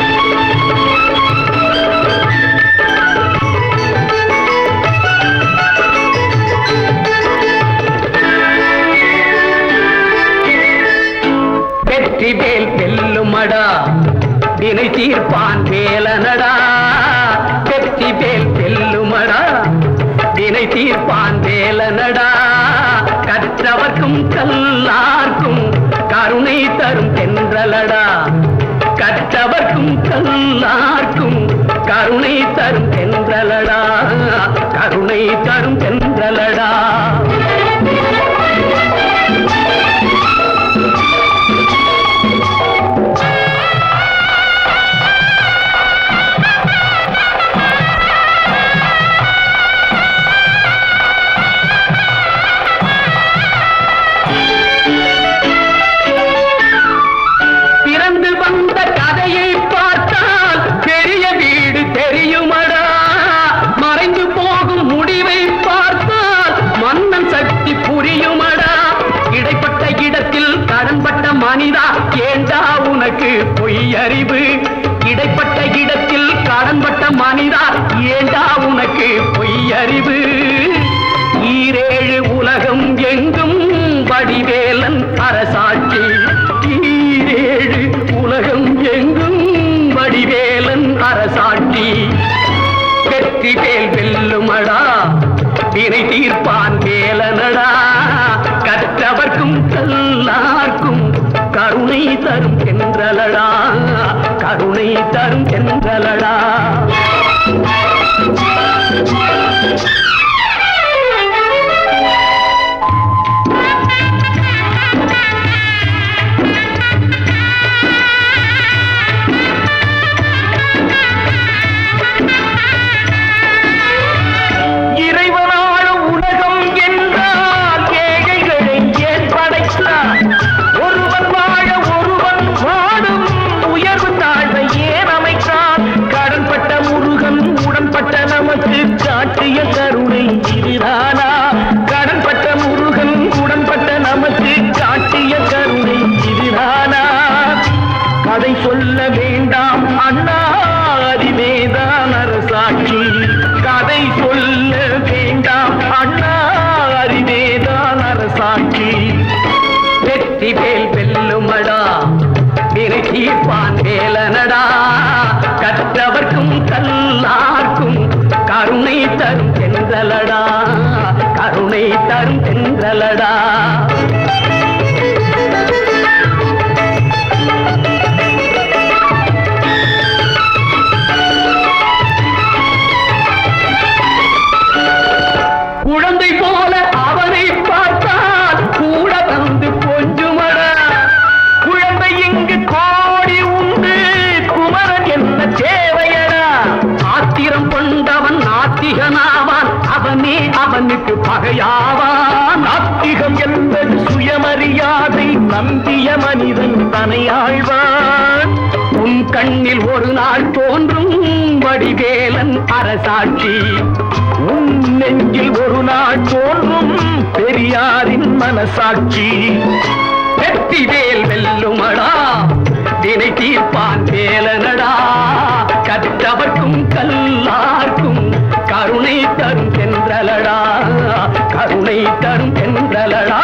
வெற்றி வேல் வெல்லுமடா வினை தீர்ப்பான் வேலனடா வெற்றி வேல் வெல்லுமடா வினை தீர்ப்பான் வேலனடா கற்றவர்க்கும் கல்லார்க்கும் கருணை தரும் தென்றலடா கற்றவர்க்கும் கல்லார்க்கும் கருணை தரும் தென்றலடா கருணை தரும் தென்றலடா பிறந்து வந்த கதையை பார்த்தால் பெரிய வீடு தெரியுமடா மறைந்து போகும் முடிவை பார்த்தால் மன்னன் சக்தி புரியுமடா இடைப்பட்ட இடத்தில் கடன்பட்ட மனிதா ஏண்டா உனக்கு பொய் அறிவு இடைப்பட்ட இடத்தில் கடன்பட்ட மனிதா ஏண்டா உனக்கு பொய் அறிவு ஈரேழு உலகம் எங்கும் வடிவேலன் அரசாட்சி ஈரேழு உலகம் எங்கும் வடிவேலன் அரசாட்சி வெற்றி வேல் வெல்லுமடா வினை தீர்ப்பான் வேலனடா கற்றவர்க்கும் கல்லார்க்கும் கருணை தரும் என்றலடா கருணை தரும் என்றலடா இறைவனான உலகம் என்றால் ஏழைகளை ஏன் படைத்தார் ஒருவன் வாழ ஒருவன் வாடும் உயர்வு தாழ்வை ஏன் அமைத்தான் கடன்பட்ட முருகன் உடன்பட்ட நமக்கு காட்டிய கருணை இதுதானா கடன்பட்ட முருகன் உடன்பட்ட நமக்கு காட்டிய கருணை இதுதானா கதை சொல்ல வேண்டாம் அண்ணா அறிவேதான் அரசாட்சி கதை சொல்ல வேண்டாம் அண்ணா அறிவேதான் அரசாட்சி வெற்றி வேல் வெல்லுமடா வினை தீர்ப்பான் வேலனடா கற்றவர்க்கும் கல்லார்க்கும் கருணை தரும் தென்றலடா கருணை தரும் தென்றலடா குழந்தை போல அவனை பார்த்தால் கூட வந்து கொஞ்சுமடா குழந்தை இங்கு கோடி உண்டு குமரன் என்ன தேவையடா ஆத்திரம் கொண்டவன் நாத்திகனாவான் அவனே அவனுக்கு பகையாவான் நாத்திகம் என்பது சுயமரியாதை நம்பிய மனிதன் தனை ஆழ்வான் உன் கண்ணில் ஒரு நாள் தோன்றும் வடிவேலன் அரசாட்சி உன் நெஞ்சில் ஒரு நாள் தோன்றும் பெரியாரின் மனசாட்சி வெற்றிவேல் வெல்லுமடா வினை தீர்ப்பான் வேலனடா கற்றவர்க்கும் கல்லார்க்கும் கருணை தரும் தென்றலடா கருணை தரும் தென்றலடா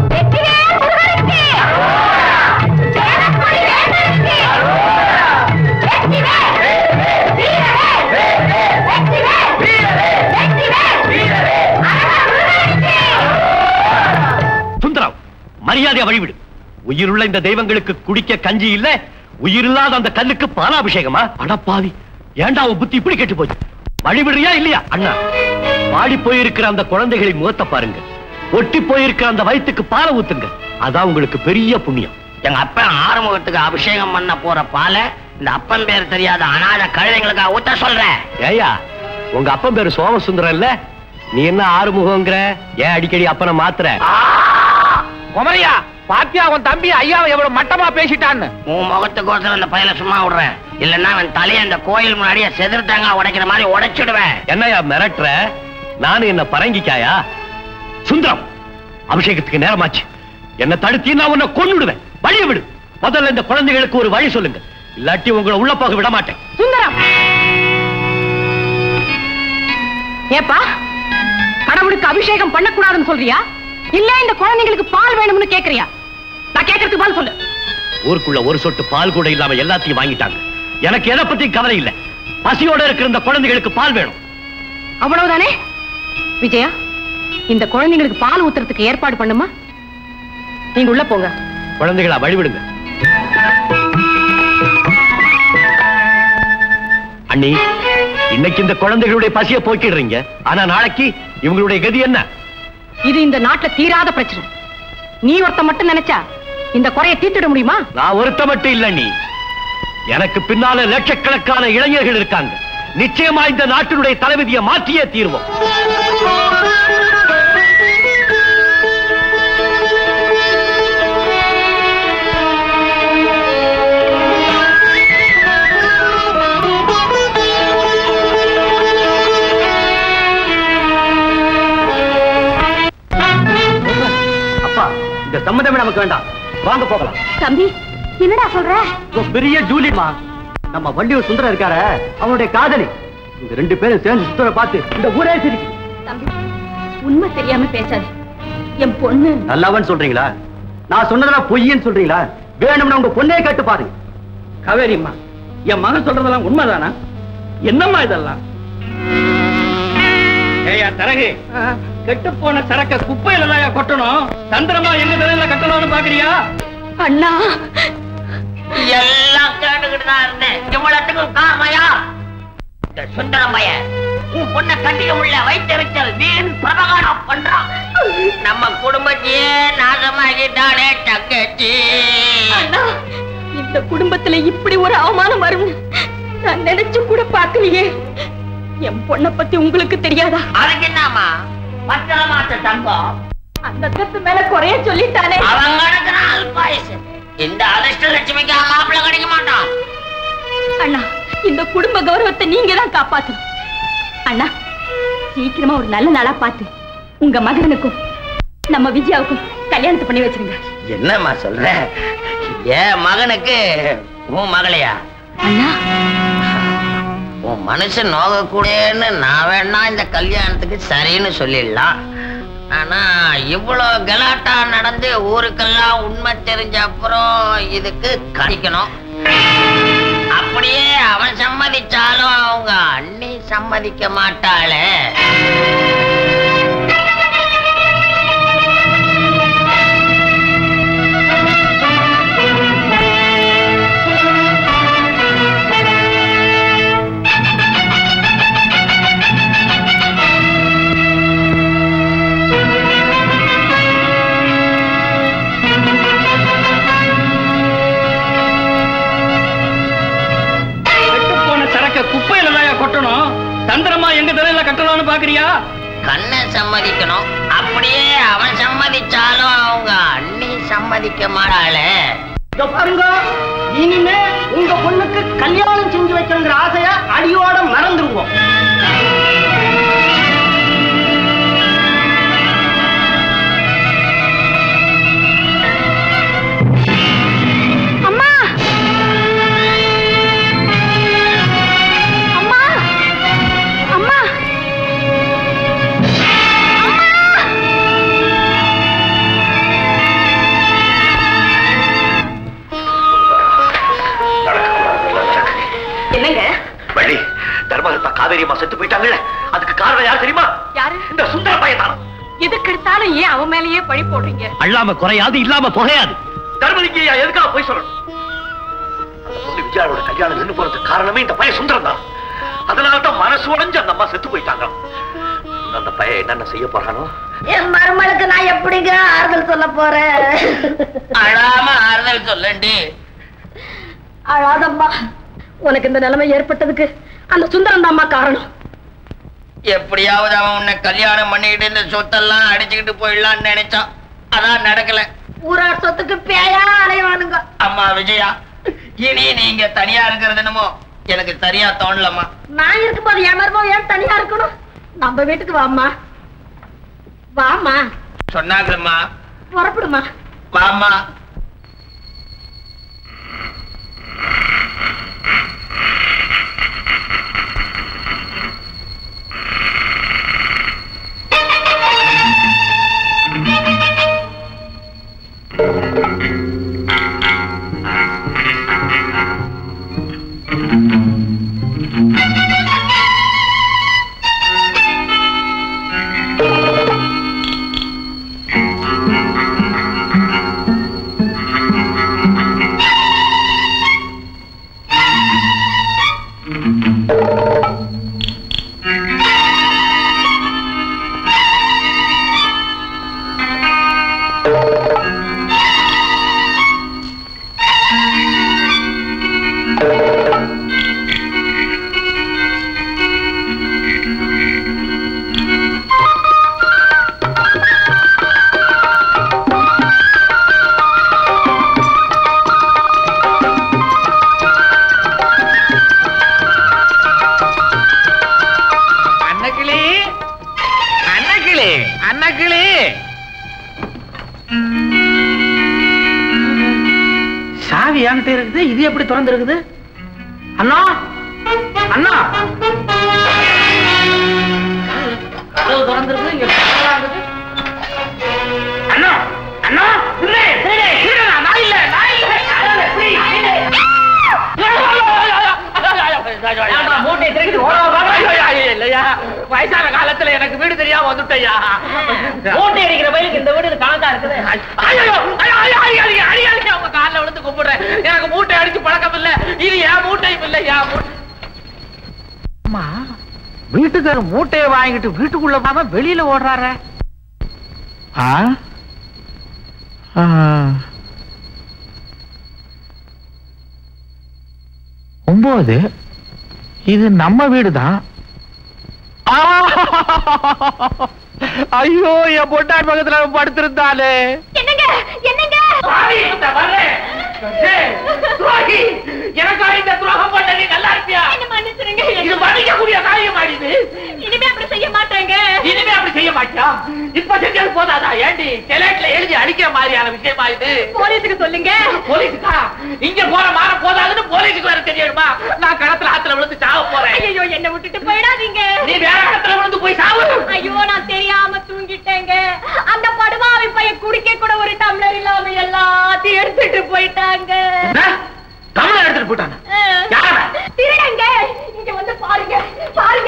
சுந்தரம் மரியாதையா வழிவிடு உயிருள்ள இந்த தெய்வங்களுக்கு குடிக்க கஞ்சி இல்ல உயிரில்லாத அந்த கல்லுக்கு பாலாபிஷேகமா அடப்பாவி ஏண்டா உன் புத்தி இப்படி கெட்டு போச்சு வழிவிடுறியா இல்லையா அண்ணா பாடி போயிருக்கிற அந்த குழந்தைகளின் முகத்தை பாருங்க ஒட்டி போயிருக்கிற அந்த வயித்துக்கு பாலை ஊத்துங்க அதான் உங்களுக்கு பெரிய புண்ணியம் எங்க அப்பன் ஆறுமுகத்துக்கு அபிஷேகம் பண்ண போற பாலை இந்த அப்பன் பேர் தெரியாத அனாத கழுதைங்களுக்கு ஊத்த சொல்றேன் ஏயா உங்க அப்பன் பேரு சோமசுந்தரம் இல்ல நீ என்ன ஆறுமுகங்கிற ஏன் அடிக்கடி அப்பனை மாத்துற குமரியா பாத்தியா உன் தம்பி ஐயாவை எவ்வளவு மட்டமா பேசிட்டான்னு உன் முகத்துக்கோசரம் அந்த பயல சும்மா விடுறேன் இல்லன்னா அவன் தலையை அந்த கோயில் முன்னாடியே செதிர்த்தாங்க உடைக்கிற மாதிரி உடைச்சிடுவேன் என்னையா மிரட்டுற நானும் என்ன பரங்கிக்காயா சுந்தரம் அபிஷேகத்துக்கு நேரமாச்சு என்ன தடுத்தீன்னா உன்னை கொன்னுடுவேன் வழிய விடு முதல்ல இந்த குழந்தைகளுக்கு ஒரு வழி சொல்லுங்க இல்லாட்டி உங்களை உள்ள போக விட மாட்டேன் சுந்தரம் ஏப்பா கடவுளுக்கு அபிஷேகம் பண்ணக்கூடாதுன்னு சொல்றியா இல்ல இந்த குழந்தைங்களுக்கு பால் வேணும்னு கேக்குறியா நான் கேட்கறதுக்கு பால் சொல்லு ஊருக்குள்ள ஒரு சொட்டு பால் கூட இல்லாம எல்லாத்தையும் வாங்கிட்டாங்க எனக்கு எதை பத்தி கவலை இல்ல பசியோட இருக்கிற இந்த குழந்தைகளுக்கு பால் வேணும் அவ்வளவுதானே விஜயா இந்த குழந்தைங்களுக்கு பால் ஊத்துறதுக்கு ஏற்பாடு பண்ணுமா நீங்க உள்ள போங்க குழந்தைகளா வழிவிடுங்க அண்ணி இன்னைக்கு இந்த குழந்தைகளுடைய பசியை போக்கிடுறீங்க ஆனா நாளைக்கு இவங்களுடைய கதி என்ன இது இந்த நாட்டுல தீராத பிரச்சனை நீ ஒருத்த மட்டும் நினைச்சா இந்த குறையை தீர்த்திட முடியுமா நான் ஒருத்த மட்டும் இல்ல நீ எனக்கு பின்னால லட்சக்கணக்கான இளைஞர்கள் இருக்காங்க நிச்சயமா இந்த நாட்டினுடைய தளபதியை மாற்றியே தீர்வோம் அப்பா இந்த சம்மதமே நமக்கு வேண்டாம் வாங்க போகலாம் தம்பி என்னடா சொல்ற ஒரு பெரிய ஜூலிமா நம்ம வள்ளியூர் சுந்தரம் இருக்கார அவனுடைய காதலி இந்த ரெண்டு பேரும் சேர்ந்து சுந்தர பார்த்து இந்த ஊரே சிரிக்கு தம்பி உண்மை தெரியாம பேசாது என் பொண்ணு நல்லவன் சொல்றீங்களா நான் சொன்னதெல்லாம் பொய்யன்னு சொல்றீங்களா வேணும்னா உங்க பொண்ணே கேட்டு பாருங்க காவேரிம்மா என் மகன் சொல்றதெல்லாம் உண்மைதானா என்னம்மா இதெல்லாம் ஏயா தரகு கெட்டு போன சரக்க குப்பையில தான் கொட்டணும் தந்திரமா எங்க தலையில கட்டணும்னு பாக்குறியா அண்ணா எல்லாம் கேட்டுக்கிட்டு தான் இருந்தேன் இவ்வளவுக்கு காரணமையா இந்த சுந்தரம் பையன் உன் பொண்ணை கட்டிக்க முடியல வைத்தறிச்சல் வீண் பிரபகாரம் பண்றான் நம்ம குடும்பத்தையே நாசமாக்கிட்டானே தங்கச்சி அண்ணா இந்த குடும்பத்துல இப்படி ஒரு அவமானம் வரும் நான் நினைச்சு கூட பார்க்கலையே என் பொண்ண பத்தி உங்களுக்கு தெரியாதா அதுக்கு என்னம்மா பத்திரமாத்த தங்கம் அந்த தத்து மேல குறைய சொல்லிட்டானே அவங்க நாள் பாயசு இந்த அதிர்ஷ்ட லட்சுமிக்கு மாப்பிள்ள கிடைக்க மாட்டான் அண்ணா இந்த குடும்ப கௌரவத்தை நீங்க தான் காப்பாத்தணும் அண்ணா சீக்கிரமா ஒரு நல்ல நாளா பார்த்து உங்க மகனுக்கும் நம்ம விஜயாவுக்கும் கல்யாணத்தை பண்ணி வச்சிருங்க என்னம்மா சொல்ற என் மகனுக்கு உன் மகளையா அண்ணா உன் மனுஷன் நோகக்கூடேன்னு நான் வேணா இந்த கல்யாணத்துக்கு சரின்னு சொல்லிடலாம் ஆனா இவ்வளவு கலாட்டா நடந்து ஊருக்கெல்லாம் உண்மை தெரிஞ்ச அப்புறம் இதுக்கு கணிக்கணும் அப்படியே அவன் சம்மதிச்சாலும் அவங்க அண்ணி சம்மதிக்க மாட்டாளே கெட்டு போன சரக்க குப்பையில தான் கொட்டணும் தந்திரமா எங்க தலையில கட்டணும்னு பாக்குறியா கண்ணன் சம்மதிக்கணும் அப்படியே அவன் சம்மதிச்சாலும் அவங்க அண்ணி சம்மதிக்க மாட்டாளே இதோ பாருங்க இனிமே உங்க பொண்ணுக்கு கல்யாணம் செஞ்சு வைக்கணுங்கிற ஆசைய அடியோட மறந்துருவோம் அம்மா அம்மா அம்மா என்னங்க வள்ளி தர்மகர்த்தா காவேரி அம்மா செத்து போயிட்டாங்கல்ல அதுக்கு காரணம் யார் தெரியுமா யாரு இந்த சுந்தர பையன் தானா எதுக்கு எடுத்தாலும் ஏன் அவன் மேலேயே பழி போடுறீங்க அல்லாம குறையாது இல்லாம புகையாது தர்மலிங்கய்யா எதுக்காக போய் சொல்லணும் அந்த பொண்ணு விஜயாவோட கல்யாணம் நின்று போறதுக்கு காரணமே இந்த பையன் சுந்தரம் தான் அதனால தான் மனசு உடைஞ்சு அந்த அம்மா செத்து போயிட்டாங்க அந்த பையன் என்னென்ன செய்ய போறானோ என் மருமலுக்கு நான் எப்படிங்க ஆறுதல் சொல்ல போறேன் அழாம ஆறுதல் சொல்லண்டி அழாதம்மா உனக்கு இந்த நிலைமை ஏற்பட்டதுக்கு அந்த சுந்தரம் தாம்மா காரணம் எப்படியாவது அவன் உன்னை கல்யாணம் பண்ணிக்கிட்டு இந்த சொத்தெல்லாம் அடிச்சுக்கிட்டு போயிடலாம்னு நினைச்சான் அதான் நடக்கல ஊரார் சொத்துக்கு பேயா அலைவானுங்க அம்மா விஜயா இனி நீங்க தனியா இருக்கிறது என்னமோ எனக்கு சரியா தோணலம்மா நான் இருக்கும்போது என் மருமக ஏன் தனியா இருக்கணும் நம்ம வீட்டுக்கு வாம்மா வாம்மா சொன்னாங்களம்மா புறப்படுமா வாமா அன்னக்கிளி அன்னக்கிளி அன்னக்கிளி சாவி என்கிட்ட இருக்குது இது எப்படி திறந்து இருக்குது அண்ணா அண்ணா கதவு திறந்திருக்கு இங்க கதவா இருக்குது. அண்ணா அண்ணா திருடே, திருடே, திருடனா? நான் இல்ல, நான் இல்ல. அண்ணா, எப்படி? ஏன்டா மூட்டையை திருடிட்டு ஓட வர்ற? இல்லையா வயசான காலத்துல எனக்கு வீடு தெரியாம வந்துட்டயா மூட்டை அடிக்கிற பயிலுக்கு இந்த வீடு கணக்கா இருக்குது ஐயோ ஐயோ ஐயோ அடிக்காதீங்க அடிக்காதீங்க உங்க கால்ல விழுந்து கும்பிடுறேன் எனக்கு மூட்டை அடிச்சு பழக்கம் இல்ல இது என் மூட்டையும் இல்ல என் மூட்டை அம்மா வீட்டுக்கார மூட்டையை வாங்கிட்டு வீட்டுக்குள்ள போகாம வெளியில ஓடுறாரு ஆ ஆ. ஒன்பது இது நம்ம வீடுதான் ஆ! ஐயோ என் பொட்டாட் பக்கத்துல அவன் படுத்திருந்தாலே என்னங்க என்னங்க துரோகி எனக்கா இந்த துரோகம் பண்ண நீ நல்லா இருப்பியா என்ன மன்னிச்சிருங்க இது மன்னிக்கக்கூடிய காரியம் ஆடிது இனிமே அப்படி செய்ய மாட்டாங்க இனிமே அப்படி செய்ய மாட்டியா இப்ப செஞ்சது போதாதா ஏண்டி டெலேட்ல எழுதி அடிக்கிற மாதிரியான விஷயமா இது போலீஸுக்கு சொல்லுங்க போலீஸுக்கா இங்க போற மாற போதாதுன்னு போலீஸுக்கு வேற தெரியணுமா நான் களத்துல ஆத்துல விழுந்து சாவ போறேன் ஐயோ என்ன விட்டுட்டு போயிடாதீங்க நீ வேற இடத்துல விழுந்து போய் சாவு ஐயோ நான் தெரியாம தூங்கிட்டேங்க அந்த படுவாவி பையன் குடிக்க கூட ஒரு டம்ளர் இல்லாம எல்லாத்தையும் எடுத்துட்டு போயிட்டாங்க தமிழ் எடுத்துட்டு போயிட்டாங்க யார் அவன்? திருடங்க இங்க வந்து பாருங்க பாருங்க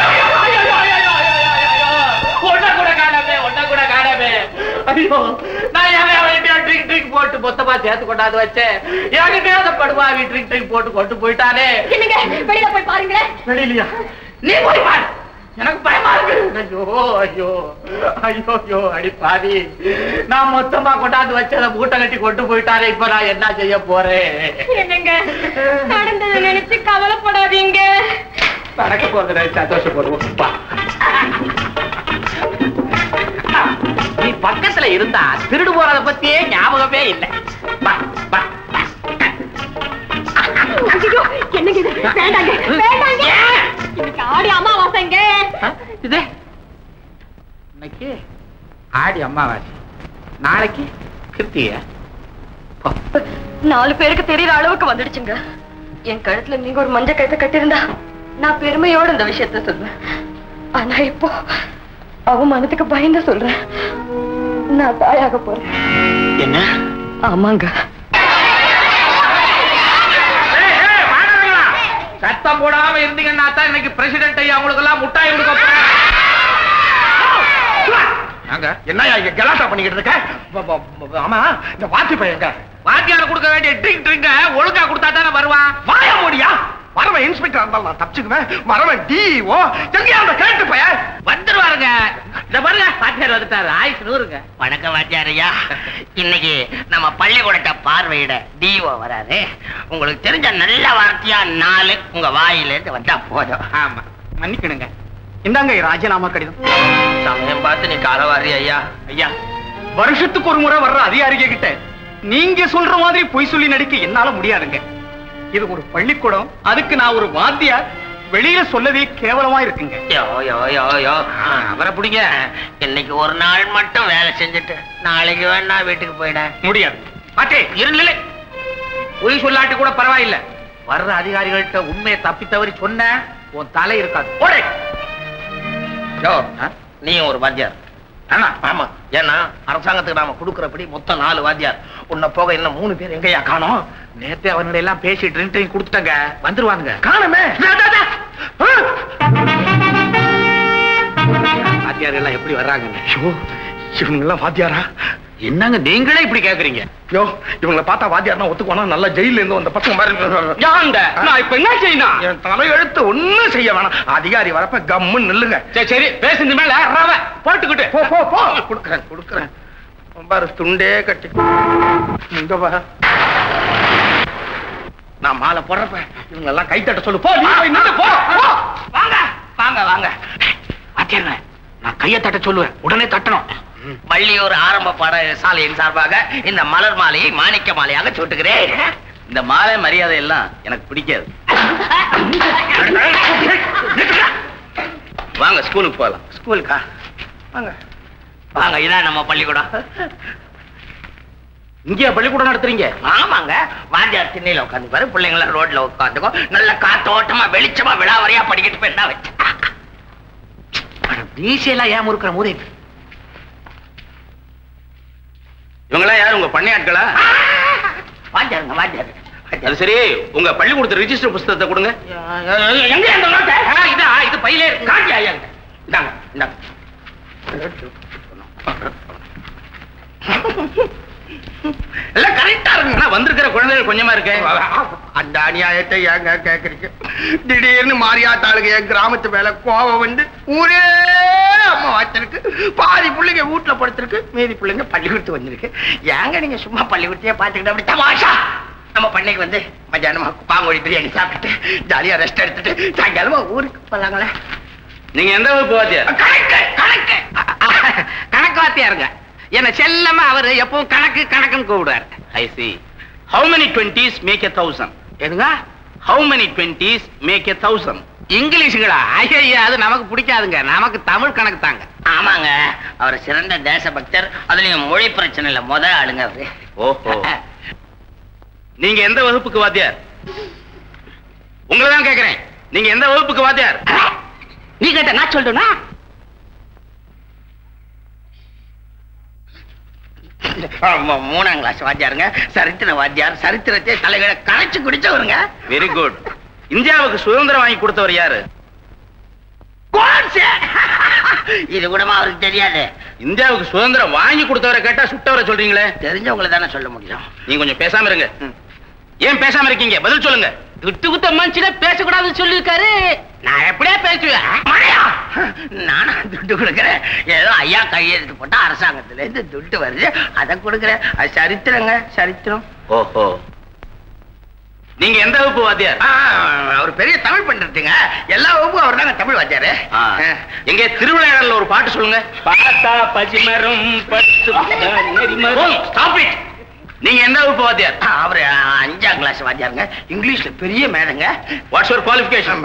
ஒன்ன கூட காணாமே ஒன்ன கூட காணாமே ஐயோ நான் எவன் வேண்டிய ட்ரிங்க் ட்ரிங்க் போட்டு மொத்தமா சேர்த்து கொண்டாந்து வச்சேன் என்கிட்ட அந்த படுவாவி ட்ரிங்க் ட்ரிங்க் போட்டு கொண்டு போயிட்டானே என்னங்க வெளியில போய் பாருங்களேன் வெளியிலயா நீ போய் பாரு எனக்கு பயமா இருக்கு ஐயோ ஐயோ ஐயோ ஐயோ அடி பாவி நான் மொத்தமா கொண்டாந்து வச்சத மூட்டை கட்டி கொண்டு போயிட்டாரே இப்ப நான் என்ன செய்ய போறேன் என்னங்க நடந்ததை நினைச்சு கவலைப்படாதீங்க நடக்க போறது சந்தோஷப்படுவோம் வா. நீ பக்கத்துல இருந்தா திருடு போறத பத்தியே ஞாபகமே இல்லை வா, வா. ஐயோ, என்னங்க இது வேண்டாங்க வேண்டாங்க இன்னைக்கு ஆடி அமாவாசைங்க இது இன்னைக்கு ஆடி அம்மாவாசை நாளைக்கு கிருத்திகை நாலு பேருக்கு தெரியற அளவுக்கு வந்துடுச்சுங்க என் கழுத்துல நீங்க ஒரு மஞ்சள் கழுத்தை கட்டியிருந்தா நான் பெருமையோட இந்த விஷயத்த சொல்வேன் ஆனா இப்போ அவமானத்துக்கு பயந்து சொல்றேன் நான் தாயாக போறேன் என்ன ஆமாங்க சத்தம் போடாம இருந்தீங்கன்னா தான் இன்னைக்கு பிரசிடென்ட் ஐயா உங்களுக்கு எல்லாம் முட்டாய் கொடுக்க போறேன். நாங்க என்னையா இங்க கலாட்டா பண்ணிக்கிட்டு இருக்க ப- ப- ப- ஆமா இந்த வாத்தி பையங்க வாத்தியார கொடுக்க வேண்டிய ட்ரிங்க் ட்ரிங்க ஒழுங்கா கொடுத்தா தானே வருவான் வாய மூடியா வரவன் இன்ஸ்பெக்டர் இருந்தாலும் நான் தப்பிச்சுக்குவேன் வரவன் டிஓ எங்கேயா அந்த கேட்டு பையன் வந்துருவாருங்க இந்த பாருங்க வாத்தியார் வந்துட்டாரு ஆயுசு நூறுங்க வணக்கம் வாத்தியாரையா இன்னைக்கு நம்ம பள்ளிக்கூடத்தை பார்வையிட டிஓ வராரு உங்களுக்கு தெரிஞ்ச நல்ல வார்த்தையா நாலு உங்க வாயில இருந்து வந்தா போதும் ஆமா மன்னிக்கணுங்க இந்தாங்க ராஜினாமா கடிதம் சமயம் பார்த்து நீ காலவாரி ஐயா ஐயா வருஷத்துக்கு ஒரு முறை வர்ற அதிகாரிக கிட்ட நீங்க சொல்ற மாதிரி பொய் சொல்லி நடிக்க என்னால முடியாதுங்க இது ஒரு பள்ளிக்கூடம் அதுக்கு நான் ஒரு வாத்தியார் வெளியில சொல்லவே கேவலமா இருக்குங்க யோ யோ யோ யோ அவரை பிடிங்க இன்னைக்கு ஒரு நாள் மட்டும் வேலை செஞ்சுட்டு நாளைக்கு வேணா வீட்டுக்கு போயிட முடியாது மாட்டே இருநிலை பொய் சொல்லாட்டி கூட பரவாயில்ல வர்ற அதிகாரிகள்கிட்ட உண்மையை தப்பி தவறி சொன்ன உன் தலை இருக்காது போடே யோ நீ ஒரு வாத்தியார் ஆமா ஆமா ஏன்னா அரசாங்கத்துக்கு நாம கொடுக்கறபடி மொத்தம் நாலு வாத்தியார் உன்னை போக இன்னும் மூணு பேர் எங்கயா காணோம் நேத்தே அவனுடைய எல்லாம் பேசி ட்ரிங்க் கொடுத்துட்டங்க வந்துருவாங்க காணுமே வாத்தியார் எல்லாம் எப்படி வர்றாங்க இவங்க எல்லாம் வாத்தியாரா என்னங்க நீங்களே இப்படி கேக்குறீங்க யோ இவங்கள பார்த்தா வாத்தியார்னா ஒத்துக்குவானா நல்லா ஜெயில இருந்து வந்த பசங்க மாதிரி யாங்க நான் இப்ப என்ன செய்யணும் என் தலையெழுத்து ஒண்ணும் செய்ய வேணாம் அதிகாரி வரப்ப கம்முன்னு நில்லுங்க சரி சரி பேசுன மேல ரவ போட்டுக்கிட்டு போ போ போ குடுக்குறேன் குடுக்குறேன் பாரு துண்டே கட்டி இங்க வா நான் மாலை போடுறப்ப இவங்க எல்லாம் கை தட்ட சொல்லு போ நீ போய் நில்லு போ போ வாங்க வாங்க வாங்க வாத்தியாருங்க நான் கையை தட்ட சொல்லுவேன் உடனே தட்டணும் வள்ளியூர் ஆரம்ப பாடசாலையின் சார்பாக இந்த மலர் மாலையை மாணிக்க மாலையாக சூட்டுகிறேன் இந்த மாலை மரியாதை எல்லாம் எனக்கு பிடிக்காது வாங்க ஸ்கூலுக்கு போகலாம் ஸ்கூலுக்கா வாங்க வாங்க இதான் நம்ம பள்ளிக்கூடம் இங்கேயா பள்ளிக்கூடம் நடத்துறீங்க ஆமாங்க வாத்தியார் திண்ணையில உட்காந்து பாரு பிள்ளைங்கள ரோட்ல உட்காந்துக்கோ நல்ல காத்தோட்டமா வெளிச்சமா விழாவறியா படிக்கிட்டு போய் என்ன வச்சு மீசையெல்லாம் ஏன் முறுக்கிற மூதே இவங்கெல்லாம் யார் உங்க பண்ணையாட்களா வாத்தியாருங்க வாத்தியார் அது சரி உங்க பள்ளிக்கூடத்து ரிஜிஸ்டர் புஸ்தகத்தை கொடுங்க எங்க அந்த நோட்டை ஆ, இதா இது பையிலே இருக்கு காட்டி ஐயா இந்தாங்க இந்தாங்க எல்லாம் கரெக்டா இருக்குங்க வந்திருக்கிற குழந்தைகள் கொஞ்சமா இருக்கேன் அந்த அநியாயத்தை ஏங்க கேக்குறீங்க திடீர்னு மாரியாத்தாளுங்க என் கிராமத்து மேல கோவம் வந்து ஊரே அம்மா வச்சிருக்கு பாதி பிள்ளைங்க வீட்டுல படுத்திருக்கு மீதி பிள்ளைங்க பள்ளிக்கூடத்து வந்திருக்கு ஏங்க நீங்க சும்மா பள்ளிக்கூடத்தையே பார்த்துக்கிட்டு அப்படி தமாஷா நம்ம பண்ணைக்கு வந்து மத்தியானமா பாங்கோழி பிரியாணி சாப்பிட்டுட்டு ஜாலியா ரெஸ்ட் எடுத்துட்டு சாயங்காலமா ஊருக்கு போலாங்களே நீங்க எந்த வகுப்பு வாத்தியார் கணக்கு கணக்கு கணக்கு வாத்தியாருங்க என்ன செல்லமா அவரு எப்பவும் கணக்கு கணக்குன்னு கூப்பிடுவாரு I see how many twenties make a thousand எதுங்க how many twenties make a thousand இங்கிலீஷுங்களா ஐயா அது நமக்கு பிடிக்காதுங்க நமக்கு தமிழ் கணக்கு தாங்க ஆமாங்க அவர் சிறந்த தேசபக்தர் அதுலயும் மொழி பிரச்சனையில முத ஆளுங்க அவரு ஓஹோ நீங்க எந்த வகுப்புக்கு வாத்தியார் உங்களை தான் கேக்குறேன் நீங்க எந்த வகுப்புக்கு வாத்தியார் நீ கேட்ட நான் சொல்லணும்னா ஆமா, மூணாம் கிளாஸ் வாத்தியாருங்க சரித்திர வாத்தியார் சரித்திரத்தை தலைகளை கரைச்சு குடிச்சவருங்க வெரி குட் இந்தியாவுக்கு சுதந்திரம் வாங்கி கொடுத்தவர் யாரு கோட்ஸே. இது கூடமா அவருக்கு தெரியாது இந்தியாவுக்கு சுதந்திரம் வாங்கி கொடுத்தவரை கேட்டா சுட்டவரை சொல்றீங்களே தெரிஞ்சவங்களை தானே சொல்ல முடியும் நீங்க கொஞ்சம் பேசாம இருங்க ஏன் பேசாம இருக்கீங்க பதில் சொல்லுங்க விட்டு குத்த மனுஷனே பேசக்கூடாதுன்னு சொல்லியிருக்காரு நான் எப்படியா பேசுவேன் மழையா நானா துட்டு கொடுக்குறேன் ஏதோ ஐயா கையெழுத்து போட்டா அரசாங்கத்துல இருந்து துட்டு வருது அதை கொடுக்குறேன் அது சரித்திரங்க சரித்திரம் ஓஹோ நீங்க எந்த வகுப்பு வாத்தியார் ஆ, அவர் பெரிய தமிழ் பண்றதுங்க எல்லா வகுப்பும் அவர் தாங்க தமிழ் வாத்தியாரு ஆ. எங்க திருவிளையாடல்ல ஒரு பாட்டு சொல்லுங்க பார்த்தா பசிமரம் பத்து ஸ்டாப் இட் நீங்க எந்த வகுப்பு வாத்தியார் ஆ, அவரு அஞ்சாம் கிளாஸ் வாத்தியாருங்க இங்கிலீஷ்ல பெரிய மேடங்க வாட்ஸ் யுவர் குவாலிஃபிகேஷன்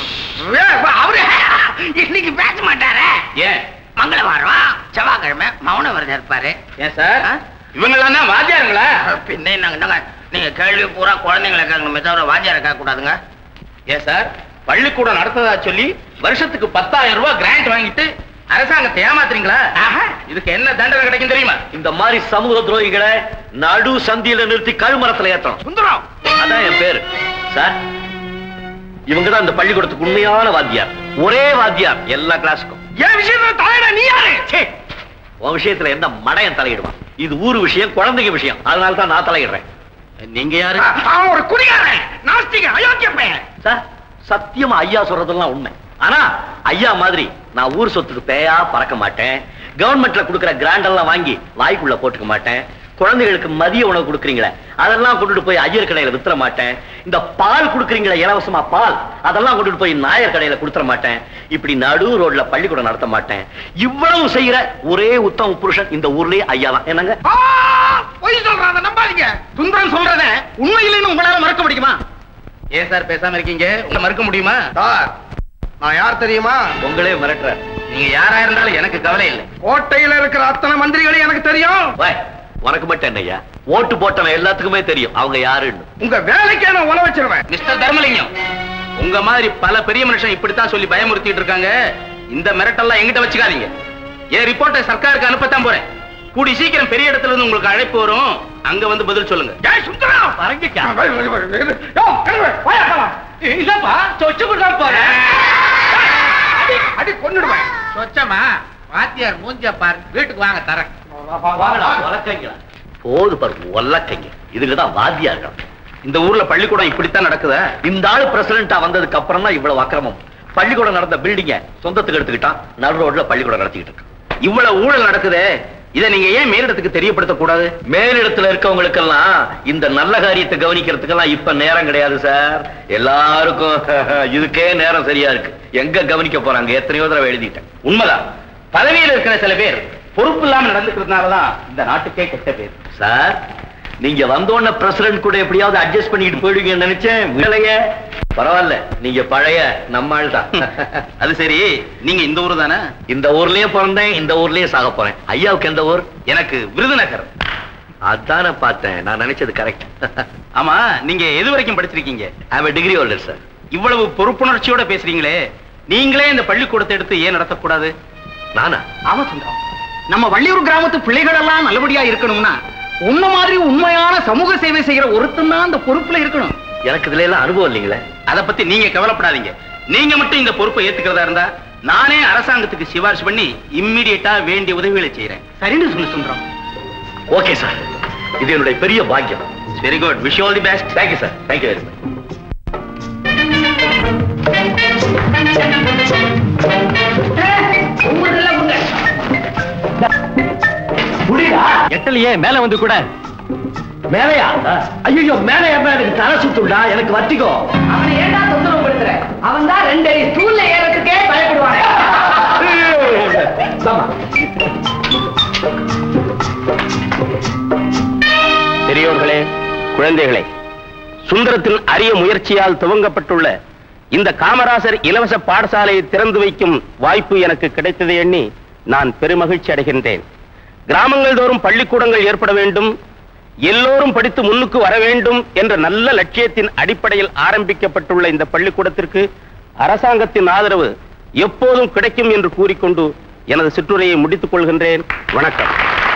அவரு இன்னைக்கு பேச மாட்டாரே ஏன் மங்களவாரம் செவ்வாய்க்கிழமை மௌன விரதம் இருப்பாரு ஏன் சார் இவங்கெல்லாம் தான் வாத்தியாருங்களா பின்ன என்னங்க என்னங்க நீங்க கேள்வி பூரா குழந்தைங்களை கேட்கணுமே தவிர வாத்தியாரை கேட்க கூடாதுங்க ஏன் சார் பள்ளிக்கூடம் நடத்ததா சொல்லி வருஷத்துக்கு பத்தாயிரம் ரூபாய் கிராண்ட் வாங்கிட்டு அரசாங்கத்தை ஏமாத்துறீங்களா இதுக்கு என்ன தண்டனை கிடைக்கும் தெரியுமா இந்த மாதிரி சமூக துரோகிகளை நடு சந்தியில நிறுத்தி கழுமரத்துல ஏத்தணும் சுந்தரம் அதான் என் பேரு சார் இவங்க தான் இந்த பள்ளிக்கூடத்துக்கு உண்மையான வாத்தியார் ஒரே வாத்தியார் எல்லா கிளாஸுக்கும் என் விஷயத்துல தலையிட நீ யாரு ச்சே, உன் விஷயத்துல எந்த மடையன் தலையிடுவான் இது ஊர் விஷயம் குழந்தைங்க விஷயம் அதனால தான் நான் தலையிடுறேன் நீங்க யாரு அவன் ஒரு குடிகாரன் நாஸ்திக அயோக்கிய பையன் சார் சத்தியமா ஐயா சொல்றதெல்லாம் உண்மை ஆனா ஐயா மாதிரி நான் ஊர் சொத்துக்கு பேயா பறக்க மாட்டேன் கவர்மெண்ட்ல கொடுக்கிற கிராண்ட் எல்லாம் வாங்கி வாய்க்குள்ள போட்டுக்க மாட்டேன் குழந்தைகளுக்கு மதிய உணவு கொடுக்குறீங்களே அதெல்லாம் கொண்டுட்டு போய் ஐயர் கடையில வித்துற மாட்டேன் இந்த பால் கொடுக்குறீங்களே இலவசமா பால் அதெல்லாம் கொண்டுட்டு போய் நாயர் கடையில கொடுத்துற மாட்டேன் இப்படி நடு ரோட்ல பள்ளிக்கூடம் நடத்த மாட்டேன் இவ்வளவு செய்யற ஒரே உத்தம புருஷன் இந்த ஊர்லயே ஐயா தான் என்னங்க ஆ, பொய் சொல்றாத நம்பாதீங்க சுந்தரம் சொல்றத உண்மையிலேன்னு உங்களால மறக்க முடியுமா ஏன் சார் பேசாம இருக்கீங்க உங்களை மறுக்க முடியுமா சார் நான் யார் தெரியுமா உங்களே மிரட்டுற நீங்க யாரா இருந்தாலும் எனக்கு கவலை இல்லை கோட்டையில இருக்கிற அத்தனை மந்திரிகளும் எனக்கு தெரியும் வை, உனக்கு மட்டும் என்னய்யா ஓட்டு போட்டவன் எல்லாத்துக்குமே தெரியும் அவங்க யாருன்னு உங்க வேலைக்கே நான் உல வச்சிருவேன் மிஸ்டர் தர்மலிங்கம் உங்க மாதிரி பல பெரிய மனுஷன் இப்படித்தான் சொல்லி பயமுறுத்திட்டு இருக்காங்க இந்த மிரட்டெல்லாம் எங்கிட்ட வச்சுக்காதீங்க என் ரிப்போர்ட்டை சர்க்காருக்கு அனுப்பத்தான் போறேன் கூடி சீக்கிரம் பெரிய இடத்துல இருந்து உங்களுக்கு அழைப்பு வரும் அங்க வந்து பதில் சொல்லுங்க ஜெய் சுந்தரம் இல்லப்பா சொச்சு கொடுத்தா போறேன் அடி கொன்னுடுவேன் சொச்சமா வாத்தியார் மூஞ்ச பாரு வீட்டுக்கு வாங்க தரேன் உலக்கைங்களா போது பாரு உலக்கைங்க இதுக்குதான் வாத்தியா இருக்கான் இந்த ஊர்ல பள்ளிக்கூடம் இப்படித்தான் நடக்குதா இந்த ஆளு பிரசிடண்டா வந்ததுக்கு அப்புறம் தான் இவ்வளவு அக்கிரமம் பள்ளிக்கூடம் நடந்த பில்டிங்க சொந்தத்துக்கு எடுத்துக்கிட்டான் நடு ரோட்ல பள்ளிக்கூடம் நடத்திக்கிட்டு இருக்கு இவ்வளவு ஊழல் நடக்குதே இதை நீங்க ஏன் மேலிடத்துக்கு தெரியப்படுத்த கூடாது மேலிடத்துல இருக்கவங்களுக்கெல்லாம் இந்த நல்ல காரியத்தை கவனிக்கிறதுக்கெல்லாம் இப்ப நேரம் கிடையாது சார் எல்லாருக்கும் இதுக்கே நேரம் சரியா இருக்கு எங்க கவனிக்க போறாங்க எத்தனையோ தடவை எழுதிட்டேன் உண்மைதான் பதவியில் இருக்கிற சில பேர் பொறுப்பு இல்லாம நடந்துக்கிறதுனாலதான் இந்த நாட்டுக்கே கெட்ட பேர் சார் நீங்க வந்தோடனே பிரசிடன்ட் கூட எப்படியாவது அட்ஜஸ்ட் பண்ணிட்டு போயிடுவீங்கன்னு நினைச்சேன் விடலையே பரவாயில்ல நீங்க பழைய நம்ம ஆள் தான் அது சரி நீங்க இந்த ஊர் தானே இந்த ஊர்லயே பிறந்தேன் இந்த ஊர்லயே சாக போறேன் ஐயாவுக்கு எந்த ஊர் எனக்கு விருதுநகர் அதானே பார்த்தேன் நான் நினைச்சது கரெக்ட் ஆமா நீங்க எது வரைக்கும் படிச்சிருக்கீங்க ஐ டிகிரி ஹோல்டர் சார் இவ்வளவு பொறுப்புணர்ச்சியோட பேசுறீங்களே நீங்களே இந்த பள்ளிக்கூடத்தை எடுத்து ஏன் நடத்தக்கூடாது நானா ஆமா சுந்தரம் நம்ம வள்ளியூர் கிராமத்து பிள்ளைகள் எல்லாம் நல்லபடியா இருக்கணும்னா உன்ன மாதிரி உண்மையான சமூக சேவை செய்யற ஒருத்தன் தான் அந்த பொறுப்புல இருக்கணும் எனக்கு இதுல எல்லாம் அனுபவம் இல்லைங்களே அத பத்தி நீங்க கவலைப்படாதீங்க நீங்க மட்டும் இந்த பொறுப்பை ஏத்துக்கிறதா இருந்தா நானே அரசாங்கத்துக்கு சிபாரிசு பண்ணி இம்மிடியட்டா வேண்டிய உதவிகளை செய்யறேன் சரின்னு சொல்லு சுந்தரம் ஓகே சார் இது என்னுடைய பெரிய பாக்கியம் very good wish all the best thank you sir thank you very much எட்டலையே மேல வந்து கூட மேலையா ஐயோ மேல ஏறினா எனக்கு தலை சுத்துண்டா எனக்கு வத்திக்கோ அவனை ஏன்டா தொந்தரவு படுத்துற அவன் தான் ரெண்டு அடி ஸ்டூல்ல ஏறதுக்கே பயப்படுவானே பெரியோர்களே குழந்தைகளே சுந்தரத்தின் அரிய முயற்சியால் துவங்கப்பட்டுள்ள இந்த காமராசர் இலவச பாடசாலையை திறந்து வைக்கும் வாய்ப்பு எனக்கு கிடைத்ததை எண்ணி நான் பெருமகிழ்ச்சி அடைகின்றேன் கிராமங்கள் தோறும் பள்ளிக்கூடங்கள் ஏற்பட வேண்டும் எல்லோரும் படித்து முன்னுக்கு வர வேண்டும் என்ற நல்ல லட்சியத்தின் அடிப்படையில் ஆரம்பிக்கப்பட்டுள்ள இந்த பள்ளிக்கூடத்திற்கு அரசாங்கத்தின் ஆதரவு எப்போதும் கிடைக்கும் என்று கூறிக்கொண்டு எனது சிற்றுரையை முடித்துக் கொள்கின்றேன் வணக்கம்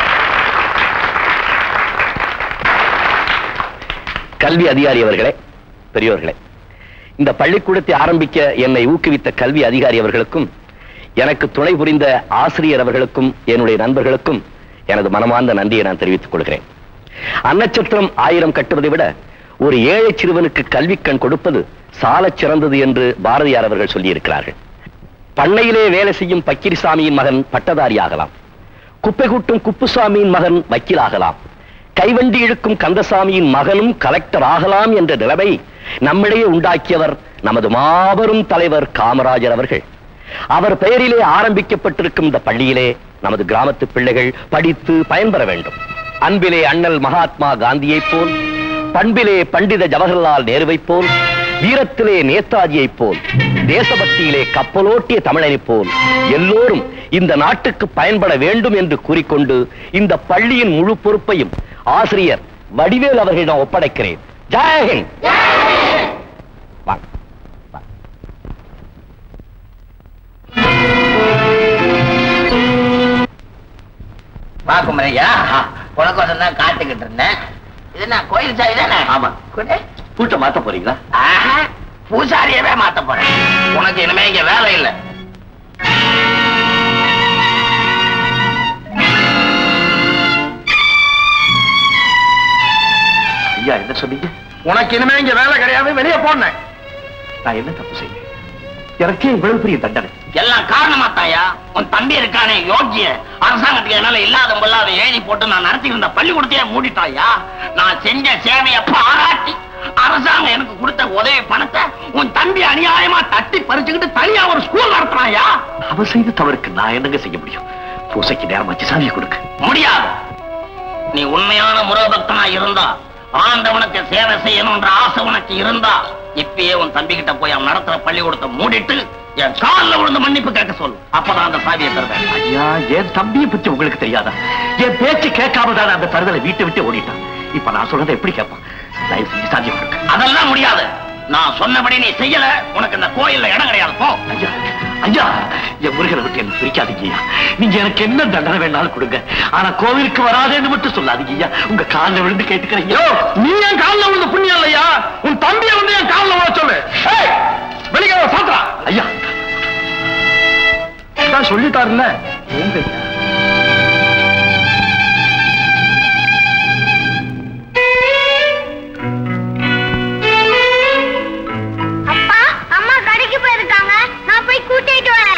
கல்வி அதிகாரி அவர்களே பெரியோர்களே இந்த பள்ளிக்கூடத்தை ஆரம்பிக்க என்னை ஊக்குவித்த கல்வி அதிகாரி அவர்களுக்கும் எனக்கு துணை புரிந்த ஆசிரியர் அவர்களுக்கும் என்னுடைய நண்பர்களுக்கும் எனது மனமார்ந்த நன்றியை நான் தெரிவித்துக் கொள்கிறேன் அன்னச்சத்திரம் ஆயிரம் கட்டுவதை விட ஒரு ஏழை சிறுவனுக்கு கல்வி கண் கொடுப்பது சாலச் சிறந்தது என்று பாரதியார் அவர்கள் சொல்லியிருக்கிறார்கள் பண்ணையிலே வேலை செய்யும் பக்கிரிசாமியின் மகன் பட்டதாரி ஆகலாம் குப்பை கூட்டும் குப்புசாமியின் மகன் வக்கீலாகலாம் கைவண்டி இழுக்கும் கந்தசாமியின் மகனும் கலெக்டர் ஆகலாம் என்ற நிலைமை நம்மிடையே உண்டாக்கியவர் நமது மாபெரும் தலைவர் காமராஜர் அவர்கள் அவர் பெயரிலே ஆரம்பிக்கப்பட்டிருக்கும் இந்த பள்ளியிலே நமது கிராமத்து பிள்ளைகள் படித்து பயன்பெற வேண்டும் அன்பிலே அண்ணல் மகாத்மா காந்தியைப் போல் பண்பிலே பண்டித ஜவஹர்லால் நேருவைப் போல் வீரத்திலே நேதாஜியைப் போல் தேசபக்தியிலே கப்பலோட்டிய தமிழனைப் போல் எல்லோரும் இந்த நாட்டுக்கு பயன்பட வேண்டும் என்று கூறிக்கொண்டு இந்த பள்ளியின் முழு பொறுப்பையும் ஆசிரியர் வடிவேல் அவர்களிடம் ஒப்படைக்கிறேன் ஜெயஹிந்த் வாங்க வா குமரையா உனக்கோசம் தான் காத்துக்கிட்டு இருந்தேன் இது நான் கோயில் சாவி தானே ஆமா கொடு. பூட்டை மாத்த போறீங்களா ஆஹா, பூசாரியவே மாத்த போறேன் உனக்கு இனிமே இங்க வேலை இல்லை ஐயா என்ன சொன்னீங்க உனக்கு இனிமே இங்க வேலை கிடையாது வெளியே போனேன் நான் என்ன தப்பு செய்ய எனக்கே இவ்வளவு பெரிய தண்டனை எல்லாம் காரணமாத்தாயா உன் தம்பி இருக்கானே யோக்கிய அரசாங்கத்துக்கு என்னால இல்லாத பொல்லாத எழுதி போட்டு நான் நடத்தி இருந்த பள்ளிக்கூடத்தையே மூடிட்டாயா நான் செஞ்ச சேவையை பாராட்டி அரசாங்கம் எனக்கு கொடுத்த உதவி பணத்தை உன் தம்பி அநியாயமா தட்டி பறிச்சுக்கிட்டு தனியா ஒரு ஸ்கூல் நடத்துறாயா அவன் செய்த தவறுக்கு நான் என்னங்க செய்ய முடியும் பூசைக்கு நேரம் வச்சு சாவியை கொடுக்க முடியாது நீ உண்மையான முருகபக்தனா இருந்தா ஆண்டவனுக்கு சேவை செய்யணும்ன்ற ஆசை உனக்கு இருந்தா இப்பயே உன் தம்பி கிட்ட போய் அவன் நடத்துற பள்ளிக்கூடத்தை மூடிட்டு என் கால்ல விழுந்து மன்னிப்பு கேட்க சொல்லு அப்பதான் அந்த சாவியை தருவேன் ஐயா என் தம்பியை பத்தி உங்களுக்கு தெரியாதா என் பேச்சு கேட்காம தான் அந்த தருதலை வீட்டை விட்டு ஓடிட்டான் இப்ப நான் சொல்றதை எப்படி கேட்பான் தயவு செஞ்சு சாத்தியம் கொடுங்க அதெல்லாம் முடியாது நான் சொன்னபடி நீ செய்யல உனக்கு இந்த கோயில்ல இடம் கிடையாது போ ஐயா ஐயா என் முருகனை விட்டு என்ன பிரிக்காதீங்க ஐயா நீங்க எனக்கு என்ன தண்டனை வேணாலும் கொடுங்க ஆனா கோவிலுக்கு வராதேன்னு மட்டும் சொல்லாதீங்க ஐயா உங்க காலில் விழுந்து கேட்டுக்கிறேன் ஐயோ நீ என் காலில் விழுந்த புண்ணியம் இல்லையா உன் தம்பியை வந்து என் காலில் விழ சொல்லு ஏய், வெளியே வா, சாத்தா ஐயா தான் சொல்லிட்டாருல்ல போங்க ஐயா. அப்பா அம்மா கடைக்கு போயிருக்காங்க நான் போய் கூட்டிட்டு வரேன்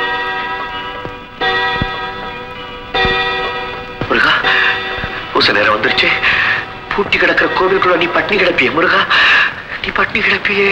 முருகா பூச நேரம் வந்துருச்சு பூட்டி கிடக்கிற கோவிலுக்குள்ள நீ பட்டினி கிடப்பிய முருகா நீ பட்டினி கிடப்பியே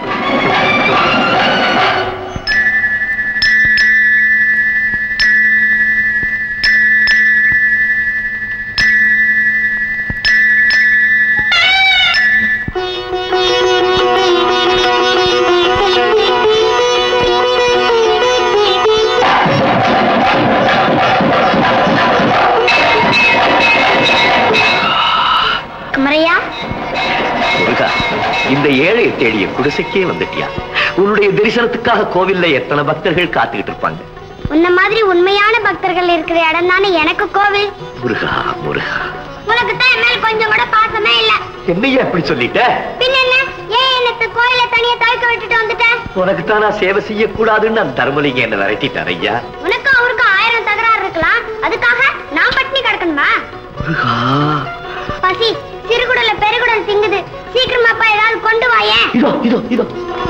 குமரையா முருகா இந்த ஏழை தேடிய குடிசைக்கே வந்துட்டியா உன்னுடைய தரிசனத்துக்காக கோவில்ல எத்தனை பக்தர்கள் காத்துக்கிட்டு இருப்பாங்க உன்ன மாதிரி உண்மையான பக்தர்கள் இருக்கிற இடம் தானே எனக்கு கோவில் முருகா முருகா உனக்கு தான் என் மேல கொஞ்சம் கூட பாசமே இல்ல என்னையா எப்படி சொல்லிட்ட பின்ன என்ன ஏன் என்னத்து கோயில தனியா தவிக்க விட்டுட்டு வந்துட்டேன் உனக்கு தான் நான் சேவை செய்யக்கூடாதுன்னு அந்த தர்மலிங்க என்ன விரட்டிட்டார் ஐயா உனக்கும் அவருக்கும் ஆயிரம் தகராறு இருக்கலாம் அதுக்காக நான் பட்டினி கிடக்கணுமா முருகா பசி சிறுகுடல பெருகுடல் திங்குது சீக்கிரமா அப்பா ஏதாவது கொண்டு வாயேன் இதோ இதோ இதோ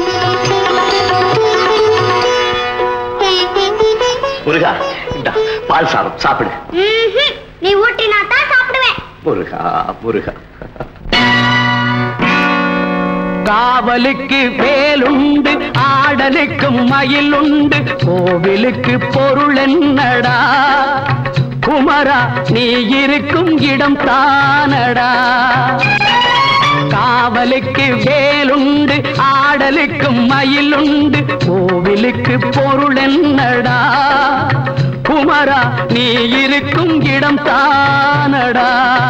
முருகா இந்தா பால் சாதம் சாப்பிடு ம்ஹும். நீ ஊட்டினா தான் சாப்பிடுவேன் முருகா முருகா காவலுக்கு வேலுண்டு ஆடலுக்கும் மயிலுண்டு கோவிலுக்கு பொருள் என்னடா குமரா நீ இருக்கும் இடம் தானடா காவலுக்கு வேலுண்டு ஆடலுக்கும் மயிலுண்டு கோவிலுக்கு பொருள் என்னடா குமரா நீ இருக்கும் இடம் தானடா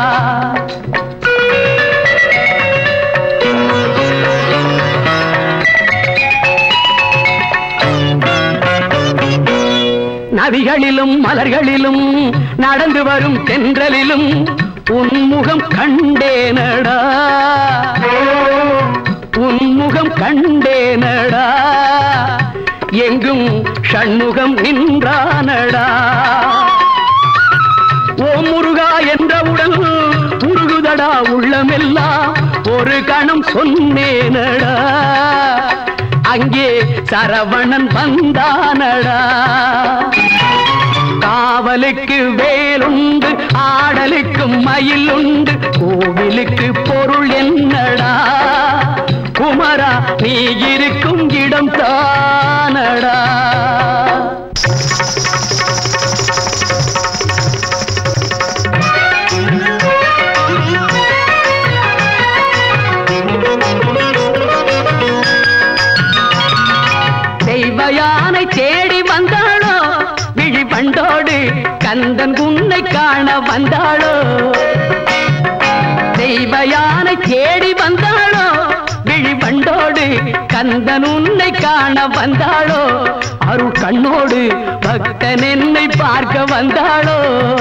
நதிகளிலும் மலர்களிலும் நடந்து வரும் தென்றலிலும் உன்முகம் கண்டேனடா உன்முகம் கண்டேனடா எங்கும் ஷண்முகம் நின்றானடா ஓ முருகா என்றவுடன் உருகுதடா உள்ளமெல்லாம் ஒரு கணம் சொன்னேனடா அங்கே சரவணன் வந்தானடா காவலுக்கு வேலுண்டு ஆடலுக்கும் மயில் உண்டு கோவிலுக்கு பொருள் என்னடா குமரா நீ இருக்கும் இடம் தானடா தெய்வ யானை தேடி வந்தாளோ விழி பண்டோடு கந்தன் உன்னை காண வந்தாளோ தெய்வ யானை தேடி வந்தாளோ விழி பண்டோடு கந்தன் உன்னை காண வந்தாளோ அருள் கண்ணோடு பக்தன் என்னை பார்க்க வந்தாளோ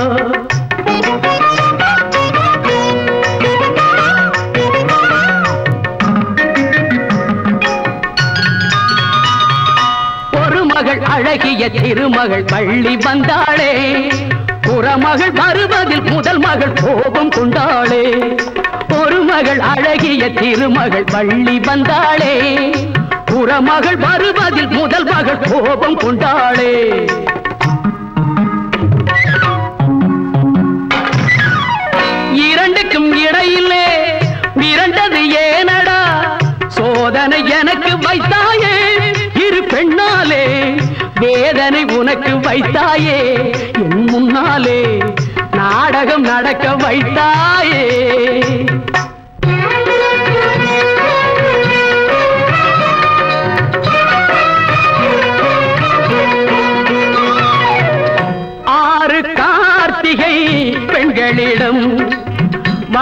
ஒரு மகள் அழகிய திருமகள் பள்ளி வந்தாளே புறமகள் வருவதில் முதல் மகள் கோபம் கொண்டாளே ஒரு மகள் அழகிய திருமகள் பள்ளி வந்தாளே புறமகள் வருவதில் முதல் மகள் கோபம் கொண்டாளே இரண்டுக்கும் இடையிலே மிரண்டது ஏனடா சோதனை எனக்கு வைத்தாயே இரு பெண்ணாலே வேதனை உனக்கு வைத்தாயே என் முன்னாலே நாடகம் நடக்க வைத்தாயே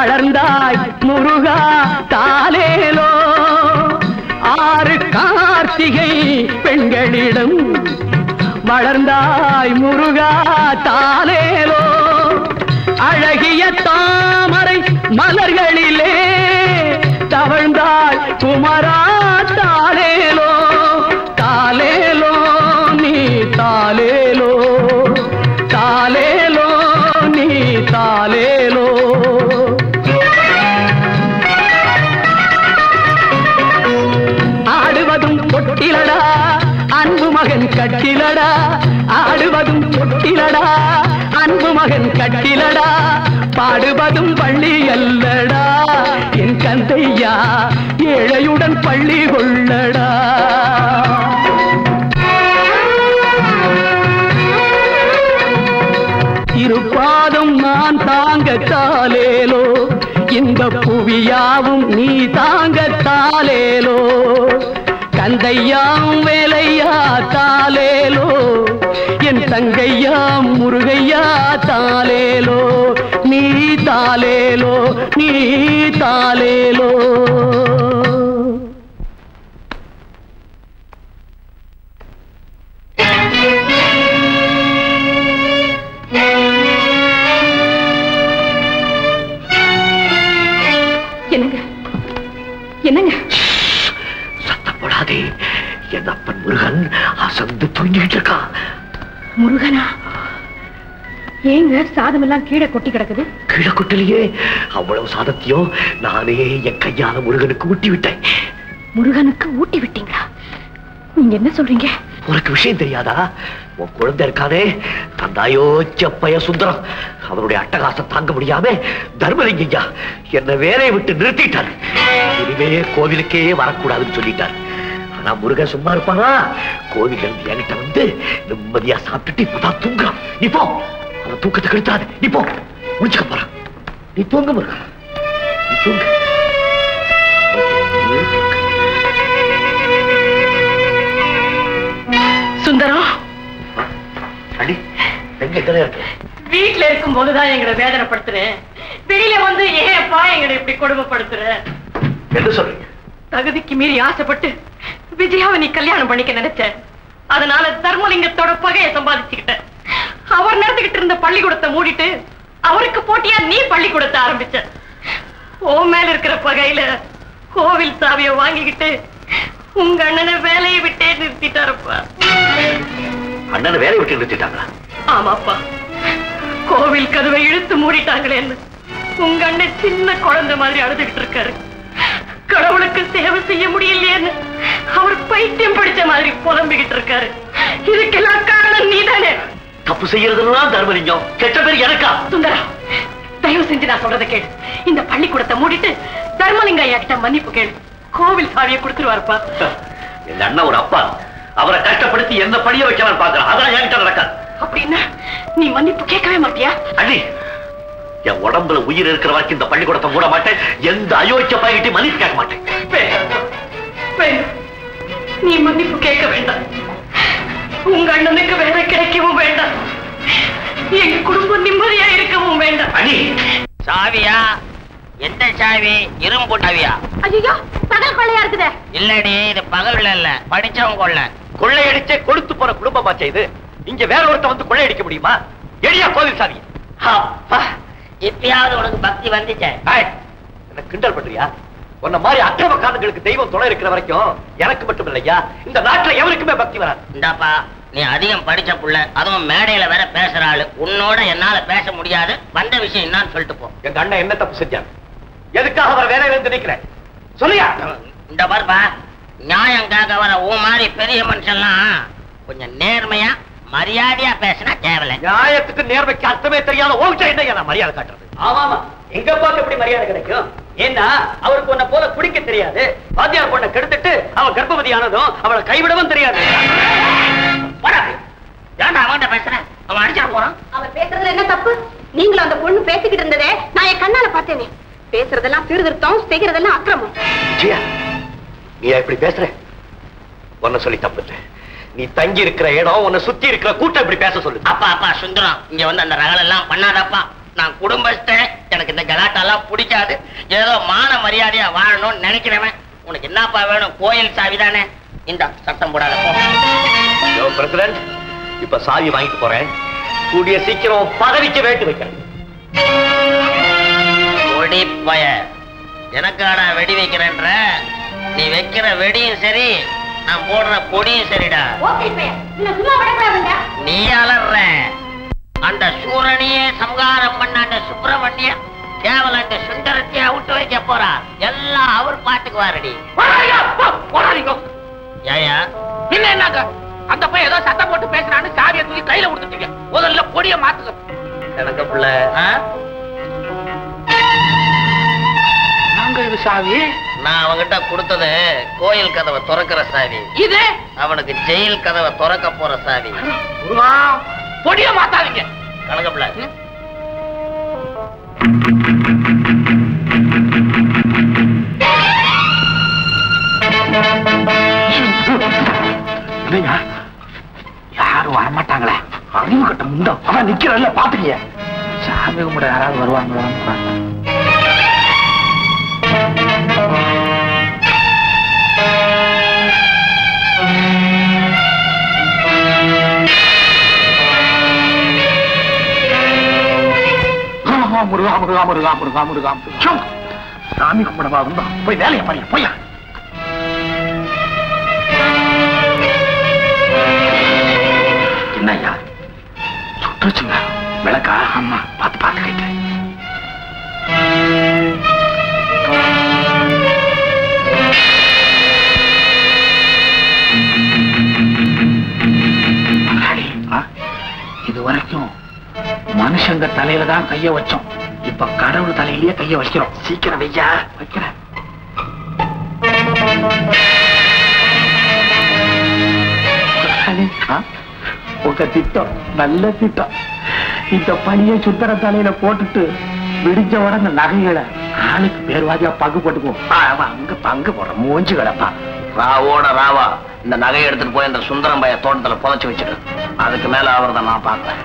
வளர்ந்தாய் முருகா தாலேலோ ஆறு கார்த்திகை பெண்களிடம் வளர்ந்தாய் முருகா தாலேலோ அழகிய தாமரை மலர்களிலே தவழ்ந்தாய் குமரா தாலேலோ தாலேலோ நீ தாலேலோ தாலேலோ நீ தாலேலோ ஆடுவதும் பொட்டிலடா அன்பு மகன் கட்டிலடா ஆடுவதும் பொட்டிலடா அன்பு மகன் கட்டிலடா பாடுவதும் பள்ளி அல்லடா என் கந்தையா ஏழையுடன் பள்ளி கொள்ளடா இருப்பாதும் நான் தாங்க தாலேலோ இந்த புவியாவும் நீ தாங்க தாலேலோ கந்தையாம் வேலையா தாலேலோ என் தங்கையா முருகையா தாலேலோ நீ தாலேலோ நீ தாலேலோ என்னங்க என்னங்க சத்தப்படாதே என் அப்பன் முருகன் அசந்து தூங்கிட்டு இருக்கான் முருகனா ஏங்க சாதம் எல்லாம் கீழே கொட்டி கிடக்குது கீழே கொட்டலையே அவ்வளவு சாதத்தையும் நானே என் கையால முருகனுக்கு ஊட்டி விட்டேன் முருகனுக்கு ஊட்டி விட்டீங்களா நீங்க என்ன சொல்றீங்க உனக்கு விஷயம் தெரியாதா உன் குழந்தை இருக்கானே தந்தாயோ செப்பைய சுந்தரம் அவருடைய அட்டகாசம் தாங்க முடியாம தர்மலிங்கய்யா என்ன வேலையை விட்டு நிறுத்திட்டார் இனிமே கோவிலுக்கே வரக்கூடாதுன்னு சொல்லிட்டார் ஆனா முருகன் சும்மா இருப்பானா கோவில்ல இருந்து என்கிட்ட வந்து நிம்மதியா சாப்பிட்டுட்டு இப்பதான் தூங்குறான் நீ போ அவன் தூக்கத்தை கெடுத்தாது நீ போ முடிச்சுக்க போறான் நீ தூங்கு முருகன் நீ தூங்கு சுந்தரம் அடி எங்க இத்தனை இருக்கு வீட்டுல இருக்கும் போதுதான் எங்களை வேதனைப்படுத்துறேன் வெளியில வந்து ஏன்ப்பா எங்களை இப்படி கொடுமைப்படுத்துற என்ன சொல்றீங்க தகுதிக்கு மீறி ஆசைப்பட்டு விஜயாவை நீ கல்யாணம் பண்ணிக்க நினைச்ச அதனால தர்மலிங்கத்தோட பகையை சம்பாதிச்சுக்கிட்ட அவர் நடந்துகிட்டு இருந்த பள்ளிக்கூடத்தை மூடிட்டு அவருக்கு போட்டியா நீ பள்ளிக்கூடத்தை ஆரம்பிச்ச ஓ மேல இருக்கிற பகையில கோவில் சாவிய வாங்கிக்கிட்டு உங்க அண்ணனை வேலையை விட்டே நிறுத்திட்டாரப்பா அண்ணனை வேலையை விட்டு நிறுத்திட்டாங்களா ஆமாப்பா கோவில் கதவை இழுத்து மூடிட்டாங்களேன்னு உங்க அண்ணன் சின்ன குழந்தை மாதிரி அழுதுகிட்டு இருக்காரு கடவுளுக்கு சேவை செய்ய முடியலையேன்னு அவர் பைத்தியம் பிடிச்ச மாதிரி புலம்பிக்கிட்டு இருக்காரு இதுக்கெல்லாம் காரணம் நீதானே தப்பு செய்யறதெல்லாம் தர்மலிங்கம் கெட்ட பேர் எனக்கா சுந்தரா தயவு செஞ்சு நான் சொல்றதை கேளு இந்த பள்ளிக்கூடத்தை மூடிட்டு தர்மலிங்க ஐயா கிட்ட மன்னிப்பு கேளு கோவில் சாவியை கொடுத்துருவாருப்பா எங்க அண்ணன் ஒரு அப்பா அவரை கஷ்டப்படுத்தி எந்த பணிய வைக்கலாம் பாக்குறான் அதான் என்கிட்ட நடக்காது அப்படின்னா நீ மன்னிப்பு கேட்கவே மாட்டியா அண்ணி என் உடம்புல உயிர் இருக்கிற வரைக்கும் இந்த பள்ளிக்கூடத்தை மூட மாட்டேன் எந்த அயோக்கிய பையிட்டு மன்னிப்பு கேட்க மாட்டேன் வேண்டாம். வேண்டாம். நீ மன்னிப்பு கேட்க வேண்டாம் உங்க அண்ணனுக்கு வேற கிடைக்கவும் வேண்டாம் எங்க குடும்பம் நிம்மதியா இருக்கவும் வேண்டாம் அண்ணி சாவியா எந்த சாவி இரும்பு சாவியா ஐயோ பகல் கொள்ளையா இருக்குதே இல்லடி இது பகல்ல இல்ல படிச்சவங்க கொள்ள கொள்ளையடிச்சே கொடுத்து போற குடும்பமாச்சே இது இங்க வேற ஒருத்த வந்து கொள்ளையடிக்க முடியுமா எளியா கோவில் சாவி அப்பா, இப்பயாவது உனக்கு பக்தி வந்துச்சே என்ன கிண்டல் பண்றியா உன்ன மாதிரி அக்கிரம காரணங்களுக்கு தெய்வம் துணை இருக்கிற வரைக்கும் எனக்கு மட்டும் இல்லையா இந்த நாட்டுல எவருக்குமே பக்தி வராது இந்தாப்பா நீ அதிகம் படிச்ச புள்ள அதுவும் மேடையில வேற பேசுற ஆளு உன்னோட என்னால பேச முடியாது வந்த விஷயம் என்னன்னு சொல்லிட்டு போ எங்க அண்ணன் என்ன தப்பு செஞ்சான் எதுக்காக அவர் வேலையில இருந்து நிக்கிறேன் சொல்லியா இந்த பாருப்பா நியாயம் கேட்க வர ஊ மாதிரி பெரிய மனுஷன்லாம் கொஞ்சம் நேர்மையா மரியாதையா பேசினா தேவலை நியாயத்துக்கு நேர்மைக்கு அர்த்தமே தெரியாத உங்ககிட்ட என்ன நான் மரியாதை காட்டுறது ஆமாமா எங்க அப்பாக்கு எப்படி மரியாதை கிடைக்கும் ஏன்னா அவருக்கு உன்னை போல குடிக்க தெரியாது வாத்தியார் பொண்ணை கெடுத்துட்டு அவ கர்ப்பவதி ஆனதும் அவளை கைவிடவும் தெரியாது ஏன்டா அவன்கிட்ட பேசுற அவன் அடிச்சா போறான் அவர் பேசுறதுல என்ன தப்பு நீங்களும் அந்த பொண்ணு பேசிக்கிட்டு இருந்ததே நான் என் கண்ணால பார்த்தேனே பேசுறதெல்லாம் சீர்திருத்தம் செய்யறதெல்லாம் அக்கிரமம் ஜியா நீ இப்படி பேசுற உன்ன சொல்லி தப்பு இல்லை நீ தங்கி இருக்கிற இடம் உன்னை சுத்தி இருக்கிற கூட்டம் இப்படி பேச சொல்லு அப்பா அப்பா சுந்தரம் இங்க வந்து அந்த ரகல் எல்லாம் பண்ணாதப்பா நான் குடும்பஸ்தன் எனக்கு இந்த கலாட்டெல்லாம் பிடிக்காது ஏதோ மான மரியாதையா வாழணும்னு நினைக்கிறவன் உனக்கு என்னப்பா வேணும் கோயில் சாவி தானே இந்த சட்டம் போடாத போ யோ பிரசிடண்ட் இப்ப சாவி வாங்கிட்டு போறேன் கூடிய சீக்கிரம் பதவிக்கு வேட்டு வைக்கிறேன் கொடி பய எனக்காடா வெடி வைக்கிறேன்ற நீ வைக்கிற வெடியும் சரி நான் போடுற பொடியும் சரிடா நீ அலற அந்த சூரனையே சம்ஹாரம் பண்ண அந்த சுப்பிரமணிய கேவல அந்த சுந்தரத்தையே விட்டு வைக்க போறா எல்லாம் அவர் பாத்துக்குவாரடி ஏயா இல்ல என்னங்க அந்த பையன் ஏதோ சத்தம் போட்டு பேசுறான்னு சாவியை தூக்கி கையில கொடுத்துட்டீங்க முதல்ல பொடிய மாத்துங்க எனக்கு பிள்ளை நாங்க இது சாவி நான் அவங்கிட்ட கொடுத்தது கோயில் கதவை திறக்கிற சாவி இது அவனுக்கு ஜெயில் கதவை திறக்க போற சாவி முருகா பொடிய மாத்தாதீங்க கணக்கப்பிள்ள இல்லையா யாரும் வரமாட்டாங்களே அறிவு கட்ட முண்டா அவன் நிக்கிறல்ல பாத்துக்கிய சாமி கும்பிட யாராவது வருவாங்களான்னு பார்த்தேன். ஆமா, முருகா முருகா முருகா முருகா முருகா முருகா சாமி கும்பிடவா வந்தோம் போய் வேலையை பாருங்க போயா என்னய்யா சுட்டுச்சுங்க விளக்கா ஆமா பார்த்து பார்த்து கேட்டேன் முதலாளி, ஆ, இது வரைக்கும் மனுஷங்க தலையில தான் கைய வச்சோம் இப்ப கடவுள் தலையிலேயே கைய வைக்கிறோம் சீக்கிரம் வையா வைக்கிறேன் முதலாளி, ஆ, உங்க திட்டம் நல்ல திட்டம் இந்த பணியை சுந்தர தலையில போட்டுட்டு விடிஞ்ச உடனே நகைகளை ஆளுக்கு பேர்வாதியா பங்கு போட்டுக்குவோம் ஆ, ஆமா, அங்க பங்கு போடுற மூஞ்சி கிடப்பா ராவோட ராவா இந்த நகையை எடுத்துட்டு போய் இந்த சுந்தரம் பைய தோட்டத்துல புதைச்சு வச்சிரு அதுக்கு மேல அவர் தான் நான் பார்ப்பேன்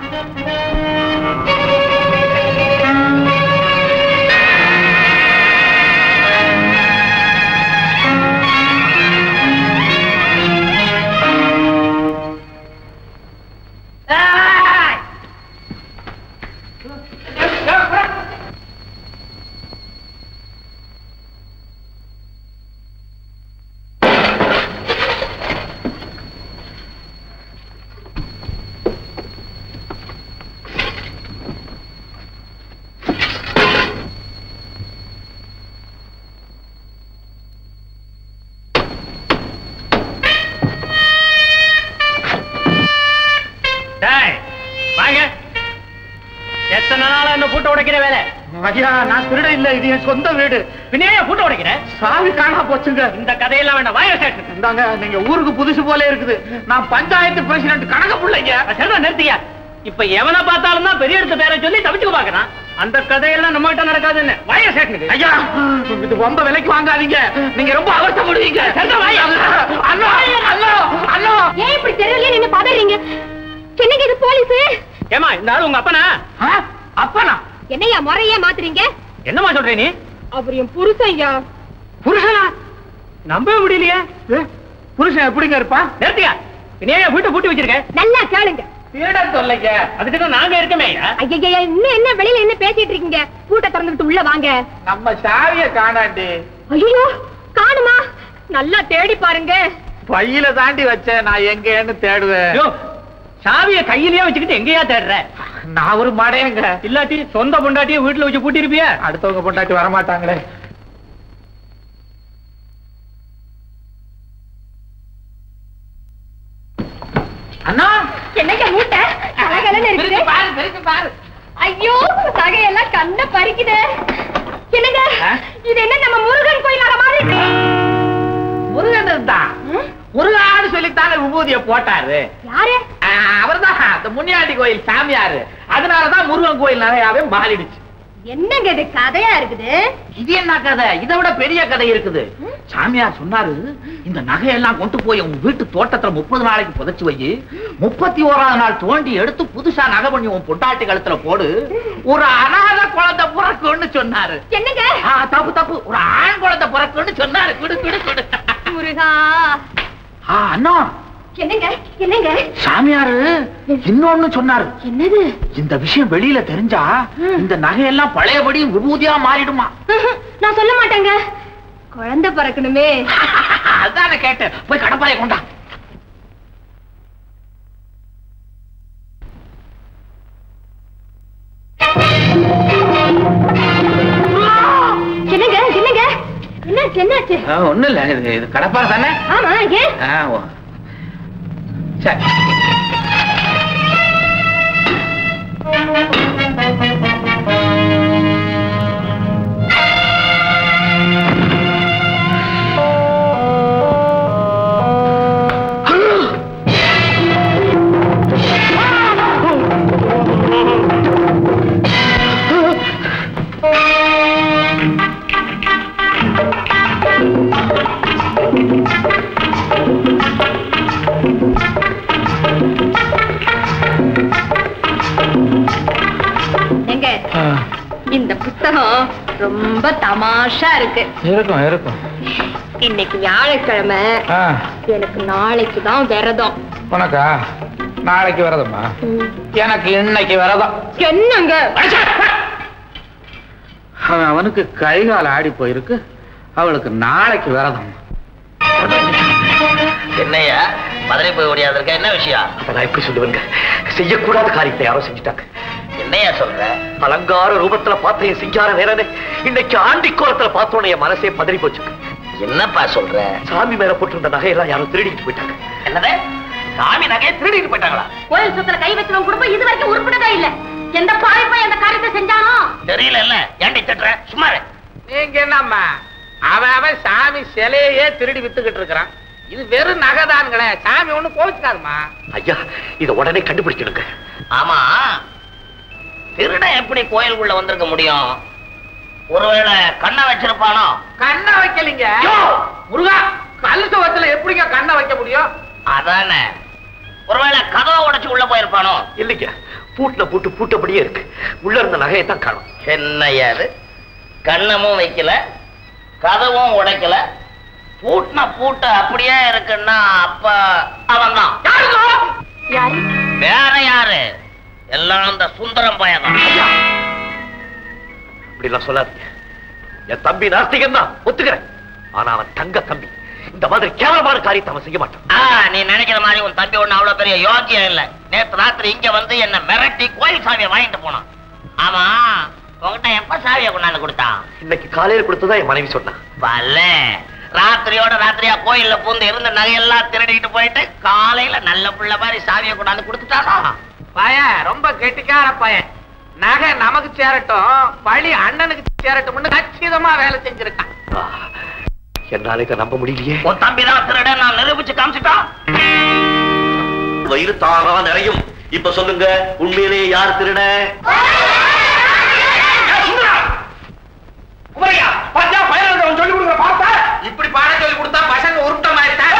டேய், வாங்க எத்தனை நாளா இந்த பூட்டை உடைக்கிற வேலை ஐயா நான் திருட இல்ல இது என் சொந்த வீடு பின்னே பூட்டை உடைக்கிற சாவி காணா போச்சுங்க இந்த கதையெல்லாம் வேண்டாம் வாய சேட்டு இந்தாங்க நீங்க ஊருக்கு புதுசு போல இருக்குது நான் பஞ்சாயத்து பிரசிடண்ட் கணக்க பிள்ளைங்க சரிதான் நிறுத்தியா இப்ப எவனை பார்த்தாலும் தான் பெரிய இடத்து பேரை சொல்லி தவிச்சுக்க பாக்குறான் அந்த கதையெல்லாம் நம்ம கிட்ட நடக்காதுன்னு வாய சேட்டு ஐயா இது ரொம்ப விலைக்கு வாங்காதீங்க நீங்க ரொம்ப அவசரப்படுவீங்க சரிதான் வாயா. அண்ணா அண்ணா அண்ணா ஏன் இப்படி தெருவிலே நின்னு பதறீங்க என்னங்க இது போலீஸ் ஏமா இந்த ஆளு உங்க அப்பனா அப்பனா என்னையா முறையே மாத்துறீங்க என்னமா சொல்ற நீ அவர் என் புருஷன் ஐயா புருஷனா நம்பவே முடியலையே ஏ, புருஷன் எப்படிங்க இருப்பான் நிறுத்தியா பின்னே வீட்டை பூட்டி வச்சிருக்க நல்லா கேளுங்க திருட சொல்லைங்க அதுக்கு தான் நாங்க இருக்கமே ஐயா இன்னும் என்ன வெளியில என்ன பேசிட்டு இருக்கீங்க பூட்டை திறந்துட்டு உள்ள வாங்க நம்ம சாவிய காணாண்டி ஐயோ காணுமா நல்லா தேடி பாருங்க பையில தாண்டி வச்சேன் நான் எங்கன்னு தேடுவேன் ஐயோ, சாவிய கையிலேயே வச்சுக்கிட்டு எங்கேயா தேடுற நான் ஒரு மடையங்க இல்லாட்டி சொந்த பொண்டாட்டிய வீட்டுல வச்சு பூட்டி இருப்பிய அடுத்தவங்க பொண்டாட்டி வரமாட்டாங்களே அண்ணா என்னங்க மூட்டை கலகலன்னு இருக்குது பிரிச்சு பாரு பிரிச்சு பாரு ஐயோ நகையெல்லாம் கண்ண பறிக்குது என்னங்க இது என்ன நம்ம முருகன் கோயிலாக மாதிரி இருக்கு? முருகன் தான் முருகான்னு சொல்லித்தானே விபூதிய போட்டாரு யாரு அவர்தான் இந்த முனியாண்டி கோயில் சாமியாரு அதனாலதான் முருகன் கோயில் நிறையாவே மாறிடுச்சு என்னங்க இது கதையா இருக்குது இது என்ன கதை இதை விட பெரிய கதை இருக்குது சாமியார் சொன்னாரு இந்த நகையெல்லாம் கொண்டு போய் உன் வீட்டு தோட்டத்துல முப்பது நாளைக்கு புதைச்சு வை முப்பத்தி ஓராவது நாள் தோண்டி எடுத்து புதுசா நகை பண்ணி உன் பொட்டாட்டி கழுத்துல போடு ஒரு அனாதை குழந்தை பிறக்கும்னு சொன்னாரு என்னங்க ஆ, தப்பு தப்பு ஒரு ஆண் குழந்தை பிறக்கும்னு சொன்னாரு குடு குடு குடு முருகா ஆ, அண்ணா என்னங்க என்னங்க சாமியாரு இன்னொன்னு சொன்னாரு என்னது இந்த விஷயம் வெளியில தெரிஞ்சா இந்த நகையெல்லாம் பழையபடி விபூதியா மாறிடுமா நான் சொல்ல மாட்டேங்க குழந்தை பிறக்கணுமே அதான கேட்டேன் போய் கடப்பாய கொண்டா என்னங்க என்னங்க என்னாச்சு என்னாச்சு ஒண்ணும் இல்ல இது இது கடப்பா தானே ஆமா ஏன் ஆ, ஓ. சரி எங்க இந்த புத்தகம் ரொம்ப தமாஷா இருக்கு இருக்கும் இருக்கும் இன்னைக்கு வியாழக்கிழமை ஆ, எனக்கு நாளைக்கு தான் விரதம் உனக்கா நாளைக்கு விரதமா எனக்கு இன்னைக்கு விரதம் என்னங்க அவன் அவனுக்கு கை கால் ஆடி போயிருக்கு அவளுக்கு நாளைக்கு விரதம் என்னையா மதுரை போய் ஓடியாது இருக்க என்ன விஷயம் நான் எப்படி சொல்லுவேங்க செய்யக்கூடாத காரியத்தை யாரோ செஞ்சுட்டாங்க என்னையா சொல்ற அலங்கார ரூபத்துல பார்த்த என் சிங்கார வேறனே இன்னைக்கு ஆண்டி கோலத்துல பார்த்தோன்னே என் மனசே பதறி போச்சுங்க என்னப்பா சொல்ற சாமி மேல போட்டிருந்த நகையெல்லாம் யாரும் திருடிட்டு போயிட்டாங்க என்னது சாமி நகையை திருடிட்டு போயிட்டாங்களா கோயில் சுத்துல கை வச்சவன் குடும்பம் இது வரைக்கும் உருப்பிடவே இல்ல எந்த பாவி போய் அந்த காரியத்தை செஞ்சானோ தெரியல இல்ல ஏண்டி திட்டுற சும்மா இரு. நீங்க என்னம்மா அவன் அவன் சாமி சிலையே திருடி வித்துக்கிட்டு இருக்கிறான் இது வெறும் நகைதான்களே சாமி ஒண்ணு கோவிச்சுக்காதுமா ஐயா இத உடனே கண்டுபிடிக்கணுங்க ஆமா திருடன் எப்படி கோயிலுக்குள்ள வந்திருக்க முடியும் ஒருவேளை கண்ணை வச்சிருப்பானோ கண்ணை வைக்கலீங்க முருகா கல் சுவத்துல எப்படிங்க கண்ணை வைக்க முடியும் அதானே ஒருவேளை கதவை உடைச்சு உள்ள போயிருப்பானோ இல்லைங்க பூட்டுல பூட்டு பூட்டபடியே இருக்கு உள்ள இருந்த நகையை தான் காணும் என்னையா அது கண்ணமும் வைக்கல கதவும் உடைக்கல பூட்டின பூட்டு அப்படியே இருக்குன்னா அப்ப அவன் தான் யாரு வேற யாரு எல்லாம் அந்த சுந்தரம் பையன் இப்படி எல்லாம் சொல்லாதீங்க என் தம்பி நாஸ்திகன் தான் ஒத்துக்கிறேன் ஆனா அவன் தங்க தம்பி இந்த மாதிரி கேவலமான காரியத்தை அவன் செய்ய மாட்டான் ஆ, நீ நினைக்கிற மாதிரி உன் தம்பி ஒண்ணு அவ்வளவு பெரிய யோக்கியம் இல்ல நேத்து ராத்திரி இங்க வந்து என்ன மிரட்டி கோயில் சாவியை வாங்கிட்டு போனான் ஆமா உன்கிட்ட எப்ப சாவியை கொண்டாந்து கொடுத்தான் இன்னைக்கு காலையில கொடுத்ததா என் மனைவி சொன்னான் பல்ல ராத்திரியோட ராத்திரியா கோயில்ல பூந்து இருந்த நகையெல்லாம் திருடிட்டு போயிட்டு காலையில நல்ல புள்ள மாதிரி சாவியை கொண்டாந்து கொடுத்துட்டானா பையன் ரொம்ப கெட்டிக்கார பையன் நகை நமக்கு சேரட்டும் பழி அண்ணனுக்கு சேரட்டும்னு கச்சிதமா வேலை செஞ்சிருக்கான் என்னால இதை நம்ப முடியலையே உன் தம்பி தான் திருடன் நான் நிரூபிச்சு காமிச்சிட்டான் வயிறு தாரா நிறையும் இப்ப சொல்லுங்க உண்மையிலேயே யார் திருட குமரையா பாத்தியா பையன் சொல்லி கொடுங்க பார்த்தா இப்படி பாட சொல்லி கொடுத்தா பசங்க உருட்டமாயிட்டா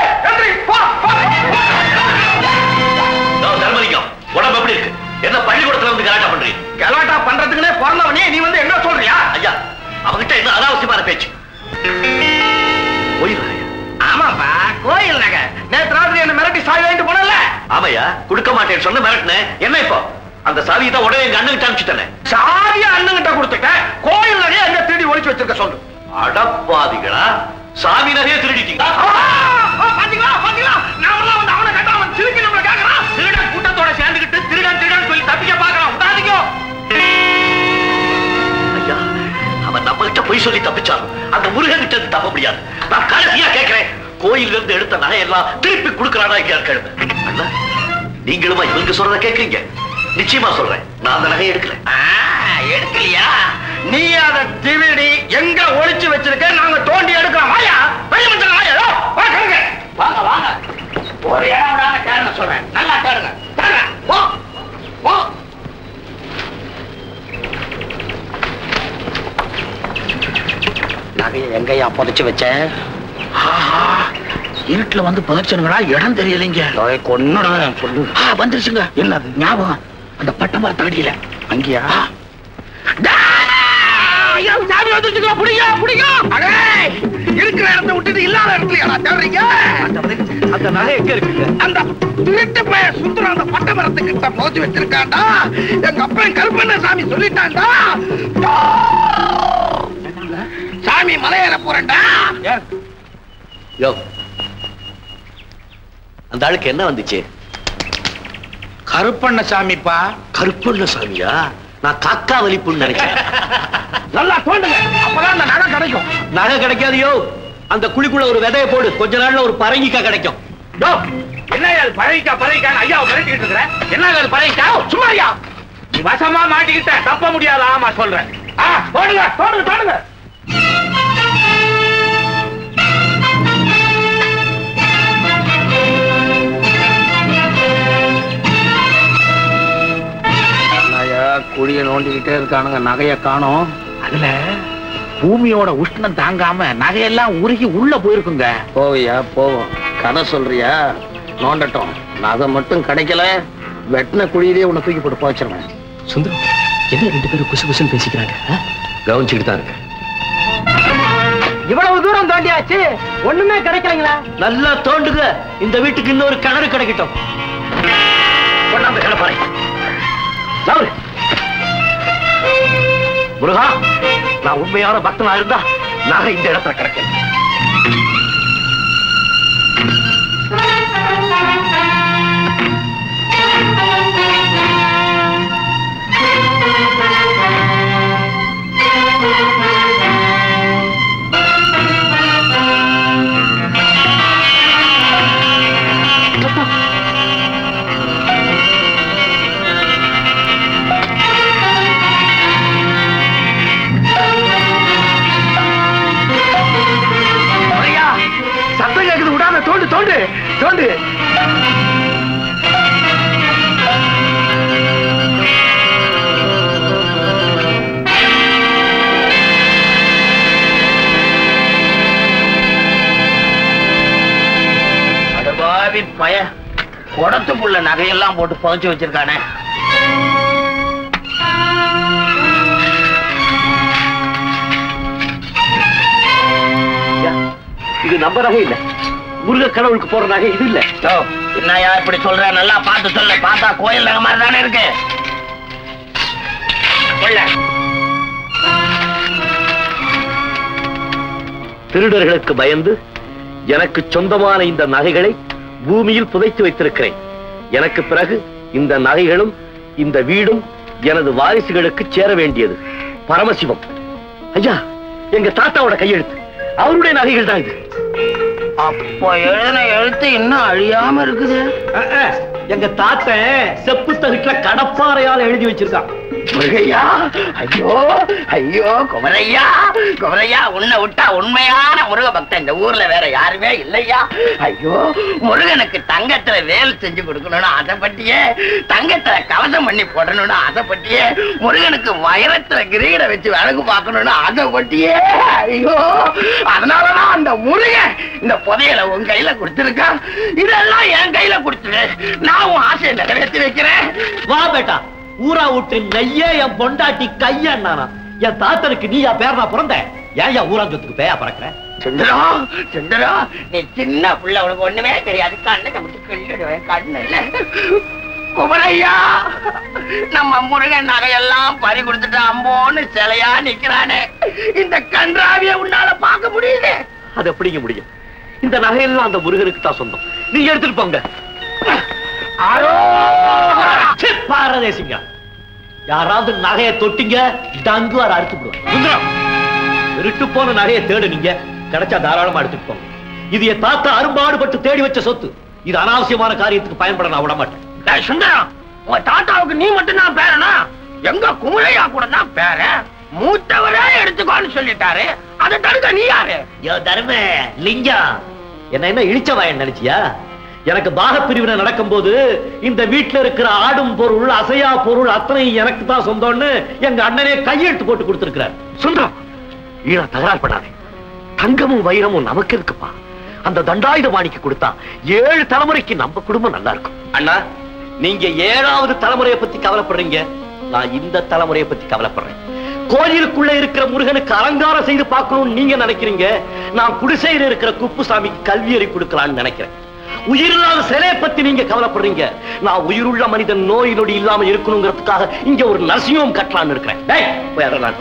தர்மலிங்கம் உடம்பு எப்படி இருக்கு என்ன பள்ளிக்கூடத்துல வந்து கலாட்டா பண்றீங்க கலாட்டா பண்றதுக்குன்னே பிறந்தவனே நீ வந்து என்ன சொல்றியா ஐயா அவகிட்ட என்ன அனாவசியமான பேச்சு கோயில் நகையா? ஆமாப்பா கோயில் நகை நேத்து ராத்திரி என்ன மிரட்டி சாவி வாங்கிட்டு போனல ஆமையா கொடுக்க மாட்டேன்னு சொன்ன மிரட்டினேன் என்ன இப்போ அந்த சாவியை தான் உடனே எங்க அண்ணனுக்கு அனுப்பிச்சுட்டேனே சாவிய அண்ணன்கிட்ட கொடுத்துட்டேன் கோயில் நகையை எங்க திருடி ஒளிச்சு வச்சிருக்க சொல்லு அடப்பாதிகளா சாமி நகையை திருடிட்டீங்க பாத்தீங்களா பாத்தீங்களா நாமெல்லாம் வந்து அவனை கட்ட அவன் திருப்பி நம்மள கேக்குறான் திருடன் கூட்டத்தோட சேர்ந்துகிட்டு திருடன் திருடன் சொல்லி தப்பிக்க பாக்குறான் உதாதிக்கோ ஐயா அவன் நம்ம கிட்ட பொய் சொல்லி தப்பிச்சாலும் அந்த முருகன் கிட்ட இருந்து தப்ப முடியாது நான் கடைசியா கேட்கிறேன் கோயில்ல இருந்து எடுத்த நகையெல்லாம் திருப்பி கொடுக்கறானா இல்லையா கேளுங்க அண்ணா நீங்களுமா இவங்க சொல்றத கேக்குறீங்க நிச்சயமா சொல்றேன் நான் அந்த நகையை எடுக்கல எடுக்கலையா நீ அதை திருடி எங்க ஒளிச்சு வச்சிருக்க நாங்க தோண்டி எடுக்கிறோம் வாயா வெளிய வந்து வாயா யோ, வா கருங்க வாங்க வாங்க ஒரு இடம் விடாம தேடுங்க சொல்றேன் நல்லா தேடுங்க தேடுங்க போ போ நகையை எங்கயா புதைச்சு வச்சேன் இருட்டுல வந்து புதைச்சனுங்களா இடம் தெரியலைங்க கொன்னுடுவேன் சொல்லு வந்துருச்சுங்க என்னது ஞாபகம் அந்த பட்டமர தகடியில அங்கேயா சாமி வந்துருச்சுங்களா புடிங்க புடிங்க அடே இருக்கிற இடத்த விட்டுட்டு இல்லாத இடத்துல தேடுறீங்க அந்த நகை எங்க இருக்குங்க அந்த திருட்டு பையன் சுந்தரம் அந்த பட்ட மரத்துக்கிட்ட போச்சு வச்சிருக்காண்டா எங்க அப்பன் கருப்பண்ண சாமி சொல்லிட்டான்டா சாமி மலையேற போறேன்டா யோ அந்த ஆளுக்கு என்ன வந்துச்சு கருப்பண்ண சாமிப்பா கருப்பண்ண சாமியா நான் காக்கா வலிப்புன்னு நினைச்சேன் நல்லா தோண்டுங்க அப்பதான் அந்த நகை கிடைக்கும் நகை கிடைக்காதியோ அந்த குழிக்குள்ள ஒரு விதைய போடு கொஞ்ச நாள்ல ஒரு பரங்கிக்கா கிடைக்கும் டோ, என்ன அது பழகிக்கா பழகிக்கா ஐயா மிரட்டிக்கிட்டு இருக்கிற என்ன அது பழகிக்கா சும்மா ஐயா நீ வசமா மாட்டிக்கிட்ட தப்ப முடியாது ஆமா சொல்றேன் ஆ, தோண்டுங்க தோண்டுங்க தோண்டுங்க குழிய நோண்டிக்கிட்டே இருக்கானுங்க நகைய காணோம் அதுல பூமியோட உஷ்ணம் தாங்காம நகையெல்லாம் உருகி உள்ள போயிருக்குங்க போவியா போவோம் கதை சொல்றியா நோண்டட்டும் நகை மட்டும் கிடைக்கல வெட்டின குழியிலேயே உன்னை தூக்கி போட்டு போச்சிருவேன் சுந்தரம் என்ன ரெண்டு பேரும் குசு குசுன்னு பேசிக்கிறாங்க கவனிச்சுட்டு தான் இருக்கேன் இவ்வளவு தூரம் தோண்டியாச்சு ஒண்ணுமே கிடைக்கலைங்களா நல்லா தோண்டுங்க இந்த வீட்டுக்கு இன்னொரு கிணறு கிடைக்கட்டும் கொண்டாந்து கிளப்பாரு நவரு. முருகா நான் உண்மையான பக்தனா இருந்தா நகை இந்த இடத்துல கிடைக்கும் ஐயா, சத்தம் கேக்குது விடாம தோண்டு தோண்டு தோண்டு அடபாவி பய குடத்துக்குள்ள நகையெல்லாம் போட்டு புதைச்சு வச்சிருக்கானே இது நம்ம நகை இல்ல முருக கடவுளுக்கு போற நகை இது இல்ல என்னையா இப்படி சொல்ற நல்லா பார்த்து சொல்லு பார்த்தா கோயில் நகை மாதிரி தானே இருக்கு சொல்லு. திருடர்களுக்கு பயந்து எனக்கு சொந்தமான இந்த நகைகளை பூமியில் புதைத்து வைத்திருக்கிறேன் எனக்கு பிறகு இந்த நகைகளும் இந்த வீடும் எனது வாரிசுகளுக்கு சேர வேண்டியது பரமசிவம் ஐயா எங்க தாத்தாவோட கையெழுத்து அவருடைய நகைகள் தான் இது அப்போ எழுதின எழுத்து இன்னும் அழியாம இருக்குது எங்க தாத்தன் செப்பு தகுட்டுல கடப்பாறையால எழுதி வச்சிருக்கான் முருகையா ஐயோ ஐயோ குமரையா குமரையா உன்னை விட்டா உண்மையான முருக பக்தன் இந்த ஊர்ல வேற யாருமே இல்லையா ஐயோ முருகனுக்கு தங்கத்துல வேல் செஞ்சு கொடுக்கணும்னு ஆசைப்பட்டியே தங்கத்துல கவசம் பண்ணி போடணும்னு ஆசைப்பட்டியே முருகனுக்கு வைரத்துல கிரீட வச்சு விளக்கு பார்க்கணும்னு ஆசைப்பட்டியே ஐயோ அதனாலதான் அந்த முருகன் இந்த புதையலை உன் கையில கொடுத்திருக்கான் இதெல்லாம் என் கையில கொடுத்துரு நான் உன் ஆசையை நிறைவேற்றி வைக்கிறேன் வா பேட்டா ஊரா விட்டு நெய்யே என் பொண்டாட்டி கையண்ணானா என் தாத்தனுக்கு நீயா பேரனா பிறந்த ஏன் என் ஊராஞ்சத்துக்கு பேயா பறக்கிற சுந்தரா சுந்தரா நீ சின்ன புள்ள உனக்கு ஒண்ணுமே தெரியாது கண்ணை கமிட்டு கிள்ளிடுவேன் கண்ணு இல்ல குமரையா நம்ம முருகன் நகையெல்லாம் பறி கொடுத்துட்டு அம்போன்னு சிலையா நிக்கிறானே இந்த கன்றாவிய உன்னால பார்க்க முடியுது அது எப்படிங்க முடியும் இந்த நகையெல்லாம் அந்த முருகனுக்கு தான் சொந்தம் நீங்க எடுத்துட்டு போங்க ச்சே, பாரதேசிங்க யாராவது நகையை தொட்டிங்க டங்குவார் அறுத்து விடுவாங்க சுந்தரம் திருட்டு போன நகையை தேடுனீங்க கிடைச்சா தாராளமா எடுத்துட்டு போங்க இது என் தாத்தா அரும்பாடுபட்டு தேடி வச்ச சொத்து இது அனாவசியமான காரியத்துக்கு பயன்பட நான் விட மாட்டேன் டேய் சுந்தரம் உங்க தாத்தாவுக்கு நீ மட்டும் தான் பேரனா எங்க குமரையா கூட தான் பேரன் மூத்தவரே எடுத்துக்கோன்னு சொல்லிட்டாரு அதை தடுக்க நீ யாரு யோ தர்ம லிங்கம் என்ன என்ன இழிச்சவாயன் நினைச்சியா எனக்கு பாக பிரிவினை நடக்கும்போது இந்த வீட்டுல இருக்கிற ஆடும் பொருள் அசையா பொருள் அத்தனை எனக்கு தான் சொந்தம்னு எங்க அண்ணனே கையெழுத்து போட்டு கொடுத்திருக்கிறார் சுந்தரம் ஈழ தகராறு பண்ணாதே தங்கமும் வைரமும் நமக்கு இருக்குப்பா அந்த தண்டாயுதபாணிக்கு கொடுத்தா ஏழு தலைமுறைக்கு நம்ம குடும்பம் நல்லா இருக்கும் அண்ணா நீங்க ஏழாவது தலைமுறையை பத்தி கவலைப்படுறீங்க நான் இந்த தலைமுறையை பத்தி கவலைப்படுறேன் கோயிலுக்குள்ள இருக்கிற முருகனுக்கு அலங்காரம் செய்து பார்க்கணும்னு நீங்க நினைக்கிறீங்க நான் குடிசையில் இருக்கிற குப்புசாமிக்கு கல்வியறி கொடுக்கலாம்னு நினைக்கிறேன் உயிரில்லாத சிலையை பத்தி நீங்க கவலைப்படுறீங்க நான் உயிருள்ள மனிதன் நோய் நொடி இல்லாம இருக்கணுங்கிறதுக்காக இங்க ஒரு நரசிங்கம் கட்டலாம்னு இருக்கிறேன் டேய், போய் அதெல்லாம்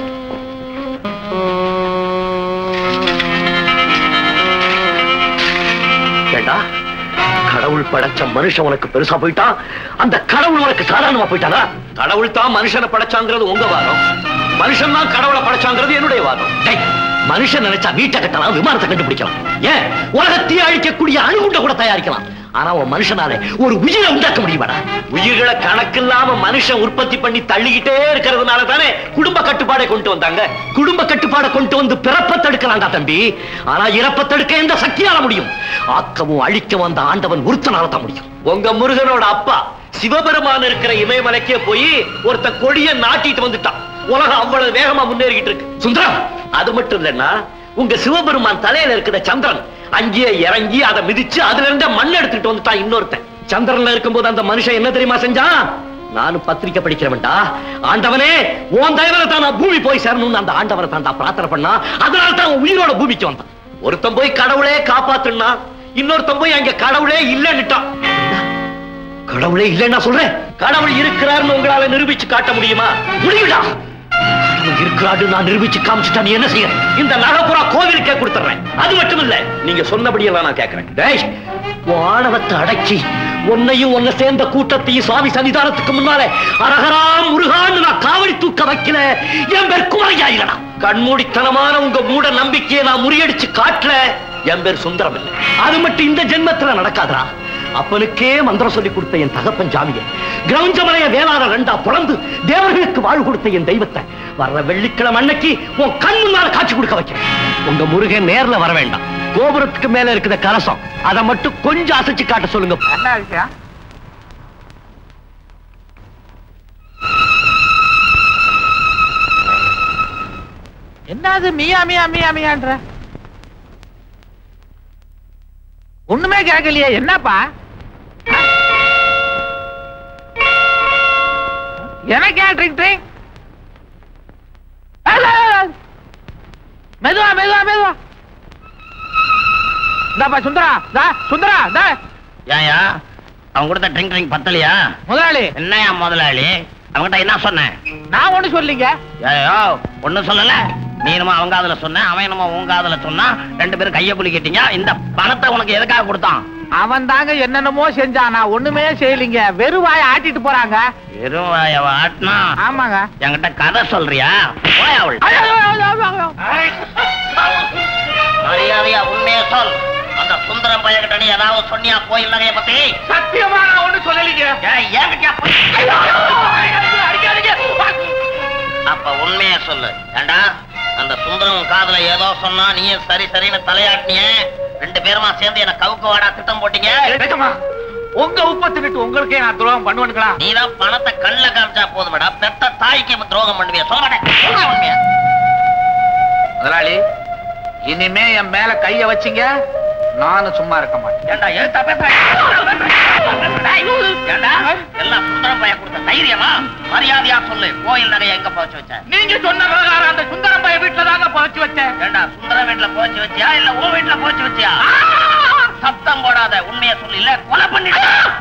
கேட்டா கடவுள் படைச்ச மனுஷன் உனக்கு பெருசா போயிட்டான் அந்த கடவுள் உனக்கு சாதாரணமா போயிட்டானா கடவுள் தான் மனுஷனை படைச்சாங்கிறது உங்க வாதம் மனுஷன் தான் கடவுளை படைச்சாங்கிறது என்னுடைய வாதம் டேய், மனுஷன் நினைச்சா வீட்டை கட்டலாம் விமானத்தை கண்டுபிடிக்கலாம் ஏன் உலகத்தையே அழிக்கக்கூடிய அணுகுண்ட கூட தயாரிக்கலாம் ஆனா ஒரு மனுஷனால ஒரு உயிரை உண்டாக்க முடியுமாடா உயிர்களை கணக்கில்லாம மனுஷன் உற்பத்தி பண்ணி தள்ளிக்கிட்டே இருக்கிறதுனால தானே குடும்ப கட்டுப்பாடை கொண்டு வந்தாங்க குடும்ப கட்டுப்பாடை கொண்டு வந்து பிறப்ப தடுக்கலாம்டா தம்பி ஆனா இறப்ப தடுக்க எந்த சக்தியால முடியும் ஆக்கவும் அழிக்கவும் அந்த ஆண்டவன் ஒருத்தனால தான் முடியும் உங்க முருகனோட அப்பா சிவபெருமான் இருக்கிற இமயமலைக்கே போய் ஒருத்த கொடிய நாட்டிட்டு வந்துட்டான் உலகம் அவ்வளவு வேகமா முன்னேறிக்கிட்டு இருக்கு சுந்தரம் அது மட்டும் இல்லைன்னா உங்க சிவபெருமான் தலையில இருக்கிற சந்திரன் அங்கேயே இறங்கி அதை மிதிச்சு அதுல இருந்த மண் எடுத்துட்டு வந்துட்டான் இன்னொருத்தன் சந்திரன்ல இருக்கும்போது அந்த மனுஷன் என்ன தெரியுமா செஞ்சான் நானும் பத்திரிக்கை படிக்கிறவன்டா ஆண்டவனே உன் தயவுல தான் நான் பூமி போய் சேரணும்னு அந்த ஆண்டவரை தான் தான் பிரார்த்தனை பண்ணா அதனால தான் அவன் உயிரோட பூமிக்கு வந்தான் ஒருத்தன் போய் கடவுளே காப்பாத்துனா இன்னொருத்தன் போய் அங்க கடவுளே இல்லன்னுட்டான் கடவுளே இல்லைன்னா சொல்றேன் கடவுள் இருக்கிறார்னு உங்களால நிரூபிச்சு காட்ட முடியுமா முடியுடா கடவுள் இருக்கிறாரு நான் நிரூபிச்சு காமிச்சுட்டா நீ என்ன செய்ய இந்த நகப்புறா கோவிலுக்கே கொடுத்துறேன் அது மட்டும் இல்ல நீங்க சொன்னபடியெல்லாம் நான் கேட்கிறேன் டேய் உன் ஆணவத்தை அடக்கி உன்னையும் உன்னை சேர்ந்த கூட்டத்தையும் சுவாமி சன்னிதானத்துக்கு முன்னாலே அரகரா முருகான்னு நான் காவடி தூக்க வைக்கல என் பேர் குமரையா இல்லடா கண்மூடித்தனமான உங்க மூட நம்பிக்கையை நான் முறியடிச்சு காட்டல என் பேர் சுந்தரம் இல்லை அது மட்டும் இந்த ஜென்மத்துல நடக்காதா அப்பனுக்கே மந்திரம் சொல்லி கொடுத்த என் தகப்பன் ஜாமிய கிரௌஞ்சமலைய வேளாள ரெண்டா பிறந்து தேவர்களுக்கு வாழ் கொடுத்த என் தெய்வத்தை வர்ற வெள்ளிக்கிழமை அன்னைக்கு உன் கண் முன்னால காட்சி கொடுக்க வைக்கிறேன் உங்க முருகன் நேர்ல வர வேண்டாம் கோபுரத்துக்கு மேல இருக்கிற கலசம் அதை மட்டும் கொஞ்சம் அசைச்சு காட்ட சொல்லுங்க என்ன விஷயம் என்னது மியா மியா மியா மியான்ற ஒண்ணுமே கேட்கலையே என்னப்பா எனக்கு ஏன் ட்ரிங் ட்ரிங் மெதுவா மெதுவா மெதுவா இந்தாப்பா சுந்தரா தா சுந்தரா தா ஏயா அவன் கொடுத்த ட்ரிங்க் ட்ரிங்க் பத்தலையா முதலாளி என்னையா முதலாளி அவன்கிட்ட என்ன சொன்னேன் நான் ஒண்ணு சொல்லிங்க ஏயோ ஒண்ணும் சொல்லல நீ என்னமோ அவங்க காதுல சொன்ன அவன் என்னமோ உன் காதுல சொன்னா ரெண்டு பேரும் கைய குலுக்கிட்டீங்க இந்த பணத்தை உனக்கு எதுக்காக கொடுத்தான் அவன் தாங்க என்னென்னமோ செஞ்சான் நான் ஒண்ணுமே செய்யலிங்க வெறும் வாய ஆட்டிட்டு போறாங்க வெறும் வாய ஆட்டினா ஆமாங்க என்கிட்ட கதை சொல்றியா போய் அவள் ஐயோ, ஐயோ, ஐயோ, ஐயோ. மரியாதையா உண்மையை சொல் அந்த சுந்தரம் பையன்கிட்ட நீ ஏதாவது சொன்னியா கோயில் நகைய பத்தி சத்தியமா நான் ஒண்ணு சொல்லலிங்க ஏய், என்கிட்டயா போய் அப்ப உண்மையை சொல்லு ஏண்டா அந்த சுந்தரம் காதுல ஏதோ சொன்னா நீயும் சரி சரின்னு தலையாட்டினிய ரெண்டு பேருமா சேர்ந்து என்ன கவுக்கு வாடா திட்டம் போட்டீங்க நிஜமா? உங்க உப்ப தின்னுட்டு உங்களுக்கே நான் துரோகம் பண்ணுவேனுங்களா நீதான் பணத்தை கண்ணுல காமிச்சா போதுமேடா பெத்த தாய்க்கு துரோகம் பண்ணுவியா சொல்ல மாட்டேன் சொல்ல உண்மையா முதலாளி இனிமே என் மேல கைய வச்சீங்க நானும் சும்மா இருக்க மாட்டேன் ஏண்டா எழுத்தா பேசுற ஏண்டா எல்லாம் சுந்தரம் பையன் கொடுத்த தைரியமா மரியாதையா சொல்லு கோயில் நகையை எங்க போச்சு வச்ச நீங்க சொன்ன பிரகாரம் அந்த சுந்தரம் பைய வீட்டுல தாங்க புதைச்சு வச்சேன் ஏண்டா சுந்தர வீட்டுல போச்சு வச்சியா இல்ல உன் வீட்டுல போச்சு வச்சியா சத்தம் போடாத உண்மையை சொல்லு இல்ல கொலை பண்ணிடு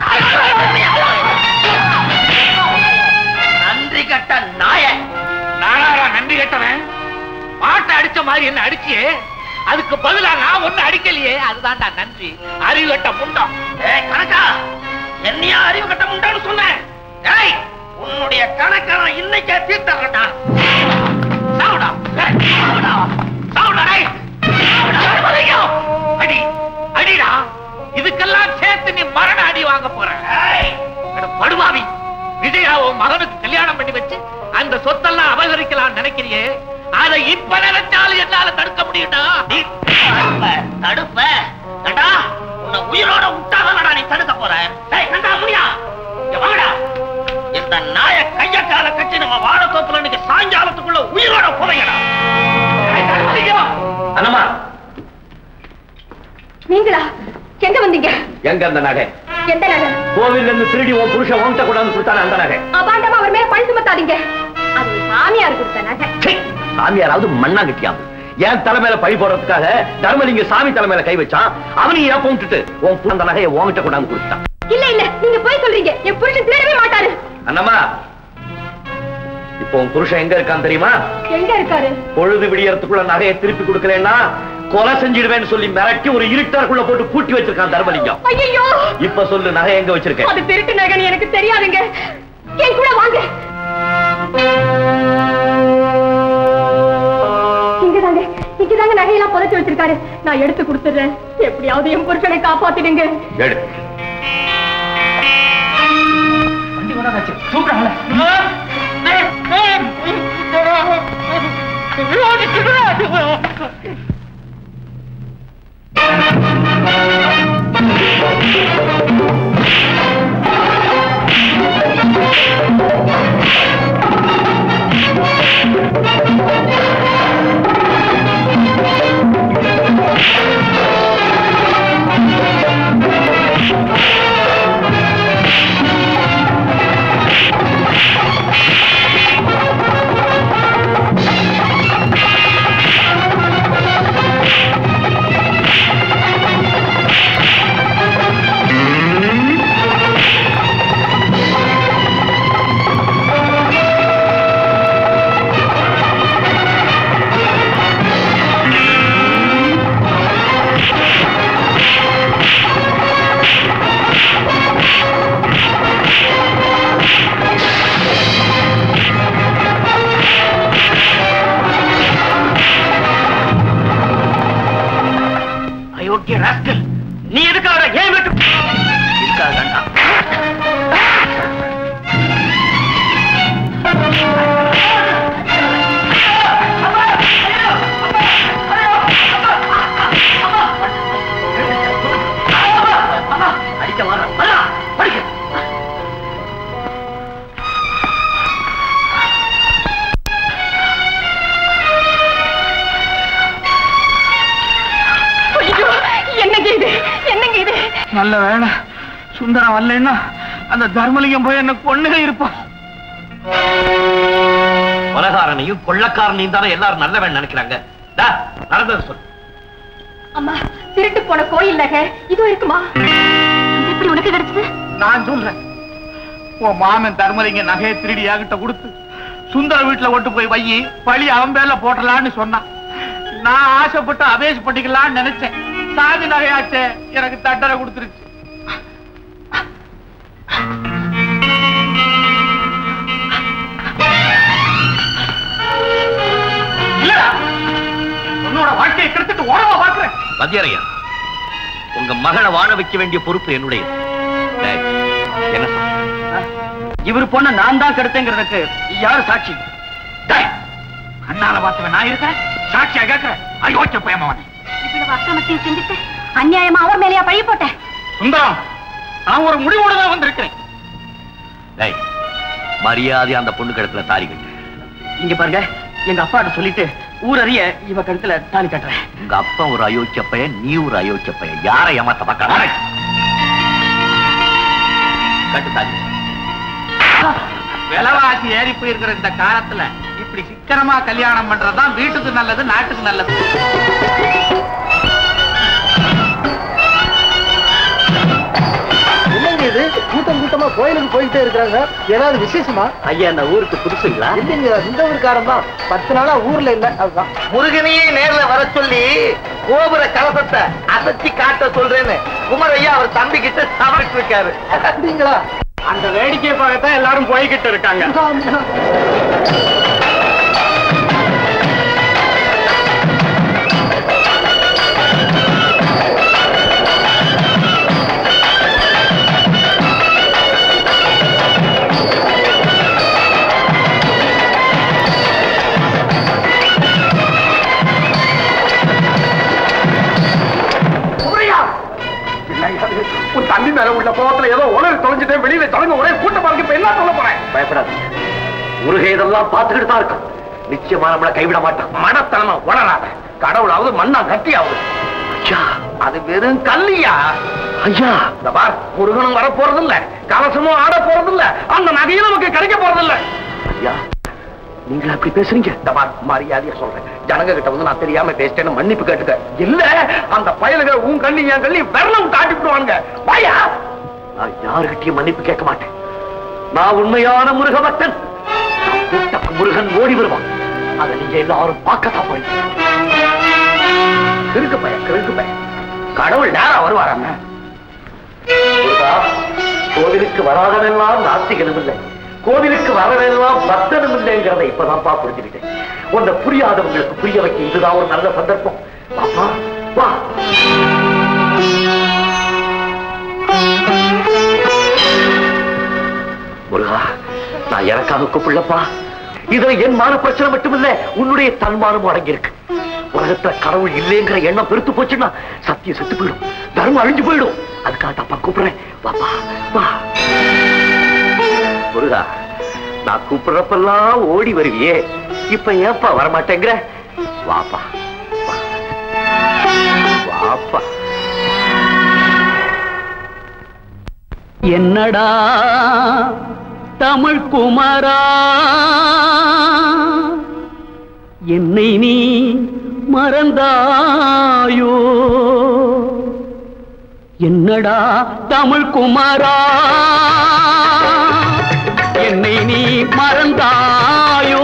நன்றி கட்ட நாய நானாரா நன்றி கெட்டவன் பாட்டை அடிச்ச மாதிரி என்ன அடிச்சியே அதுக்கு பதிலா நான் ஒண்ணு அடிக்கலையே அதுதான்டா நன்றி அறிவு கட்ட முண்டம் ஏய் கணக்கா என்னையா அறிவு கட்ட முண்டான்னு சொன்னேன் ஏய் உன்னுடைய கணக்கை நான் இன்னைக்கே தீர்த்தறேன்டா சாவுடா ஏய், சாவுடா சாவுடா டேய் சாவுடா. ஐயோ, அடி அடிடா இதுக்கெல்லாம் சேர்த்து நீ மரண அடி வாங்க போற ஏய், அட படுவாவி விஜயா உன் மகனுக்கு கல்யாணம் பண்ணி வச்சு அந்த சொத்தெல்லாம் அபகரிக்கலாம் நினைக்கிறியே அதை இப்ப நினைச்சாலும் என்னால தடுக்க முடியும்டா நீ தடுப்ப தடுப்ப ஏண்டா உன்னை உயிரோட விட்டாதானடா நீ தடுக்க போற ஏய் கண்டா முடியா இங்க வாடா இந்த நாய கைய கால கட்டி நம்ம வாழத்தோப்புல இன்னைக்கு சாயங்காலத்துக்குள்ள உயிரோட புதையடா அண்ணமா நீங்களா எங்க வந்தீங்க எங்க அந்த நகை எந்த நகர் கோவில்ல இருந்து திருடி உன் புருஷன் உன்கிட்ட கொண்டாந்து கொடுத்தானே அந்த நகை அபாண்டமா அவர் மேல பழி சுமத்தாதீங்க அது ஒரு மாமியார் கொடுத்த நகை ச்சே, சாமியாராவது மண்ணாங்கட்டியாவது என் தலைமையில பழி போடுறதுக்காக தர்மலிங்க சாமி தலைமையில கை வச்சான் அவனையும் ஏப்ப விட்டுட்டு உன் புள்ள அந்த நகையை உன்கிட்ட கொண்டாந்து கொடுத்தான் இல்ல இல்ல நீங்க போய் சொல்றீங்க என் புருஷன் திருடவே மாட்டாரு அண்ணம்மா இப்போ உன் புருஷன் எங்க இருக்கான் தெரியுமா எங்க இருக்காரு பொழுது விடியறதுக்குள்ள நகையை திருப்பி கொடுக்கலன்னா கொலை செஞ்சிடுவேன்னு சொல்லி மிரட்டி ஒரு இருட்டாருக்குள்ள போட்டு பூட்டி வச்சிருக்கான் தர்மலிங்கம் ஐயோ இப்ப சொல்லு நகை எங்க வச்சிருக்க அது திருட்டு நகைன்னு எனக்கு தெரியாதுங்க என் கூட வாங்க இங்கதாங்க இங்கதாங்க நகையெல்லாம் புதைச்சு வச்சிருக்காரு நான் எடுத்து கொடுத்துடுறேன் எப்படியாவது என் புருஷனை காப்பாத்திடுங்க எடு அயோக்கிய ராஸ்கல் நீ எதுக்காக ஏன் வீட்டு இதுக்காக வேண்டாம் அடிக்க வர படிக்க ஐயோ என்னங்க இது என்னங்க இது நல்ல வேலை சுந்தரம் வரலன்னா அந்த தர்மலிங்கம் போய் என்ன கொண்டுக இருப்பான் கொலகாரனையும் கொள்ளக்காரனையும் தானே எல்லாரும் நல்லவன் நினைக்கிறாங்க டா, நடந்ததை சொல்லு அம்மா திருட்டு போன கோயில் நகை இதுவும் இருக்குமா இது எப்படி உனக்கு கிடைச்சது நான் சொல்றேன் உன் மாமன் தர்மலிங்க நகையை திருடி என்கிட்ட கொடுத்து சுந்தர வீட்டுல கொண்டு போய் வையி பழி அவன் பேர்ல போட்டலான்னு சொன்னான் நான் ஆசைப்பட்டு அபேஷ் பண்ணிக்கலாம்னு நினைச்சேன் சாதி நகையாச்சே எனக்கு தண்டனை கொடுத்துருச்சு இல்லடா உன்னோட வாழ்க்கையை கெடுத்துட்டு ஓரமா பாக்குறேன் வந்தியரையா உங்க மகளை வாழ வைக்க வேண்டிய பொறுப்பு என்னுடையது டேய், என்ன சொல்ற இவர் பொண்ண நான் தான் கெடுத்தேங்கிறதுக்கு யார் சாட்சி டேய், கண்ணால பார்த்தவன் நான் இருக்கேன் சாட்சியா கேட்கிறேன் அயோக்கிய பயமாவனே இவ்வளவு அக்கிரமத்தையும் செஞ்சுட்டு அநியாயமா அவர் மேலேயா பழி போட்டேன் சுந்தரம் நான் ஒரு முடிவோட தான் வந்திருக்கிறேன் டேய், மரியாதை அந்த பொண்ணு கழுத்துல தாரி கட்டு இங்க பாருங்க எங்க அப்பாட்ட சொல்லிட்டு ஊரறிய இவ கழுத்துல தாலி கட்டுறேன் உங்க அப்பா ஒரு அயோக்கிய பையன் நீ ஒரு அயோக்கிய பையன் யாரை ஏமாத்த பார்க்க கட்டு தாரி விலைவாசி ஏறி போயிருக்கிற இந்த காலத்துல இப்படி சிக்கனமா கல்யாணம் பண்றதுதான் வீட்டுக்கு நல்லது நாட்டுக்கு நல்லது என்னங்க இது கூட்டம் கூட்டமா கோயிலுக்கு போயிட்டே இருக்கிறாங்க ஏதாவது விசேஷமா ஐயா இந்த ஊருக்கு புதுசுங்களா இல்லைங்க இந்த ஊருக்காரன் தான் பத்து நாளா ஊர்ல இல்ல அதுதான் முருகனையே நேர்ல வர சொல்லி கோபுர கலசத்தை அசைச்சு காட்ட சொல்றேன்னு குமரையா அவர் தம்பி கிட்ட சமைச்சு இருக்காரு அப்படிங்களா அந்த வேடிக்கையை பார்க்கத்தான் எல்லாரும் போய்கிட்டு இருக்காங்க குமரையா என்னய்யா இது? உன் தம்பி மேல உள்ள கோவத்துல ஏதோ உணர்வு தொலைஞ்சிட்டேன் வெளியில தொலைங்க ஒரே கூட்டமா இருக்கு இப்ப என்ன சொல்ல போறேன் பயப்படாது முருகை இதெல்லாம் பார்த்துக்கிட்டு தான் இருக்கும் நிச்சயமா நம்மளை கைவிட மாட்டான் மனத்தனமா உளராத கடவுளாவது மண்ணா கட்டியாவது ஐயா அது வெறும் கல்லியா ஐயா இந்த பார் முருகனும் வர போறது இல்ல கலசமும் ஆட போறது இல்ல அந்த நகையும் நமக்கு கிடைக்க போறது இல்ல ஐயா நீங்க அப்படி பேசுறீங்க இந்த பார், மரியாதையா சொல்றேன் ஜனங்க கிட்ட வந்து நான் தெரியாம பேசிட்டேன்னு மன்னிப்பு கேட்டுக்க இல்ல அந்த பயலுக உன் கண்ணி என் கண்ணி விரலம் காட்டி விட்டுவானுங்க வாயா நான் யாருகிட்டயும் மன்னிப்பு கேட்க மாட்டேன் நான் உண்மையான முருகபக்தன் நான் கூப்பிட்ட முருகன் ஓடி வருவான் அதை நீங்க எல்லாரும் பார்க்கத்தான் போறீங்க கிறுக்கு பையன் கிறுக்கு பையன் கடவுள் நேரம் வருவாராங்க முருகா, கோவிலுக்கு வராதவெல்லாம் நாஸ்திகனும் இல்லை கோவிலுக்கு வரவெல்லாம் பக்தனும் இல்லைங்கிறத இப்பதான் பா புரிஞ்சுக்கிட்டேன் உன்னை புரியாதவங்களுக்கு புரிய வைக்க இதுதான் ஒரு நல்ல சந்தர்ப்பம் பாப்பா வா முருகா நான் எனக்காக கூப்பிடலப்பா இதுல என் மான பிரச்சனை மட்டுமில்ல உன்னுடைய தன்மானமும் அடங்கியிருக்கு உலகத்துல கடவுள் இல்லைங்கிற எண்ணம் பெருத்து போச்சுன்னா சத்தியம் செத்து போயிடும் தர்மம் அழிஞ்சு போயிடும் அதுக்காக தப்பா கூப்பிடுறேன் வாப்பா வா முருகா நான் கூப்பிடுறப்பெல்லாம் ஓடி வருவியே இப்ப ஏப்பா வரமாட்டேங்கிற வாப்பா வா. வாப்பா என்னடா தமிழ் குமரா என்னை நீ மறந்தாயோ என்னடா தமிழ் குமரா என்னை நீ மறந்தாயோ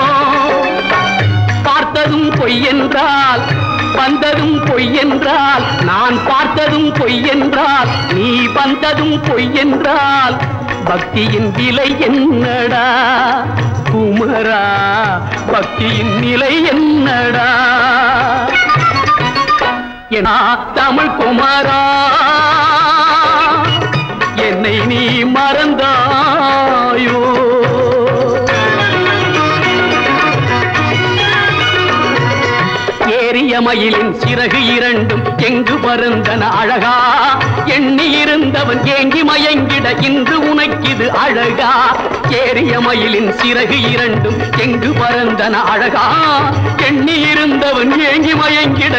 பார்த்ததும் பொய் என்றால் வந்ததும் பொய் என்றால் நான் பார்த்ததும் பொய் என்றால் நீ வந்ததும் பொய் என்றால் பக்தியின் விலை என்னடா குமரா பக்தியின் நிலை என்னடா எனா தமிழ் குமரா என்னை நீ மறந்தாயோ ஏறிய மயிலின் சிறகு இரண்டும் எங்கு பருந்தன அழகா எண்ணி இருந்தவன் ஏங்கி மயங்கிட இன்று உனக்கிது அழகா ஏறிய மயிலின் சிறகு இரண்டும் எங்கு பருந்தன அழகா எண்ணி இருந்தவன் ஏங்கி மயங்கிட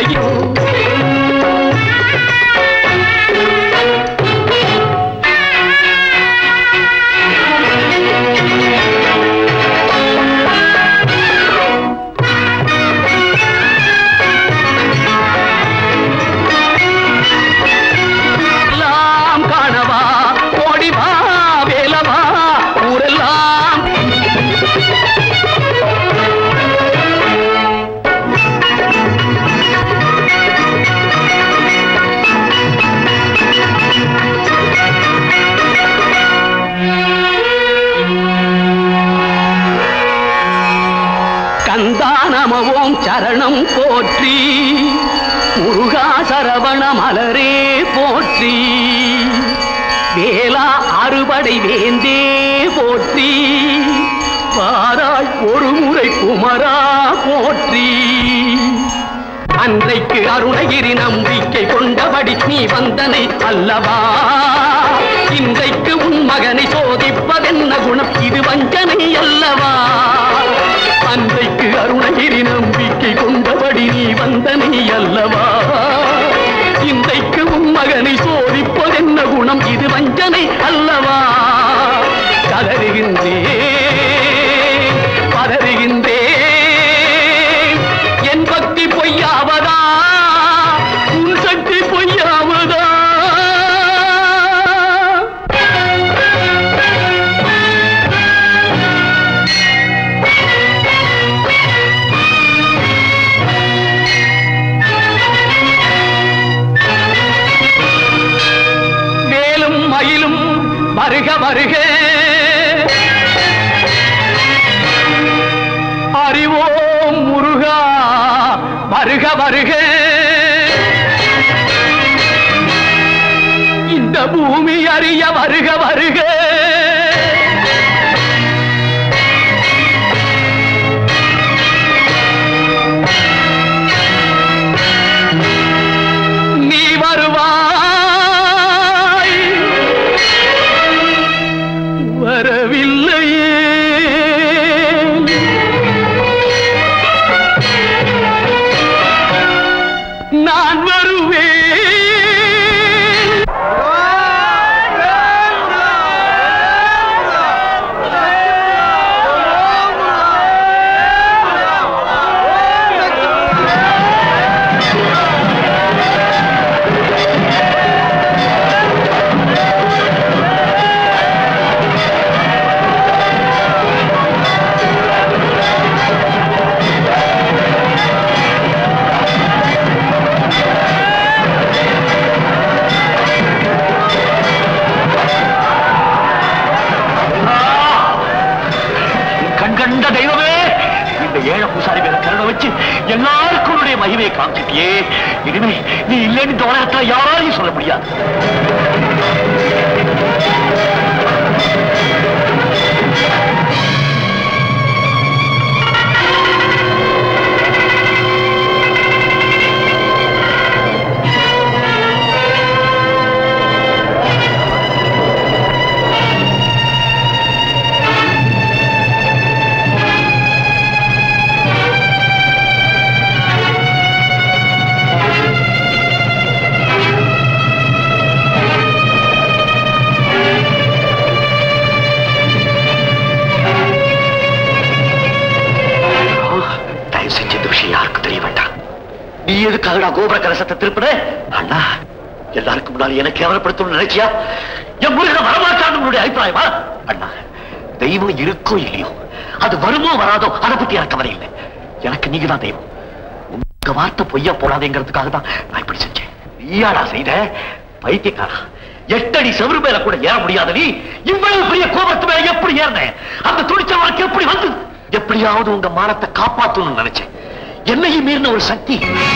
எல்லாம் காணவா ஓடிவா வேலவா ஊரெல்லாம் கந்தா நமவோம் சரணம் போற்றி முருகா சரவண மலரே போற்றி வேலா அறுபடை வேந்தே போற்றி பாராய் ஒரு முறை குமரா போற்றி அன்றைக்கு அருணகிரி நம்பிக்கை கொண்டபடி நீ வந்தனை அல்லவா இன்றைக்கு உன் மகனை சோதிப்பதென்ன குணம் இது வஞ்சனை அல்லவா அன்றைக்கு அருணகிரி நம்பிக்கை கொண்டபடி நீ வந்தனை அல்லவா இன்றைக்கு உன் மகனை சோதிப்பதென்ன குணம் இது வஞ்சனை அல்லவா கதறுகின்றே பதறுகின்றே என் பக்தி பொய்யாவதா உன் சக்தி பொய்யாவதா வேலும் மயிலும் வருக வருக அறிவோம் முருகா வருக வருக இந்த பூமி அறிய வருக வருக நீ வருவாய் வரவில்லையே நான் வருவேன் எல்லாருக்கும் உன்னுடைய மகிமையை காமிச்சிட்டியே இனிமே நீ இல்லைன்னு இந்த உலகத்துல யாராலையும் சொல்ல முடியாது தயவு செஞ்சு இந்த விஷயம் யாருக்கும் தெரிய வேண்டாம் நீ எதுக்காகடா கோபுர கலசத்தை திருப்பின அண்ணா எல்லாருக்கும் முன்னாடி எனக்கு கேவலப்படுத்தணும்னு நினைச்சியா என் முருகன் வரமாட்டான்னு உன்னுடைய அபிப்பிராயமா அண்ணா தெய்வம் இருக்கோ இல்லையோ அது வருமோ வராதோ அதை பத்தி எனக்கு கவலை இல்லை எனக்கு நீங்க தான் தெய்வம் உங்க வார்த்தை பொய்யா போடாதேங்கிறதுக்காக தான் நான் இப்படி செஞ்சேன் நீயாடா செய்த பைத்தியக்காரா எட்டடி செவரு மேல கூட ஏற முடியாத நீ இவ்வளவு பெரிய கோபத்து மேல எப்படி ஏறின அந்த துணிச்சல் உனக்கு எப்படி வந்தது எப்படியாவது உங்க மானத்தை காப்பாத்தணும்னு நினைச்சேன் என்னையும் மீறின ஒரு சக்தி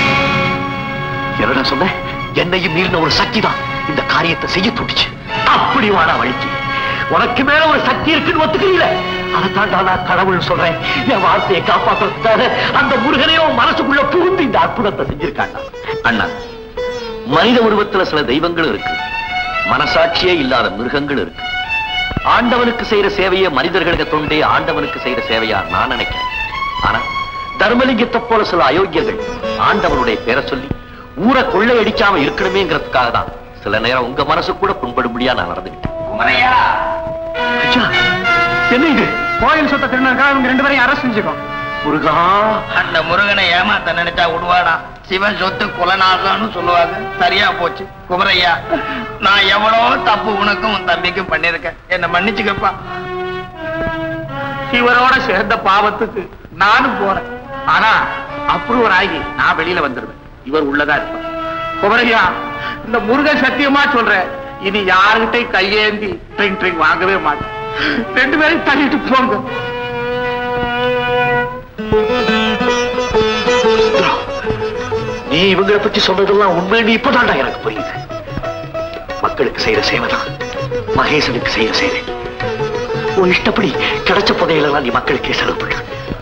என்னடா சொன்ன என்னையும் மீறின ஒரு சக்தி தான் இந்த காரியத்தை செய்ய துடிச்சு அப்படி வாடா வழிக்கு உனக்கு மேல ஒரு சக்தி இருக்குன்னு ஒத்துக்கிறீல அதைத்தாண்டா நான் கடவுள் சொல்றேன் என் வார்த்தையை காப்பாற்றுறதுக்காக அந்த முருகனையும் மனசுக்குள்ள புகுந்து இந்த அற்புதத்தை செஞ்சிருக்காண்டா அண்ணா மனித உருவத்துல சில தெய்வங்கள் இருக்கு மனசாட்சியே இல்லாத மிருகங்கள் இருக்கு ஆண்டவனுக்கு செய்யற சேவையை மனிதர்களுக்கு தொண்டே ஆண்டவனுக்கு செய்யற சேவையா நான் நினைக்கிறேன் ஆனா தர்மலிங்கத்தை போல சில அயோக்கியர்கள் ஆண்டவனுடைய பேரை சொல்லி ஊரை கொள்ளையடிக்காம இருக்கணுமேங்கிறதுக்காக தான் சில நேரம் உங்க மனசு கூட புண்படும்படியா நான் நடந்துகிட்டேன் குமரையா ஐயா என்ன இது கோயில் சொத்தை திருநருக்கா இவங்க ரெண்டு பேரையும் அரசு செஞ்சுக்கோ முருகா அந்த முருகனை ஏமாத்த நினைச்சா விடுவாடா சிவன் சொத்து குலநாசம்னு சொல்லுவாங்க சரியா போச்சு குமரையா நான் எவ்வளவோ தப்பு உனக்கும் உன் தம்பிக்கும் பண்ணிருக்கேன் என்ன மன்னிச்சுக்கப்பா இவரோட சேர்ந்த பாவத்துக்கு நானும் போறேன் ஆனா அப்ரூவர் ஆகி நான் வெளியில வந்துருவேன் இவர் உள்ளதா இருப்பார் குமரையா இந்த முருகன் சத்தியமா சொல்றேன் இனி யாருகிட்டையும் கையேந்தி ட்ரிங் ட்ரிங் வாங்கவே மாட்டேன் ரெண்டு பேரும் தள்ளிட்டு போங்க நீ இவங்களை பத்தி சொன்னதெல்லாம் உண்மைன்னு இப்பதான்டா எனக்கு புரியுது மக்களுக்கு செய்யற சேவைதான் மகேசனுக்கு செய்யற சேவை உன் இஷ்டப்படி கிடைச்ச புதையிலெல்லாம் நீ மக்களுக்கே செலவு பண்ணு